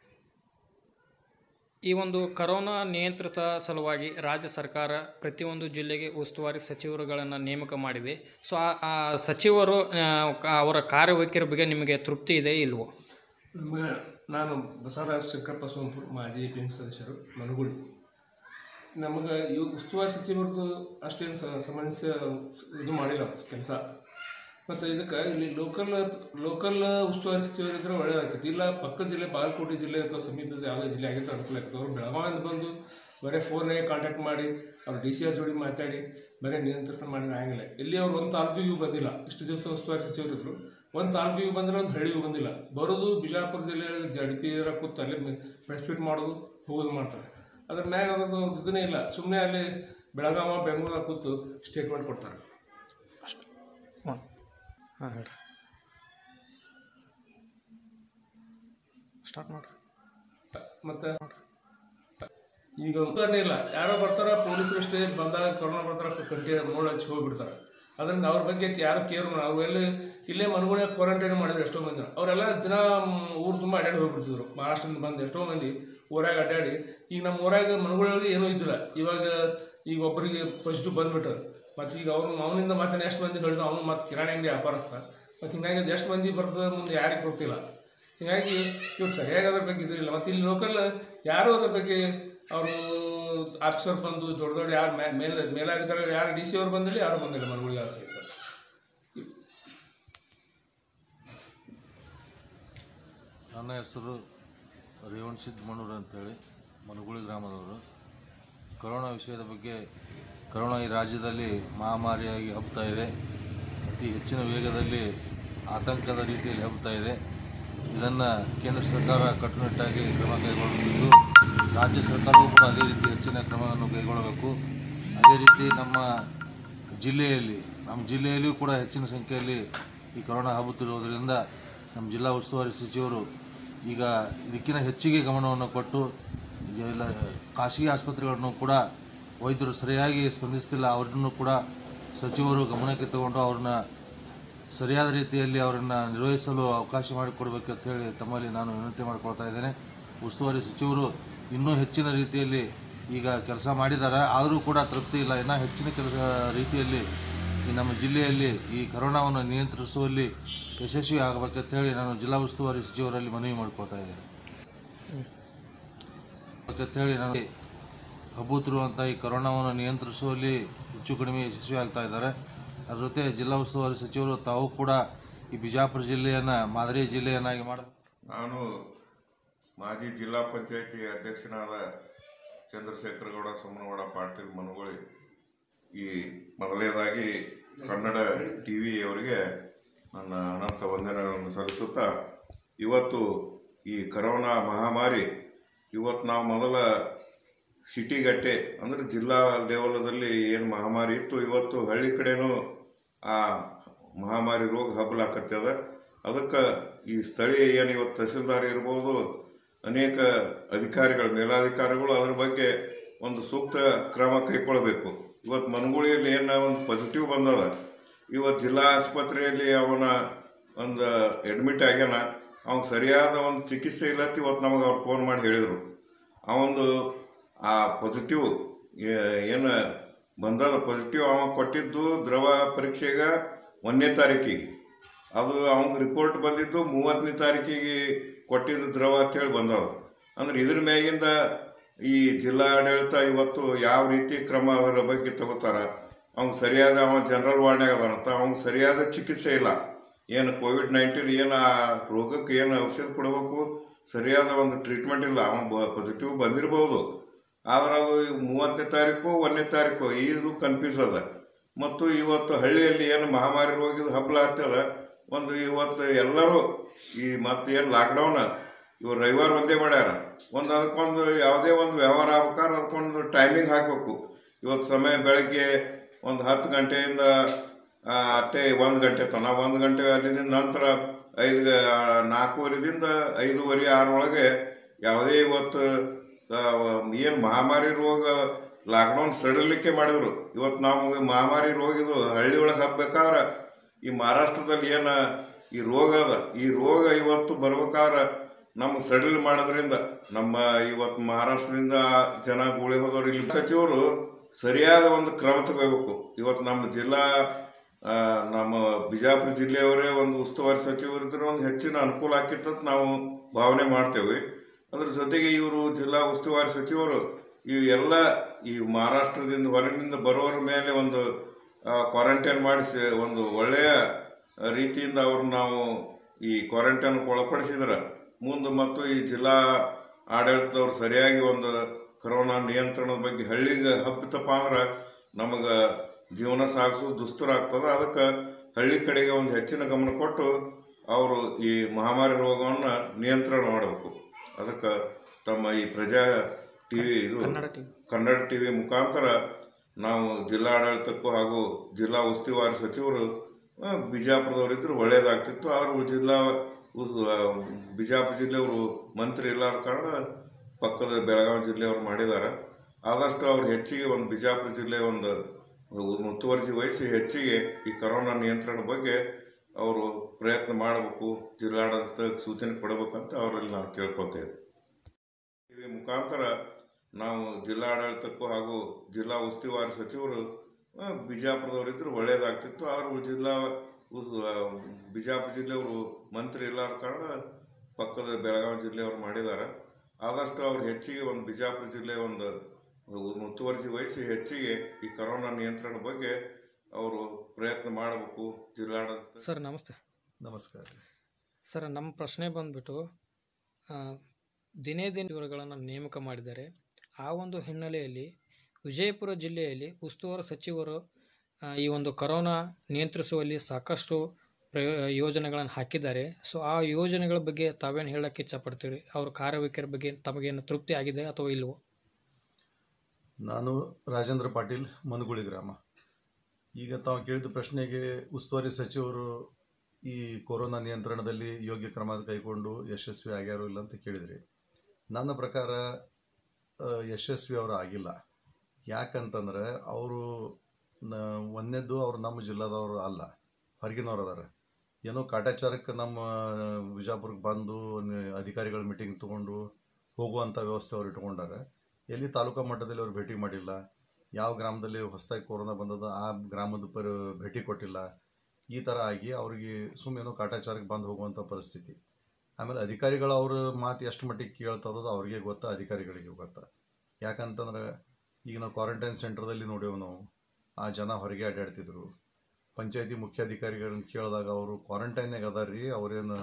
ಈ ಒಂದು ಕರೋನಾ ನಿಯಂತ್ರಿತ ಸಲುವಾಗಿ ರಾಜ್ಯ ಸರ್ಕಾರ ಪ್ರತಿಯೊಂದು ಜಿಲ್ಲೆಗೆ ಉಸ್ತುವಾರಿ ಸಚಿವರುಗಳನ್ನು ನೇಮಕ ಮಾಡಿದೆ ಸೊ ಆ ಆ ಸಚಿವರು ಆ, ಅವರ ಕಾರ್ಯವೈಖರಿ ಬಗ್ಗೆ ನಿಮಗೆ ತೃಪ್ತಿ ಇದೆ ಇಲ್ವೋ ನಮಗೆ ನಾನು ಬಸವರಾಜ ಶಂಕರಪ್ಪ ಸೋಂಪುರ್ ಮಾಜಿ ಪಿ ಎಂ ಸದಸ್ಯರು ಮನಗುಳಿ ನಮಗೆ ಇವು ಉಸ್ತುವಾರಿ ಸಚಿವರದ್ದು ಅಷ್ಟೇನು ಸ ಸಮಸ್ಯೆ ಇದು ಮಾಡಿಲ್ಲ ಕೆಲಸ ಮತ್ತು ಇದಕ್ಕೆ ಇಲ್ಲಿ ಲೋಕಲ್ ಲೋಕಲ್ ಉಸ್ತುವಾರಿ ಸಚಿವರಿದ್ರೆ ಒಳ್ಳೇದಾಗ್ತೈತಿ ಇಲ್ಲ ಪಕ್ಕದ ಜಿಲ್ಲೆ ಬಾಗಲಕೋಟೆ ಜಿಲ್ಲೆ ಅಥವಾ ಸಮೀಪದ ಯಾವುದೇ ಜಿಲ್ಲೆ ಆಗಿತ್ತು ಅನುಕೂಲ ಆಗ್ತದೆ ಅವ್ರು ಬೆಳಗಾವಿಯಿಂದ ಬಂದು ಬರೀ ಫೋನ್ನಾಗೆ ಕಾಂಟ್ಯಾಕ್ಟ್ ಮಾಡಿ ಅವ್ರು ಡಿ ಸಿ ಆರ್ ಜೋಡಿ ಮಾತಾಡಿ ಬರೀ ನಿಯಂತ್ರಣ ಮಾಡಿದ್ರೆ ಆಗಿಲ್ಲ ಇಲ್ಲಿ ಅವ್ರು ಒಂದು ತಾಲೂಕಿಗೂ ಬಂದಿಲ್ಲ ಇಷ್ಟು ದಿವಸ ಉಸ್ತುವಾರಿ ಸಚಿವರು ಇದ್ರು ಒಂದು ತಾಲೂಕಿಗೂ ಬಂದಿಲ್ಲ ಒಂದು ಹಳ್ಳಿಗೂ ಬಂದಿಲ್ಲ ಬರೋದು ಬಿಜಾಪುರ ಜಿಲ್ಲೆಯಲ್ಲಿ ಜಡ್ಪಿ ಇದರ ಕೂತು ಅಲ್ಲಿ ಪ್ರೆಸ್ ಮೀಟ್ ಮಾಡೋದು ಹೋಗೋದು ಮಾಡ್ತಾರೆ ಅದ್ರ ಮ್ಯಾಗ ಅದೊಂದು ಇದನ್ನೇ ಇಲ್ಲ ಸುಮ್ಮನೆ ಅಲ್ಲಿ ಬೆಳಗಾವ ಬೆಂಗಳೂರಾಗ ಕೂತು ಸ್ಟೇಟ್ಮೆಂಟ್ ಕೊಡ್ತಾರೆ ಹಾಂ ಹೇಳಿ ಸ್ಟಾರ್ಟ್ ಮಾಡ್ರಿ ಮತ್ತೆ ಈಗ ಉಪಕರಣ ಇಲ್ಲ ಯಾರೋ ಬರ್ತಾರ ಪೊಲೀಸರು ಅಷ್ಟೇ ಬಂದಾಗ ಕೊರೋನಾ ಬರ್ತಾರ ಕಟ್ಟಿ ಮೂಳೆ ಹಚ್ಚಿ ಹೋಗ್ಬಿಡ್ತಾರೆ ಅದರಿಂದ ಅವ್ರ ಬಗ್ಗೆ ಯಾರು ಕೇರ್ ಮಾಡ ಅವ್ರು ಎಲ್ಲಿ ಇಲ್ಲೇ ಮನಗುಳಿ ಕ್ವಾರಂಟೈನ್ ಮಾಡಿದ್ರು ಎಷ್ಟೋ ಮಂದಿ ಅವರೆಲ್ಲ ದಿನ ಮ್, ಊರು ತುಂಬ ಅಡ್ಡಾಡಿ ಹೋಗ್ಬಿಡ್ತಿದ್ರು ಮಹಾರಾಷ್ಟ್ರದಿಂದ ಬಂದು ಎಷ್ಟೋ ಮಂದಿ ಊರಾಗ ಅಡ್ಡಾಡಿ ಈಗ ನಮ್ಮ ಊರಾಗ ಮನಗುಳಿಯೊಳಗೆ ಏನೂ ಇದ್ದಿಲ್ಲ ಇವಾಗ ಈಗ ಒಬ್ಬರಿಗೆ ಪಾಸಿಟಿವ್ ಬಂದ್ಬಿಟ್ರು ಮತ್ತು ಈಗ ಅವ್ನು ಅವನಿಂದ ಮತ್ತೆ ನೆಕ್ಸ್ಟ್ ಮಂದಿ ಹೇಳಿದ್ರು ಅವನು ಮತ್ತೆ ಕಿರಾಣಿ ಅಂಗಡಿ ವ್ಯಾಪಾರಸ್ಥ ಮತ್ತು ಹಿಂಗಾಗಿ ಎಷ್ಟು ಮಂದಿ ಬರ್ತದೆ ಮುಂದೆ ಯಾರಿಗೆ ಗೊತ್ತಿಲ್ಲ ಹೀಗಾಗಿ ಇವ್ರು ಸರಿಯಾಗಿ ಅದ್ರ ಬಗ್ಗೆ ಇದಿಲ್ಲ ಮತ್ತು ಇಲ್ಲಿ ಲೋಕಲ್ ಯಾರು ಅದ್ರ ಬಗ್ಗೆ ಅವರು ಆಫೀಸರ್ ಬಂದು ದೊಡ್ಡ ದೊಡ್ಡ ಯಾರು ಮೇಲ್ ಮೇಲಾಧಿಕಾರಿಗಳು ಯಾರು ಡಿ ಸಿ ಅವ್ರು ಬಂದಿಲ್ಲ ಯಾರು ಬಂದಿಲ್ಲ ಮನಗುಳಿಗೆ ಆಸೆ ಇತ್ತು ನನ್ನ ಹೆಸರು ರೇವಣ್ ಸಿದ್ದು ಮಣ್ಣೂರು ಅಂತೇಳಿ ಮನಗುಳಿ ಗ್ರಾಮದವರು ಕೊರೋನಾ ವಿಷಯದ ಬಗ್ಗೆ ಕೊರೋನಾ ಈ ರಾಜ್ಯದಲ್ಲಿ ಮಹಾಮಾರಿಯಾಗಿ ಹಬ್ಬುತ್ತಾ ಇದೆ ಅತಿ ಹೆಚ್ಚಿನ ವೇಗದಲ್ಲಿ ಆತಂಕದ ರೀತಿಯಲ್ಲಿ ಹಬ್ಬುತ್ತಾ ಇದೆ ಇದನ್ನು ಕೇಂದ್ರ ಸರ್ಕಾರ ಕಟ್ಟುನಿಟ್ಟಾಗಿ ಕ್ರಮ ಕೈಗೊಳ್ಳುತ್ತಿದ್ದು ರಾಜ್ಯ ಸರ್ಕಾರವೂ ಕೂಡ ಅದೇ ರೀತಿ ಹೆಚ್ಚಿನ ಕ್ರಮವನ್ನು ಕೈಗೊಳ್ಳಬೇಕು ಅದೇ ರೀತಿ ನಮ್ಮ ಜಿಲ್ಲೆಯಲ್ಲಿ ನಮ್ಮ ಜಿಲ್ಲೆಯಲ್ಲಿಯೂ ಕೂಡ ಹೆಚ್ಚಿನ ಸಂಖ್ಯೆಯಲ್ಲಿ ಈ ಕೊರೋನಾ ಹಬ್ಬುತ್ತಿರುವುದರಿಂದ ನಮ್ಮ ಜಿಲ್ಲಾ ಉಸ್ತುವಾರಿ ಸಚಿವರು ಈಗ ಇದಕ್ಕಿಂತ ಹೆಚ್ಚಿಗೆ ಗಮನವನ್ನು ಕೊಟ್ಟು ಎಲ್ಲ ಖಾಸಗಿ ಆಸ್ಪತ್ರೆಗಳನ್ನು ಕೂಡ ವೈದ್ಯರು ಸರಿಯಾಗಿ ಸ್ಪಂದಿಸ್ತಿಲ್ಲ ಅವರನ್ನು ಕೂಡ ಸಚಿವರು ಗಮನಕ್ಕೆ ತಗೊಂಡು ಅವ್ರನ್ನ ಸರಿಯಾದ ರೀತಿಯಲ್ಲಿ ಅವರನ್ನು ನಿರ್ವಹಿಸಲು ಅವಕಾಶ ಮಾಡಿಕೊಡ್ಬೇಕಂತ ಹೇಳಿ ತಮ್ಮಲ್ಲಿ ನಾನು ವಿನಂತಿ ಮಾಡಿಕೊಳ್ತಾ ಇದ್ದೇನೆ ಉಸ್ತುವಾರಿ ಸಚಿವರು ಇನ್ನೂ ಹೆಚ್ಚಿನ ರೀತಿಯಲ್ಲಿ ಈಗ ಕೆಲಸ ಮಾಡಿದ್ದಾರೆ ಆದರೂ ಕೂಡ ತೃಪ್ತಿ ಇಲ್ಲ ಇನ್ನೂ ಹೆಚ್ಚಿನ ಕೆಲಸ ರೀತಿಯಲ್ಲಿ ಈ ನಮ್ಮ ಜಿಲ್ಲೆಯಲ್ಲಿ ಈ ಕರೋನಾವನ್ನು ನಿಯಂತ್ರಿಸುವಲ್ಲಿ ಯಶಸ್ವಿ ಆಗಬೇಕಂತ ಹೇಳಿ ನಾನು ಜಿಲ್ಲಾ ಉಸ್ತುವಾರಿ ಸಚಿವರಲ್ಲಿ ಮನವಿ ಮಾಡಿಕೊಳ್ತಾ ಇದ್ದೇನೆ ಅಂತ ಹೇಳಿ ನಾನು ಹಬ್ಬುತ್ತಿರುವಂಥ ಈ ಕರೋನಾವನ್ನು ನಿಯಂತ್ರಿಸುವಲ್ಲಿ ಹೆಚ್ಚು ಕಡಿಮೆ ಯಶಸ್ವಿ ಆಗ್ತಾ ಇದ್ದಾರೆ ಅದ್ರ ಜೊತೆ ಜಿಲ್ಲಾ ಉಸ್ತುವಾರಿ ಸಚಿವರು ತಾವು ಕೂಡ ಈ ಬಿಜಾಪುರ ಜಿಲ್ಲೆಯನ್ನು ಮಾದರಿ ಜಿಲ್ಲೆಯನ್ನಾಗಿ ಮಾಡ ನಾನು ಮಾಜಿ ಜಿಲ್ಲಾ ಪಂಚಾಯತಿ ಅಧ್ಯಕ್ಷನಾದ ಚಂದ್ರಶೇಖರಗೌಡ ಸೋಮನಗೌಡ ಪಾಟೀಲ್ ಮನಗುಳಿ ಈ ಮೊದಲನೇದಾಗಿ ಕನ್ನಡ ಟಿ ವಿಯವರಿಗೆ ನನ್ನ ಅನಂತ ವಂದನೆಗಳನ್ನು ಸಲ್ಲಿಸುತ್ತಾ ಇವತ್ತು ಈ ಕರೋನಾ ಮಹಾಮಾರಿ ಇವತ್ತು ನಾವು ಮೊದಲ ಸಿಟಿಗಟ್ಟೆ ಅಂದರೆ ಜಿಲ್ಲಾ ಲೆವೆಲದಲ್ಲಿ ಏನು ಮಹಾಮಾರಿ ಇತ್ತು ಇವತ್ತು ಹಳ್ಳಿ ಕಡೆನೂ ಆ ಮಹಾಮಾರಿ ರೋಗ ಹಬ್ಬಲಾಕತ್ತದ ಅದಕ್ಕೆ ಈ ಸ್ಥಳೀಯ ಏನು ಇವತ್ತು ತಹಸೀಲ್ದಾರ್ ಇರ್ಬೋದು ಅನೇಕ ಅಧಿಕಾರಿಗಳು ಮೇಲಾಧಿಕಾರಿಗಳು ಅದ್ರ ಬಗ್ಗೆ ಒಂದು ಸೂಕ್ತ ಕ್ರಮ ಕೈಗೊಳ್ಳಬೇಕು ಇವತ್ತು ಮನಗುಳಿಯಲ್ಲಿ ಏನು ಒಂದು ಪಾಸಿಟಿವ್ ಬಂದದ ಇವತ್ತು ಜಿಲ್ಲಾ ಆಸ್ಪತ್ರೆಯಲ್ಲಿ ಅವನ ಒಂದು ಅಡ್ಮಿಟ್ ಆಗ್ಯಾನ ಅವ್ನಿಗೆ ಸರಿಯಾದ ಒಂದು ಚಿಕಿತ್ಸೆ ಇಲ್ಲತ್ತ ಇವತ್ತು ನಮಗೆ ಅವ್ರು ಫೋನ್ ಮಾಡಿ ಹೇಳಿದರು ಅವೊಂದು ಆ ಪಾಸಿಟಿವ್ ಏನು ಬಂದದ ಪಾಸಿಟಿವ್ ಅವ ಕೊಟ್ಟಿದ್ದು ದ್ರವ ಪರೀಕ್ಷೆಗೆ ಒಂದನೇ ತಾರೀಕಿಗೆ ಅದು ಅವ್ನಿಗೆ ರಿಪೋರ್ಟ್ ಬಂದಿದ್ದು ಮೂವತ್ತನೇ ತಾರೀಕಿಗೆ ಕೊಟ್ಟಿದ್ದು ದ್ರವ ಅಂತೇಳಿ ಬಂದದ ಅಂದ್ರೆ ಇದ್ರ ಮ್ಯಾಗಿಂದ ಈ ಜಿಲ್ಲಾ ಆಡಳಿತ ಇವತ್ತು ಯಾವ ರೀತಿ ಕ್ರಮ ಅದರ ಬಗ್ಗೆ ತಗೋತಾರ ಅವ್ನಿಗೆ ಸರಿಯಾದ ಅವ ಜನರಲ್ ವಾರ್ಡ್ನಾಗ ಅದಾನಂತ ಅವ್ನಿಗೆ ಸರಿಯಾದ ಚಿಕಿತ್ಸೆ ಇಲ್ಲ ಏನು ಕೋವಿಡ್ ನೈನ್ಟೀನ್ ಏನು ಆ ರೋಗಕ್ಕೆ ಏನು ಔಷಧ ಕೊಡಬೇಕು ಸರಿಯಾದ ಒಂದು ಟ್ರೀಟ್ಮೆಂಟ್ ಇಲ್ಲ ಅವನು ಪಾಸಿಟಿವ್ ಬಂದಿರ್ಬೋದು ಆದ್ರೆ ಅದು ಮೂವತ್ತನೇ ತಾರೀಕು ಒಂದನೇ ತಾರೀಕು ಇದು ಕನ್ಫ್ಯೂಸ್ ಅದ ಮತ್ತು ಇವತ್ತು ಹಳ್ಳಿಯಲ್ಲಿ ಏನು ಮಹಾಮಾರಿ ರೋಗದ ಹಬ್ಬಲ ಆಗ್ತದ ಒಂದು ಇವತ್ತು ಎಲ್ಲರೂ ಈ ಮತ್ತೆ ಏನು ಲಾಕ್ಡೌನ್ ಇವ್ರು ರವಿವಾರ ಒಂದೇ ಮಾಡ್ಯಾರ ಒಂದು ಅದಕ್ಕೊಂದು ಯಾವುದೇ ಒಂದು ವ್ಯವಹಾರ ಆಗ್ಬೇಕಾದ್ರೆ ಅದಕ್ಕೊಂದು ಟೈಮಿಂಗ್ ಹಾಕಬೇಕು ಇವತ್ತು ಸಮಯ ಬೆಳಗ್ಗೆ ಒಂದು ಹತ್ತು ಗಂಟೆಯಿಂದ ಆ, ಅಷ್ಟೇ ಒಂದು ಗಂಟೆ ತನಕ ಒಂದು ಗಂಟೆ ಅಲ್ಲಿಂದ ನಂತರ ಐದು ನಾಲ್ಕೂವರೆದಿಂದ ಐದೂವರೆ ಆರೊಳಗೆ ಯಾವುದೇ ಇವತ್ತು ಏನು ಮಹಾಮಾರಿ ರೋಗ ಲಾಕ್ಡೌನ್ ಸಡಿಲಿಕ್ಕೆ ಮಾಡಿದ್ರು ಇವತ್ತು ನಾವು ಮಹಾಮಾರಿ ರೋಗ ಇದು ಹಳ್ಳಿ ಒಳಗೆ ಹಬ್ಬೇಕಾದ್ರೆ ಈ ಮಹಾರಾಷ್ಟ್ರದಲ್ಲಿ ಏನು ಈ ರೋಗ ಅದ ಈ ರೋಗ ಇವತ್ತು ಬರ್ಬೇಕಾದ್ರೆ ನಮ್ಗೆ ಸಡಿಲ್ ಮಾಡೋದ್ರಿಂದ ನಮ್ಮ ಇವತ್ತು ಮಹಾರಾಷ್ಟ್ರದಿಂದ ಜನ ಗೂಳಿ ಹೋದವ್ರು ಇಲ್ಲಿ ಸಚಿವರು ಸರಿಯಾದ ಒಂದು ಕ್ರಮ ತಗೋಬೇಕು ಇವತ್ತು ನಮ್ಮ ಜಿಲ್ಲಾ ಆ, ನಮ್ಮ ಬಿಜಾಪುರ ಜಿಲ್ಲೆಯವರೇ ಒಂದು ಉಸ್ತುವಾರಿ ಸಚಿವರು ಇದ್ರೆ ಒಂದು ಹೆಚ್ಚಿನ ಅನುಕೂಲ ಆಕಿತ್ತು ಅಂತ ನಾವು ಭಾವನೆ ಮಾಡ್ತೇವೆ ಅದ್ರ ಜೊತೆಗೆ ಇವರು ಜಿಲ್ಲಾ ಉಸ್ತುವಾರಿ ಸಚಿವರು ಈ ಎಲ್ಲ ಈ ಮಹಾರಾಷ್ಟ್ರದಿಂದ ಹೊರಗಿನಿಂದ ಬರೋರ ಮೇಲೆ ಒಂದು ಕ್ವಾರಂಟೈನ್ ಮಾಡಿಸಿ ಒಂದು ಒಳ್ಳೆಯ ರೀತಿಯಿಂದ ಅವ್ರನ್ನ ನಾವು ಈ ಕ್ವಾರಂಟೈನ್ ಒಳಪಡಿಸಿದ್ರೆ ಮುಂದೆ ಮತ್ತು ಈ ಜಿಲ್ಲಾ ಆಡಳಿತದವ್ರು ಸರಿಯಾಗಿ ಒಂದು ಕೊರೋನಾ ನಿಯಂತ್ರಣದ ಬಗ್ಗೆ ಹಳ್ಳಿಗೆ ಹಬ್ಬಿತಪ್ಪ ಅಂದ್ರೆ ನಮಗೆ ಜೀವನ ಸಾಗಿಸೋದು ದುಸ್ತರ ಆಗ್ತದೆ ಅದಕ್ಕೆ ಹಳ್ಳಿ ಕಡೆಗೆ ಒಂದು ಹೆಚ್ಚಿನ ಗಮನ ಕೊಟ್ಟು ಅವರು ಈ ಮಹಾಮಾರಿ ರೋಗವನ್ನು ನಿಯಂತ್ರಣ ಮಾಡಬೇಕು ಅದಕ್ಕೆ ತಮ್ಮ ಈ ಪ್ರಜಾ ಟಿವಿ ಇದು ಕನ್ನಡ TV. ಕನ್ನಡ ಟಿವಿ ಮುಖಾಂತರ ನಾವು ಜಿಲ್ಲಾಡಳಿತಕ್ಕೂ ಹಾಗೂ ಜಿಲ್ಲಾ ಉಸ್ತುವಾರಿ ಸಚಿವರು ಆ, ಬಿಜಾಪುರದವರಿದ್ರು ಒಳ್ಳೆಯದಾಗ್ತಿತ್ತು ಆದರೂ ಜಿಲ್ಲಾ ಉ- ಆ, ಬಿಜಾಪುರ ಜಿಲ್ಲೆಯವರು ಮಂತ್ರಿ ಇಲ್ಲಾರ ಕಾರಣ ಪಕ್ಕದ ಬೆಳಗಾವಿ ಜಿಲ್ಲೆಯವರು ಮಾಡಿದ್ದಾರೆ ಆದಷ್ಟು ಅವ್ರು ಹೆಚ್ಚಿಗೆ ಒಂದು ಬಿಜಾಪುರ ಜಿಲ್ಲೆ ಒಂದು ಮುತುವರ್ಜಿ ವಹಿಸಿ ಹೆಚ್ಚಿಗೆ ಈ ಕರೋನಾ ನಿಯಂತ್ರಣ ಬಗ್ಗೆ ಅವರು ಪ್ರಯತ್ನ ಮಾಡಬೇಕು ಜಿಲ್ಲಾಡಳಿತ ಸೂಚನೆ ಕೊಡಬೇಕಂತ ಅವರಲ್ಲಿ ನಾನು ಕೇಳ್ಕೊತೇವೆ ಈ ಮುಖಾಂತರ ನಾವು ಜಿಲ್ಲಾಡಳಿತಕ್ಕೂ ಹಾಗೂ ಜಿಲ್ಲಾ ಉಸ್ತುವಾರಿ ಸಚಿವರು ಆ, ಬಿಜಾಪುರದವರಿದ್ದರೆ ಒಳ್ಳೆಯದಾಗ್ತಿತ್ತು ಆದರೂ ಜಿಲ್ಲಾ ಉ- ಆ, ಬಿಜಾಪುರ ಜಿಲ್ಲೆಯವರು ಮಂತ್ರಿ ಇಲ್ಲಾರ ಕಾರಣ ಪಕ್ಕದ ಬೆಳಗಾವಿ ಜಿಲ್ಲೆಯವರು ಮಾಡಿದ್ದಾರೆ ಆದಷ್ಟು ಅವ್ರು ಹೆಚ್ಚಿಗೆ ಒಂದು ಬಿಜಾಪುರ ಜಿಲ್ಲೆ ಒಂದು ಮುತುವರ್ಜಿ ವಹಿಸಿ ಹೆಚ್ಚಿಗೆ ಈ ಕರೋನಾ ನಿಯಂತ್ರಣ ಬಗ್ಗೆ ಅವರು ಪ್ರಯತ್ನ ಮಾಡಬೇಕು ಜಿಲ್ಲಾಡಳಿತ ಸರ್ ನಮಸ್ತೆ ನಮಸ್ಕಾರ ಸರ್ ನಮ್ಮ ಪ್ರಶ್ನೆ ಬಂದ್ಬಿಟ್ಟು ಆ, ದಿನೇ ದಿನ ಇವರುಗಳನ್ನು ನೇಮಕ ಮಾಡಿದ್ದಾರೆ ಆ ಒಂದು ಹಿನ್ನೆಲೆಯಲ್ಲಿ ವಿಜಯಪುರ ಜಿಲ್ಲೆಯಲ್ಲಿ ಉಸ್ತುವಾರಿ ಸಚಿವರು ಆ, ಈ ಒಂದು ಕರೋನಾ ನಿಯಂತ್ರಿಸುವಲ್ಲಿ ಸಾಕಷ್ಟು ಪ್ರಯೋ ಯೋಜನೆಗಳನ್ನು ಹಾಕಿದ್ದಾರೆ ಸೊ ಆ ಯೋಜನೆಗಳ ಬಗ್ಗೆ ತಾವೇನು ಹೇಳಕ್ಕೆ ಇಚ್ಛಪಡ್ತೀರಿ ಅವ್ರ ಕಾರ್ಯವೈಖರಿ ಬಗ್ಗೆ ತಮಗೇನು ತೃಪ್ತಿ ಆಗಿದೆ ಅಥವಾ ಇಲ್ವೋ ನಾನು ರಾಜೇಂದ್ರ ಪಾಟೀಲ್ ಮನುಗುಳಿ ಗ್ರಾಮ ಈಗ ತಾವು ಕೇಳಿದ ಪ್ರಶ್ನೆಗೆ ಉಸ್ತುವಾರಿ ಸಚಿವರು ಈ ಕೊರೋನಾ ನಿಯಂತ್ರಣದಲ್ಲಿ ಯೋಗ್ಯ ಕ್ರಮ ಕೈಗೊಂಡು ಯಶಸ್ವಿ ಆಗ್ಯಾರೋ ಇಲ್ಲ ಅಂತ ಕೇಳಿದ್ರಿ ನನ್ನ ಪ್ರಕಾರ ಆ, ಯಶಸ್ವಿ ಅವರು ಆಗಿಲ್ಲ ಯಾಕಂತಂದ್ರೆ ಅವರು ಒಂದನೇದ್ದು ಅವರು ನಮ್ಮ ಜಿಲ್ಲಾದವರು ಅಲ್ಲ ಹೊರಗಿನವ್ರು ಅದಾರ ಏನೋ ಕಾಟಾಚಾರಕ್ಕೆ ನಮ್ಮ ವಿಜಾಪುರಕ್ಕೆ ಬಂದು ನ- ಅಧಿಕಾರಿಗಳ ಮೀಟಿಂಗ್ ತೊಗೊಂಡು ಹೋಗುವಂಥ ವ್ಯವಸ್ಥೆ ಅವ್ರು ಇಟ್ಕೊಂಡಾರೆ ಎಲ್ಲಿ ತಾಲೂಕಾ ಮಟ್ಟದಲ್ಲಿ ಅವ್ರು ಭೇಟಿ ಮಾಡಿಲ್ಲ ಯಾವ ಗ್ರಾಮದಲ್ಲಿ ಹೊಸದಾಗಿ ಕೊರೋನಾ ಬಂದದ ಆ ಗ್ರಾಮದ ಪರ ಭೇಟಿ ಕೊಟ್ಟಿಲ್ಲ ಈ ಥರ ಆಗಿ ಅವ್ರಿಗೆ ಸುಮ್ಮನೆ ಕಾಟಾಚಾರಕ್ಕೆ ಬಂದು ಹೋಗುವಂಥ ಪರಿಸ್ಥಿತಿ ಆಮೇಲೆ ಅಧಿಕಾರಿಗಳು ಅವ್ರ ಮಾತು ಎಷ್ಟು ಮಟ್ಟಿಗೆ ಕೇಳ್ತಾರೋದು ಅವ್ರಿಗೆ ಗೊತ್ತಾ ಅಧಿಕಾರಿಗಳಿಗೆ ಗೊತ್ತಾ ಯಾಕಂತಂದ್ರೆ ಈಗ ನಾವು ಕ್ವಾರಂಟೈನ್ ಸೆಂಟರ್ದಲ್ಲಿ ನೋಡೇವು ನಾವು ಆ ಜನ ಹೊರಗೆ ಅಡ್ಡಾಡ್ತಿದ್ರು ಪಂಚಾಯತಿ ಮುಖ್ಯಾಧಿಕಾರಿಗಳನ್ನ ಕೇಳಿದಾಗ ಅವರು ಕ್ವಾರಂಟೈನ್ನಾಗ ಅದಾರ ರೀ ಅವ್ರೇನು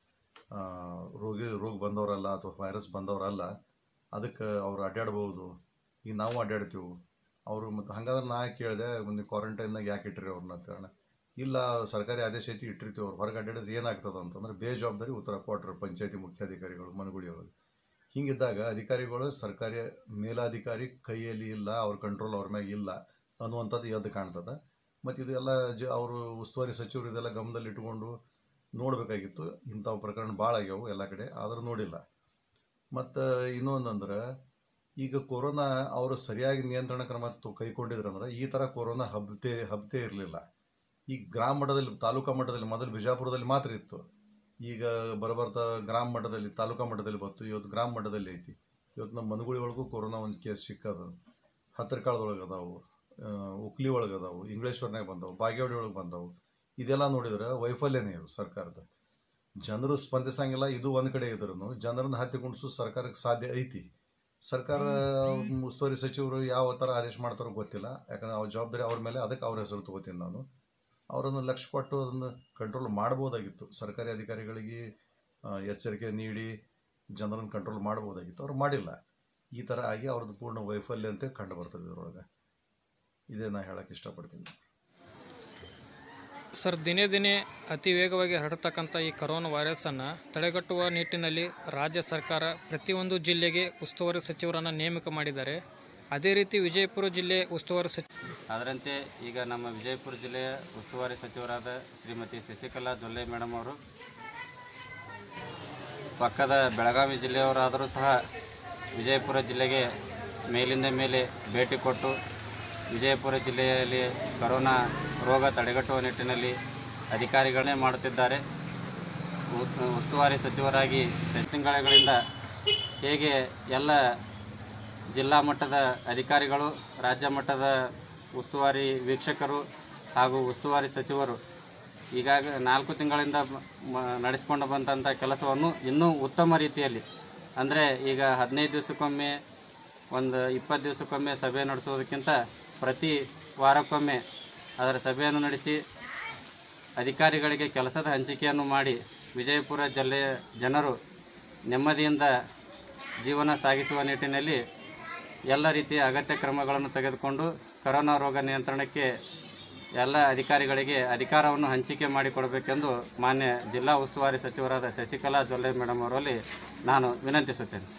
ಆ, ರೋಗಿ ರೋಗ ಬಂದವರಲ್ಲ ಅಥವಾ ವೈರಸ್ ಬಂದವರಲ್ಲ ಅದಕ್ಕೆ ಅವ್ರು ಅಡ್ಡಾಡ್ಬೋದು ಈಗ ನಾವು ಅಡ್ಡಾಡ್ತೀವಿ ಅವರು ಮತ್ತು ಹಂಗಾದ್ರೆ ನಾ ಕೇಳಿದೆ ಒಂದು ಕ್ವಾರಂಟೈನ್ನಾಗ ಯಾಕೆ ಇಟ್ಟಿರಿ ಅವ್ರನ್ನ ಅಂತ ಹೇಳ ಇಲ್ಲ ಸರ್ಕಾರಿ ಆದೇಶ ಐತಿ ಇಟ್ಟಿರ್ತೀವಿ ಅವ್ರು ಹೊರಗೆ ಅಡ್ಡಾಡಿದ್ರೆ ಏನಾಗ್ತದೆ ಅಂತಂದ್ರೆ ಬೇಜವಾಬ್ದಾರಿ ಉತ್ತರ ಕೊಟ್ಟರು ಪಂಚಾಯತಿ ಮುಖ್ಯಾಧಿಕಾರಿಗಳು ಮನಗುಳಿಯವರು ಹಿಂಗಿದ್ದಾಗ ಅಧಿಕಾರಿಗಳು ಸರ್ಕಾರಿ ಮೇಲಾಧಿಕಾರಿ ಕೈಯಲ್ಲಿ ಇಲ್ಲ ಅವ್ರ ಕಂಟ್ರೋಲ್ ಅವ್ರ ಮ್ಯಾಗ ಇಲ್ಲ ಅನ್ನುವಂಥದ್ದು ಎದ್ದು ಕಾಣ್ತದೆ ಮತ್ತು ಇದೆಲ್ಲ ಜ ಅವರು ಉಸ್ತುವಾರಿ ಸಚಿವರು ಇದೆಲ್ಲ ಗಮನದಲ್ಲಿ ಇಟ್ಕೊಂಡು ನೋಡಬೇಕಾಗಿತ್ತು ಇಂಥವು ಪ್ರಕರಣ ಭಾಳ ಆಗ್ಯಾವು ಎಲ್ಲ ಕಡೆ ಆದರೂ ನೋಡಿಲ್ಲ ಮತ್ತು ಇನ್ನೊಂದಂದ್ರೆ ಈಗ ಕೊರೋನಾ ಅವರು ಸರಿಯಾಗಿ ನಿಯಂತ್ರಣ ಕ್ರಮ ತು- ಕೈಗೊಂಡಿದ್ರಂದ್ರೆ ಈ ಥರ ಕೊರೋನಾ ಹಬ್ಬತೆ ಹಬ್ಬತೆ ಇರಲಿಲ್ಲ ಈ ಗ್ರಾಮ ಮಟ್ಟದಲ್ಲಿ ತಾಲೂಕಾ ಮಟ್ಟದಲ್ಲಿ ಮೊದಲು ಬಿಜಾಪುರದಲ್ಲಿ ಮಾತ್ರ ಇತ್ತು ಈಗ ಬರಬರ್ತಾ ಗ್ರಾಮ ಮಟ್ಟದಲ್ಲಿ ತಾಲೂಕಾ ಮಟ್ಟದಲ್ಲಿ ಬಂತು ಇವತ್ತು ಗ್ರಾಮ ಮಟ್ಟದಲ್ಲಿ ಐತಿ ಇವತ್ತು ನಮ್ಮ ಮನಗುಳಿ ಒಳಗೂ ಕೊರೋನಾ ಒಂದು ಕೇಸ್ ಸಿಕ್ಕದ ಹತ್ತಿರಕಾಳದೊಳಗೆ ಅದಾವು ಆ, ಉಕ್ಲಿ ಒಳಗೆ ಅದಾವು ಇಂಗ್ಲೇಶ್ವರ್ನಾಗ ಬಂದವು ಬಾಗೇವಾಡಿ ಒಳಗೆ ಬಂದವು ಇದೆಲ್ಲ ನೋಡಿದ್ರೆ ವೈಫಲ್ಯನೇ ಇದು ಸರ್ಕಾರದ ಜನರು ಸ್ಪಂದಿಸಂಗಿಲ್ಲ ಇದು ಒಂದು ಕಡೆ ಇದ್ರೂ ಜನರನ್ನು ಹತ್ತಿಗುಣಿಸು ಸರ್ಕಾರಕ್ಕೆ ಸಾಧ್ಯ ಐತಿ ಸರ್ಕಾರ ಉಸ್ತುವಾರಿ ಸಚಿವರು ಯಾವ ಥರ ಆದೇಶ ಮಾಡ್ತಾರೋ ಗೊತ್ತಿಲ್ಲ ಯಾಕಂದ್ರೆ ಅವ್ರ ಜವಾಬ್ದಾರಿ ಅವ್ರ ಮೇಲೆ ಅದಕ್ಕೆ ಅವ್ರ ಹೆಸರು ತಗೋತೀನಿ ನಾನು ಅವರನ್ನು ಲಕ್ಷ್ಯ ಕೊಟ್ಟು ಅದನ್ನು ಕಂಟ್ರೋಲ್ ಮಾಡ್ಬೋದಾಗಿತ್ತು ಸರ್ಕಾರಿ ಅಧಿಕಾರಿಗಳಿಗೆ ಆ, ಎಚ್ಚರಿಕೆ ನೀಡಿ ಜನರನ್ನು ಕಂಟ್ರೋಲ್ ಮಾಡ್ಬೋದಾಗಿತ್ತು ಅವ್ರು ಮಾಡಿಲ್ಲ ಈ ಥರ ಆಗಿ ಅವ್ರದ್ದು ಪೂರ್ಣ ವೈಫಲ್ಯ ಅಂತ ಕಂಡು ಬರ್ತದೆ ಇದರೊಳಗೆ ಇದೇ ನಾನು ಹೇಳಕ್ಕೆ ಇಷ್ಟಪಡ್ತೀನಿ ಸರ್ ದಿನೇ ದಿನೇ ಅತಿ ವೇಗವಾಗಿ ಹರಡ್ತಕ್ಕಂಥ ಈ ಕರೋನಾ ವೈರಸ್ಸನ್ನು ತಡೆಗಟ್ಟುವ ನಿಟ್ಟಿನಲ್ಲಿ ರಾಜ್ಯ ಸರ್ಕಾರ ಪ್ರತಿಯೊಂದು ಜಿಲ್ಲೆಗೆ ಉಸ್ತುವಾರಿ ಸಚಿವರನ್ನು ನೇಮಕ ಮಾಡಿದ್ದಾರೆ ಅದೇ ರೀತಿ ವಿಜಯಪುರ ಜಿಲ್ಲೆ ಉಸ್ತುವಾರಿ ಸಚಿವ ಅದರಂತೆ ಈಗ ನಮ್ಮ ವಿಜಯಪುರ ಜಿಲ್ಲೆಯ ಉಸ್ತುವಾರಿ ಸಚಿವರಾದ ಶ್ರೀಮತಿ ಶಶಿಕಲಾ ಜೊಲ್ಲೆ ಮೇಡಮ್ ಅವರು ಪಕ್ಕದ ಬೆಳಗಾವಿ ಜಿಲ್ಲೆಯವರಾದರೂ ಸಹ ವಿಜಯಪುರ ಜಿಲ್ಲೆಗೆ ಮೇಲಿಂದ ಮೇಲೆ ಭೇಟಿ ಕೊಟ್ಟು ವಿಜಯಪುರ ಜಿಲ್ಲೆಯಲ್ಲಿ ಕರೋನಾ ರೋಗ ತಡೆಗಟ್ಟುವ ನಿಟ್ಟಿನಲ್ಲಿ ಅಧಿಕಾರಿಗಳನ್ನೇ ಮಾಡುತ್ತಿದ್ದಾರೆ ಉ- ಉಸ್ತುವಾರಿ ಸಚಿವರಾಗಿ ಎಷ್ಟು ತಿಂಗಳುಗಳಿಂದ ಹೇಗೆ ಎಲ್ಲ ಜಿಲ್ಲಾ ಮಟ್ಟದ ಅಧಿಕಾರಿಗಳು ರಾಜ್ಯ ಮಟ್ಟದ ಉಸ್ತುವಾರಿ ವೀಕ್ಷಕರು ಹಾಗೂ ಉಸ್ತುವಾರಿ ಸಚಿವರು ಈಗಾಗ ನಾಲ್ಕು ತಿಂಗಳಿಂದ ಮ- ಮ- ನಡೆಸಿಕೊಂಡು ಬಂದಂಥ ಕೆಲಸವನ್ನು ಇನ್ನೂ ಉತ್ತಮ ರೀತಿಯಲ್ಲಿ ಅಂದರೆ ಈಗ ಹದಿನೈದು ದಿವಸಕ್ಕೊಮ್ಮೆ ಒಂದು ಇಪ್ಪತ್ತು ದಿವಸಕ್ಕೊಮ್ಮೆ ಸಭೆ ನಡೆಸೋದಕ್ಕಿಂತ ಪ್ರತಿ ವಾರಕ್ಕೊಮ್ಮೆ ಅದರ ಸಭೆಯನ್ನು ನಡೆಸಿ ಅಧಿಕಾರಿಗಳಿಗೆ ಕೆಲಸದ ಹಂಚಿಕೆಯನ್ನು ಮಾಡಿ ವಿಜಯಪುರ ಜಿಲ್ಲೆಯ ಜನರು ನೆಮ್ಮದಿಯಿಂದ ಜೀವನ ಸಾಗಿಸುವ ನಿಟ್ಟಿನಲ್ಲಿ ಎಲ್ಲ ರೀತಿಯ ಅಗತ್ಯ ಕ್ರಮಗಳನ್ನು ತೆಗೆದುಕೊಂಡು ಕರೋನಾ ರೋಗ ನಿಯಂತ್ರಣಕ್ಕೆ ಎಲ್ಲ ಅಧಿಕಾರಿಗಳಿಗೆ ಅಧಿಕಾರವನ್ನು ಹಂಚಿಕೆ ಮಾಡಿಕೊಡಬೇಕೆಂದು ಮಾನ್ಯ ಜಿಲ್ಲಾ ಉಸ್ತುವಾರಿ ಸಚಿವರಾದ ಶಶಿಕಲಾ ಜೊಲ್ಲೆ ಮೇಡಮ್ ಅವರಲ್ಲಿ ನಾನು ವಿನಂತಿಸುತ್ತೇನೆ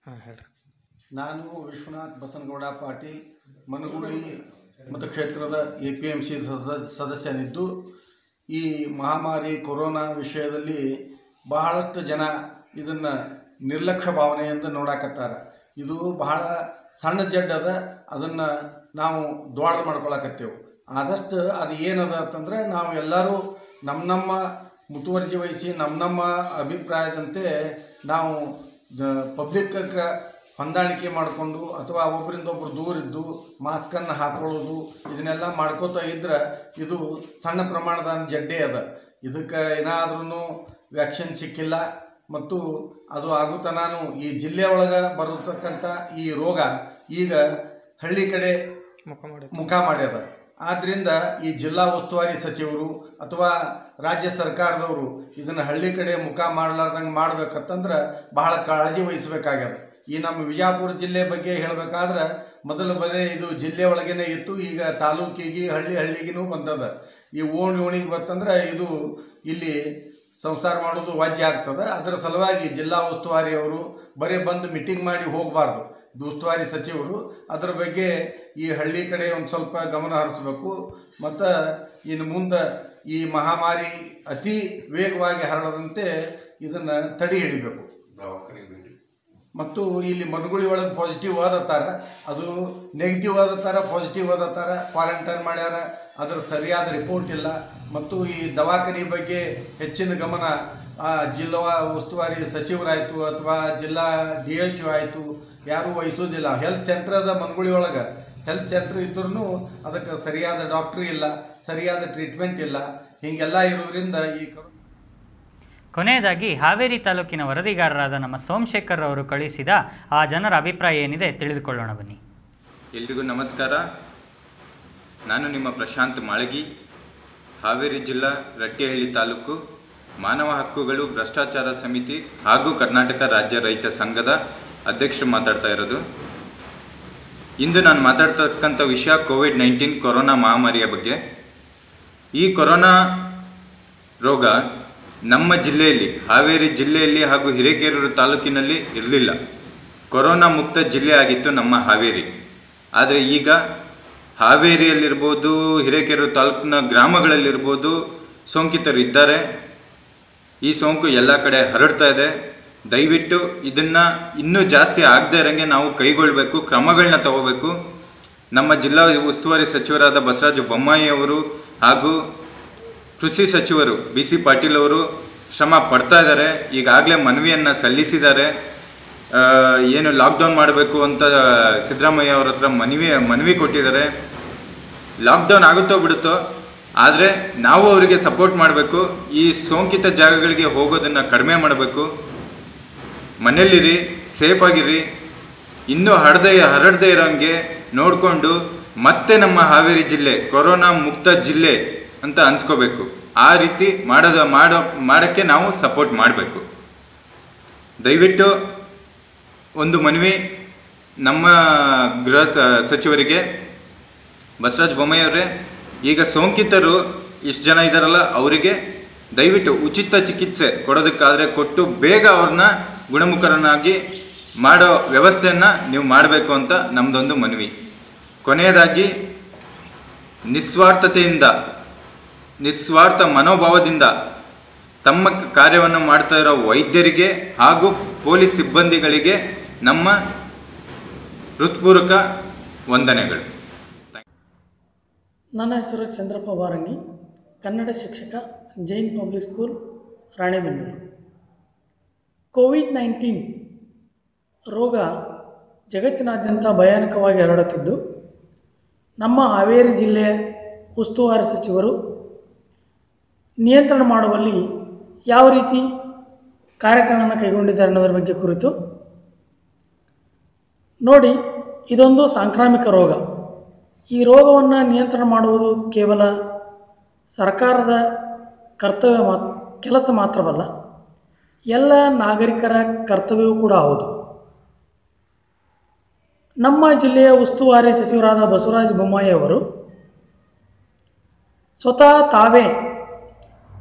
ಹಾಂ ಹೇಳ್ರಿ ನಾನು ವಿಶ್ವನಾಥ್ ಬಸನಗೌಡ ಪಾಟೀಲ್ ಮನಗೂಳಿ ಮತಕ್ಷೇತ್ರದ ಎ ಪಿ ಎಮ್ ಸಿ ಸದಸ್ಯನಿದ್ದು ಈ ಮಹಾಮಾರಿ ಕೊರೋನಾ ವಿಷಯದಲ್ಲಿ ಬಹಳಷ್ಟು ಜನ ಇದನ್ನು ನಿರ್ಲಕ್ಷ್ಯ ಭಾವನೆಯಿಂದ ನೋಡಾಕತ್ತಾರ ಇದು ಬಹಳ ಸಣ್ಣ ಜಡ್ಡದ ಅದನ್ನು ನಾವು ದೊಡ್ಡದು ಮಾಡ್ಕೊಳಕತ್ತೇವೆ ಆದಷ್ಟು ಅದು ಏನದ ಅಂತಂದ್ರೆ ನಾವು ಎಲ್ಲರೂ ನಮ್ಮ ನಮ್ಮ ಮುತುವರ್ಜಿ ವಹಿಸಿ ನಮ್ಮ ನಮ್ಮ ಅಭಿಪ್ರಾಯದಂತೆ ನಾವು ಪಬ್ಲಿಕ್ಕಕ್ಕೆ ಹೊಂದಾಣಿಕೆ ಮಾಡಿಕೊಂಡು ಅಥವಾ ಒಬ್ಬರಿಂದ ಒಬ್ಬರು ದೂರ ಇದ್ದು ಮಾಸ್ಕನ್ನು ಹಾಕೊಳ್ಳೋದು ಇದನ್ನೆಲ್ಲ ಮಾಡ್ಕೋತಾ ಇದ್ರೆ ಇದು ಸಣ್ಣ ಪ್ರಮಾಣದ ಜಡ್ಡೆ ಅದ ಇದಕ್ಕೆ ಏನಾದ್ರೂ ವ್ಯಾಕ್ಸಿನ್ ಸಿಕ್ಕಿಲ್ಲ ಮತ್ತು ಅದು ಆಗುತ್ತನಾನು ಈ ಜಿಲ್ಲೆ ಒಳಗೆ ಬರತಕ್ಕಂಥ ಈ ರೋಗ ಈಗ ಹಳ್ಳಿ ಕಡೆ ಮುಖ ಮಾಡಿ ಮುಖ ಮಾಡ್ಯದ ಆದ್ದರಿಂದ ಈ ಜಿಲ್ಲಾ ಉಸ್ತುವಾರಿ ಸಚಿವರು ಅಥವಾ ರಾಜ್ಯ ಸರ್ಕಾರದವರು ಇದನ್ನು ಹಳ್ಳಿ ಕಡೆ ಮುಖ ಮಾಡಲಾರ್ದಂಗೆ ಮಾಡ್ಬೇಕಂತಂದ್ರೆ ಬಹಳ ಕಾಳಜಿ ವಹಿಸ್ಬೇಕಾಗ್ಯದ ಈ ನಮ್ಮ ವಿಜಯಪುರ ಜಿಲ್ಲೆ ಬಗ್ಗೆ ಹೇಳಬೇಕಾದ್ರೆ ಮೊದಲ ಬರೀ ಇದು ಜಿಲ್ಲೆ ಒಳಗೇನೆ ಇತ್ತು ಈಗ ತಾಲೂಕಿಗೆ ಹಳ್ಳಿ ಹಳ್ಳಿಗೂ ಬಂದದ ಈ ಓಣಿ ಓಣಿಗೆ ಬರ್ತಂದ್ರೆ ಇದು ಇಲ್ಲಿ ಸಂಸಾರ ಮಾಡೋದು ವಾಜ್ಯ ಆಗ್ತದೆ ಅದರ ಸಲುವಾಗಿ ಜಿಲ್ಲಾ ಉಸ್ತುವಾರಿ ಅವರು ಬರೀ ಬಂದು ಮೀಟಿಂಗ್ ಮಾಡಿ ಹೋಗಬಾರ್ದು ಇದು ಉಸ್ತುವಾರಿ ಸಚಿವರು ಅದರ ಬಗ್ಗೆ ಈ ಹಳ್ಳಿ ಕಡೆ ಒಂದು ಸ್ವಲ್ಪ ಗಮನ ಹರಿಸ್ಬೇಕು ಮತ್ತು ಇನ್ನು ಮುಂದೆ ಈ ಮಹಾಮಾರಿ ಅತಿ ವೇಗವಾಗಿ ಹರಡದಂತೆ ಇದನ್ನು ತಡೆ ಹಿಡಿಬೇಕು ಮತ್ತು ಇಲ್ಲಿ ಮನುಗುಳಿ ಒಳಗೆ ಪಾಸಿಟಿವ್ ಆದತ್ತಾರ ಅದು ನೆಗೆಟಿವ್ ಆದತ್ತಾರ ಪಾಸಿಟಿವ್ ಆದತ್ತಾರ ಕ್ವಾರಂಟೈನ್ ಮಾಡ್ಯಾರ ಅದರ ಸರಿಯಾದ ರಿಪೋರ್ಟ್ ಇಲ್ಲ ಮತ್ತು ಈ ದವಾಖಾನೆ ಬಗ್ಗೆ ಹೆಚ್ಚಿನ ಗಮನ ಆ ಜಿಲ್ಲಾ ಉಸ್ತುವಾರಿ ಸಚಿವರಾಯಿತು ಅಥವಾ ಜಿಲ್ಲಾ ಡಿ ಎಚ್ ಆಯಿತು ಯಾರೂ ವಹಿಸೋದಿಲ್ಲ ಹೆಲ್ತ್ ಸೆಂಟರ್ ಅದ ಮನ್ಗುಳಿ ಒಳಗೆ ಹೆಲ್ತ್ ಸೆಂಟ್ರ್ ಇದ್ರೂ ಅದಕ್ಕೆ ಸರಿಯಾದ ಡಾಕ್ಟ್ರ್ ಇಲ್ಲ ಸರಿಯಾದ ಟ್ರೀಟ್ಮೆಂಟ್ ಇಲ್ಲ ಹೀಗೆಲ್ಲ ಇರೋದ್ರಿಂದ ಈ ಕರೋ- ಕೊನೆಯದಾಗಿ ಹಾವೇರಿ ತಾಲೂಕಿನ ವರದಿಗಾರರಾದ ನಮ್ಮ ಸೋಮಶೇಖರ್ ಅವರು ಕಳುಹಿಸಿದ ಆ ಜನರ ಅಭಿಪ್ರಾಯ ಏನಿದೆ ತಿಳಿದುಕೊಳ್ಳೋಣ ಬನ್ನಿ ಎಲ್ರಿಗೂ ನಮಸ್ಕಾರ ನಾನು ನಿಮ್ಮ ಪ್ರಶಾಂತ್ ಮಾಳಗಿ ಹಾವೇರಿ ಜಿಲ್ಲಾ ರಟ್ಟಿಹಳ್ಳಿ ತಾಲೂಕು ಮಾನವ ಹಕ್ಕುಗಳು ಭ್ರಷ್ಟಾಚಾರ ಸಮಿತಿ ಹಾಗೂ ಕರ್ನಾಟಕ ರಾಜ್ಯ ರೈತ ಸಂಘದ ಅಧ್ಯಕ್ಷರು ಮಾತಾಡ್ತಾ ಇರೋದು ಇಂದು ನಾನು ಮಾತಾಡ್ತಕ್ಕಂಥ ವಿಷಯ ಕೋವಿಡ್ ನೈನ್ಟೀನ್ ಕೊರೋನಾ ಮಹಾಮಾರಿಯ ಬಗ್ಗೆ ಈ ಕೊರೋನಾ ರೋಗ ನಮ್ಮ ಜಿಲ್ಲೆಯಲ್ಲಿ ಹಾವೇರಿ ಜಿಲ್ಲೆಯಲ್ಲಿ ಹಾಗೂ ಹಿರೇಕೆರೂರು ತಾಲೂಕಿನಲ್ಲಿ ಇರಲಿಲ್ಲ ಕೊರೋನಾ ಮುಕ್ತ ಜಿಲ್ಲೆ ಆಗಿತ್ತು ನಮ್ಮ ಹಾವೇರಿ ಆದರೆ ಈಗ ಹಾವೇರಿಯಲ್ಲಿರ್ಬೋದು ಹಿರೇಕೆರೂರು ತಾಲೂಕಿನ ಗ್ರಾಮಗಳಲ್ಲಿರ್ಬೋದು ಸೋಂಕಿತರು ಇದ್ದಾರೆ ಈ ಸೋಂಕು ಎಲ್ಲ ಕಡೆ ಹರಡ್ತಾ ಇದೆ ದಯವಿಟ್ಟು ಇದನ್ನು ಇನ್ನೂ ಜಾಸ್ತಿ ಆಗದೇ ಇರೋಂಗೆ ನಾವು ಕೈಗೊಳ್ಳಬೇಕು ಕ್ರಮಗಳನ್ನ ತಗೋಬೇಕು ನಮ್ಮ ಜಿಲ್ಲಾ ಉಸ್ತುವಾರಿ ಸಚಿವರಾದ ಬಸವರಾಜ ಬೊಮ್ಮಾಯಿ ಅವರು ಹಾಗೂ ಕೃಷಿ ಸಚಿವರು ಬಿ ಸಿ ಪಾಟೀಲ್ ಅವರು ಶ್ರಮ ಪಡ್ತಾ ಇದ್ದಾರೆ ಈಗಾಗಲೇ ಮನವಿಯನ್ನು ಸಲ್ಲಿಸಿದ್ದಾರೆ ಆ, ಏನು ಲಾಕ್ಡೌನ್ ಮಾಡಬೇಕು ಅಂತ ಸಿದ್ದರಾಮಯ್ಯ ಅವ್ರ ಹತ್ರ ಮನವಿ ಮನವಿ ಕೊಟ್ಟಿದ್ದಾರೆ ಲಾಕ್ಡೌನ್ ಆಗುತ್ತೋ ಬಿಡುತ್ತೋ ಆದರೆ ನಾವು ಅವರಿಗೆ ಸಪೋರ್ಟ್ ಮಾಡಬೇಕು ಈ ಸೋಂಕಿತ ಜಾಗಗಳಿಗೆ ಹೋಗೋದನ್ನು ಕಡಿಮೆ ಮಾಡಬೇಕು ಮನೆಯಲ್ಲಿರಿ ಸೇಫ್ ಆಗಿರಿ ಇನ್ನೂ ಹರಡದೆ ಹರಡದೆ ಇರೋಂಗೆ ನೋಡಿಕೊಂಡು ಮತ್ತೆ ನಮ್ಮ ಹಾವೇರಿ ಜಿಲ್ಲೆ ಕೊರೋನಾ ಮುಕ್ತ ಜಿಲ್ಲೆ ಅಂತ ಅನ್ಸ್ಕೋಬೇಕು ಆ ರೀತಿ ಮಾಡೋದ ಮಾಡೋ ಮಾಡೋಕ್ಕೆ ನಾವು ಸಪೋರ್ಟ್ ಮಾಡಬೇಕು ದಯವಿಟ್ಟು ಒಂದು ಮನವಿ ನಮ್ಮ ಗೃಹ ಸ- ಸಚಿವರಿಗೆ ಬಸವರಾಜ ಬೊಮ್ಮಾಯಿ ಅವರೇ ಈಗ ಸೋಂಕಿತರು ಇಷ್ಟು ಜನ ಇದ್ದಾರಲ್ಲ ಅವರಿಗೆ ದಯವಿಟ್ಟು ಉಚಿತ ಚಿಕಿತ್ಸೆ ಕೊಡೋದಕ್ಕಾದರೆ ಕೊಟ್ಟು ಬೇಗ ಅವ್ರನ್ನ ಗುಣಮುಖರನ್ನಾಗಿ ಮಾಡೋ ವ್ಯವಸ್ಥೆಯನ್ನು ನೀವು ಮಾಡಬೇಕು ಅಂತ ನಮ್ಮದೊಂದು ಮನವಿ ಕೊನೆಯದಾಗಿ ನಿಸ್ವಾರ್ಥತೆಯಿಂದ ನಿಸ್ವಾರ್ಥ ಮನೋಭಾವದಿಂದ ತಮ್ಮ ಕಾರ್ಯವನ್ನು ಮಾಡ್ತಾ ಇರೋ ವೈದ್ಯರಿಗೆ ಹಾಗೂ ಪೊಲೀಸ್ ಸಿಬ್ಬಂದಿಗಳಿಗೆ ನಮ್ಮ ಹೃತ್ಪೂರ್ವಕ ವಂದನೆಗಳು ನನ್ನ ಹೆಸರು ಚಂದ್ರಪ್ಪ ಬಾರಂಗಿ ಕನ್ನಡ ಶಿಕ್ಷಕ Jain public school Ranebennur COVID nineteen ರೋಗ ಜಗತ್ತಿನಾದ್ಯಂತ ಭಯಾನಕವಾಗಿ ಹರಡುತ್ತಿದ್ದು ನಮ್ಮ ಹಾವೇರಿ ಜಿಲ್ಲೆಯ ಉಸ್ತುವಾರಿ ಸಚಿವರು ನಿಯಂತ್ರಣ ಮಾಡುವಲ್ಲಿ ಯಾವ ರೀತಿ ಕಾರ್ಯಕ್ರಮವನ್ನು ಕೈಗೊಂಡಿದ್ದಾರೆ ಅನ್ನೋದ್ರ ಬಗ್ಗೆ ಕುರಿತು ನೋಡಿ ಇದೊಂದು ಸಾಂಕ್ರಾಮಿಕ ರೋಗ ಈ ರೋಗವನ್ನು ನಿಯಂತ್ರಣ ಮಾಡುವುದು ಕೇವಲ ಸರ್ಕಾರದ ಕರ್ತವ್ಯ ಮಾ ಕೆಲಸ ಮಾತ್ರವಲ್ಲ ಎಲ್ಲ ನಾಗರಿಕರ ಕರ್ತವ್ಯವೂ ಕೂಡ ಹೌದು ನಮ್ಮ ಜಿಲ್ಲೆಯ ಉಸ್ತುವಾರಿ ಸಚಿವರಾದ ಬಸವರಾಜ ಬೊಮ್ಮಾಯಿ ಅವರು ಸ್ವತಃ ತಾವೇ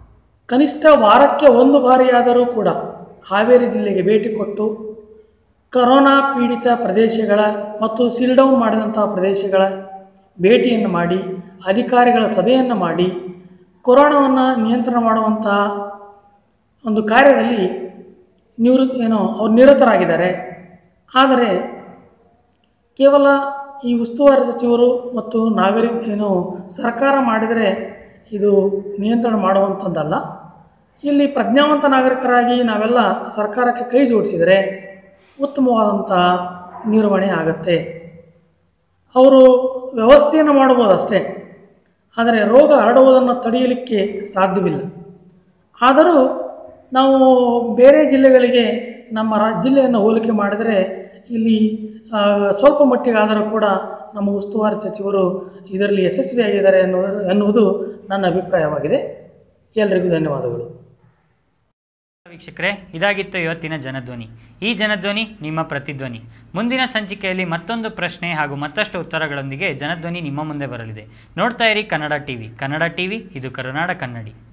ಕನಿಷ್ಠ ವಾರಕ್ಕೆ ಒಂದು ಬಾರಿಯಾದರೂ ಕೂಡ ಹಾವೇರಿ ಜಿಲ್ಲೆಗೆ ಭೇಟಿ ಕೊಟ್ಟು ಕರೋನಾ ಪೀಡಿತ ಪ್ರದೇಶಗಳ ಮತ್ತು ಸೀಲ್ಡೌನ್ ಮಾಡಿದಂಥ ಪ್ರದೇಶಗಳ ಭೇಟಿಯನ್ನು ಮಾಡಿ ಅಧಿಕಾರಿಗಳ ಸಭೆಯನ್ನು ಮಾಡಿ ಕೊರೋನಾವನ್ನು ನಿಯಂತ್ರಣ ಮಾಡುವಂತಹ ಒಂದು ಕಾರ್ಯದಲ್ಲಿ ನಿವೃತ್ ಏನು ಅವ್ರು ನಿರತರಾಗಿದ್ದಾರೆ ಆದರೆ ಕೇವಲ ಈ ಉಸ್ತುವಾರಿ ಸಚಿವರು ಮತ್ತು ನಾಗರಿಕ ಏನು ಸರ್ಕಾರ ಮಾಡಿದರೆ ಇದು ನಿಯಂತ್ರಣ ಮಾಡುವಂಥದ್ದಲ್ಲ ಇಲ್ಲಿ ಪ್ರಜ್ಞಾವಂತ ನಾಗರಿಕರಾಗಿ ನಾವೆಲ್ಲ ಸರ್ಕಾರಕ್ಕೆ ಕೈ ಜೋಡಿಸಿದರೆ ಉತ್ತಮವಾದಂಥ ನಿರ್ವಹಣೆ ಆಗತ್ತೆ ಅವರು ವ್ಯವಸ್ಥೆಯನ್ನು ಮಾಡ್ಬೋದಷ್ಟೇ ಆದರೆ ರೋಗ ಹರಡುವುದನ್ನು ತಡೆಯಲಿಕ್ಕೆ ಸಾಧ್ಯವಿಲ್ಲ ಆದರೂ ನಾವು ಬೇರೆ ಜಿಲ್ಲೆಗಳಿಗೆ ನಮ್ಮ ರಾ ಜಿಲ್ಲೆಯನ್ನು ಹೋಲಿಕೆ ಮಾಡಿದರೆ ಇಲ್ಲಿ ಆ, ಸ್ವಲ್ಪ ಮಟ್ಟಿಗಾದರೂ ಕೂಡ ನಮ್ಮ ಉಸ್ತುವಾರಿ ಸಚಿವರು ಇದರಲ್ಲಿ ಯಶಸ್ವಿಯಾಗಿದ್ದಾರೆ ಎನ್ನುವುದು ಎನ್ನುವುದು ನನ್ನ ಅಭಿಪ್ರಾಯವಾಗಿದೆ ಎಲ್ರಿಗೂ ಧನ್ಯವಾದಗಳು ವೀಕ್ಷಕರೇ ಇದಾಗಿತ್ತು ಇವತ್ತಿನ ಜನಧ್ವನಿ ಈ ಜನಧ್ವನಿ ನಿಮ್ಮ ಪ್ರತಿಧ್ವನಿ ಮುಂದಿನ ಸಂಚಿಕೆಯಲ್ಲಿ ಮತ್ತೊಂದು ಪ್ರಶ್ನೆ ಹಾಗೂ ಮತ್ತಷ್ಟು ಉತ್ತರಗಳೊಂದಿಗೆ ಜನಧ್ವನಿ ನಿಮ್ಮ ಮುಂದೆ ಬರಲಿದೆ ನೋಡ್ತಾ ಇರಿ ಕನ್ನಡ ಟಿವಿ ಕನ್ನಡ ಟಿವಿ ಇದು ಕರುನಾಡ ಕನ್ನಡಿ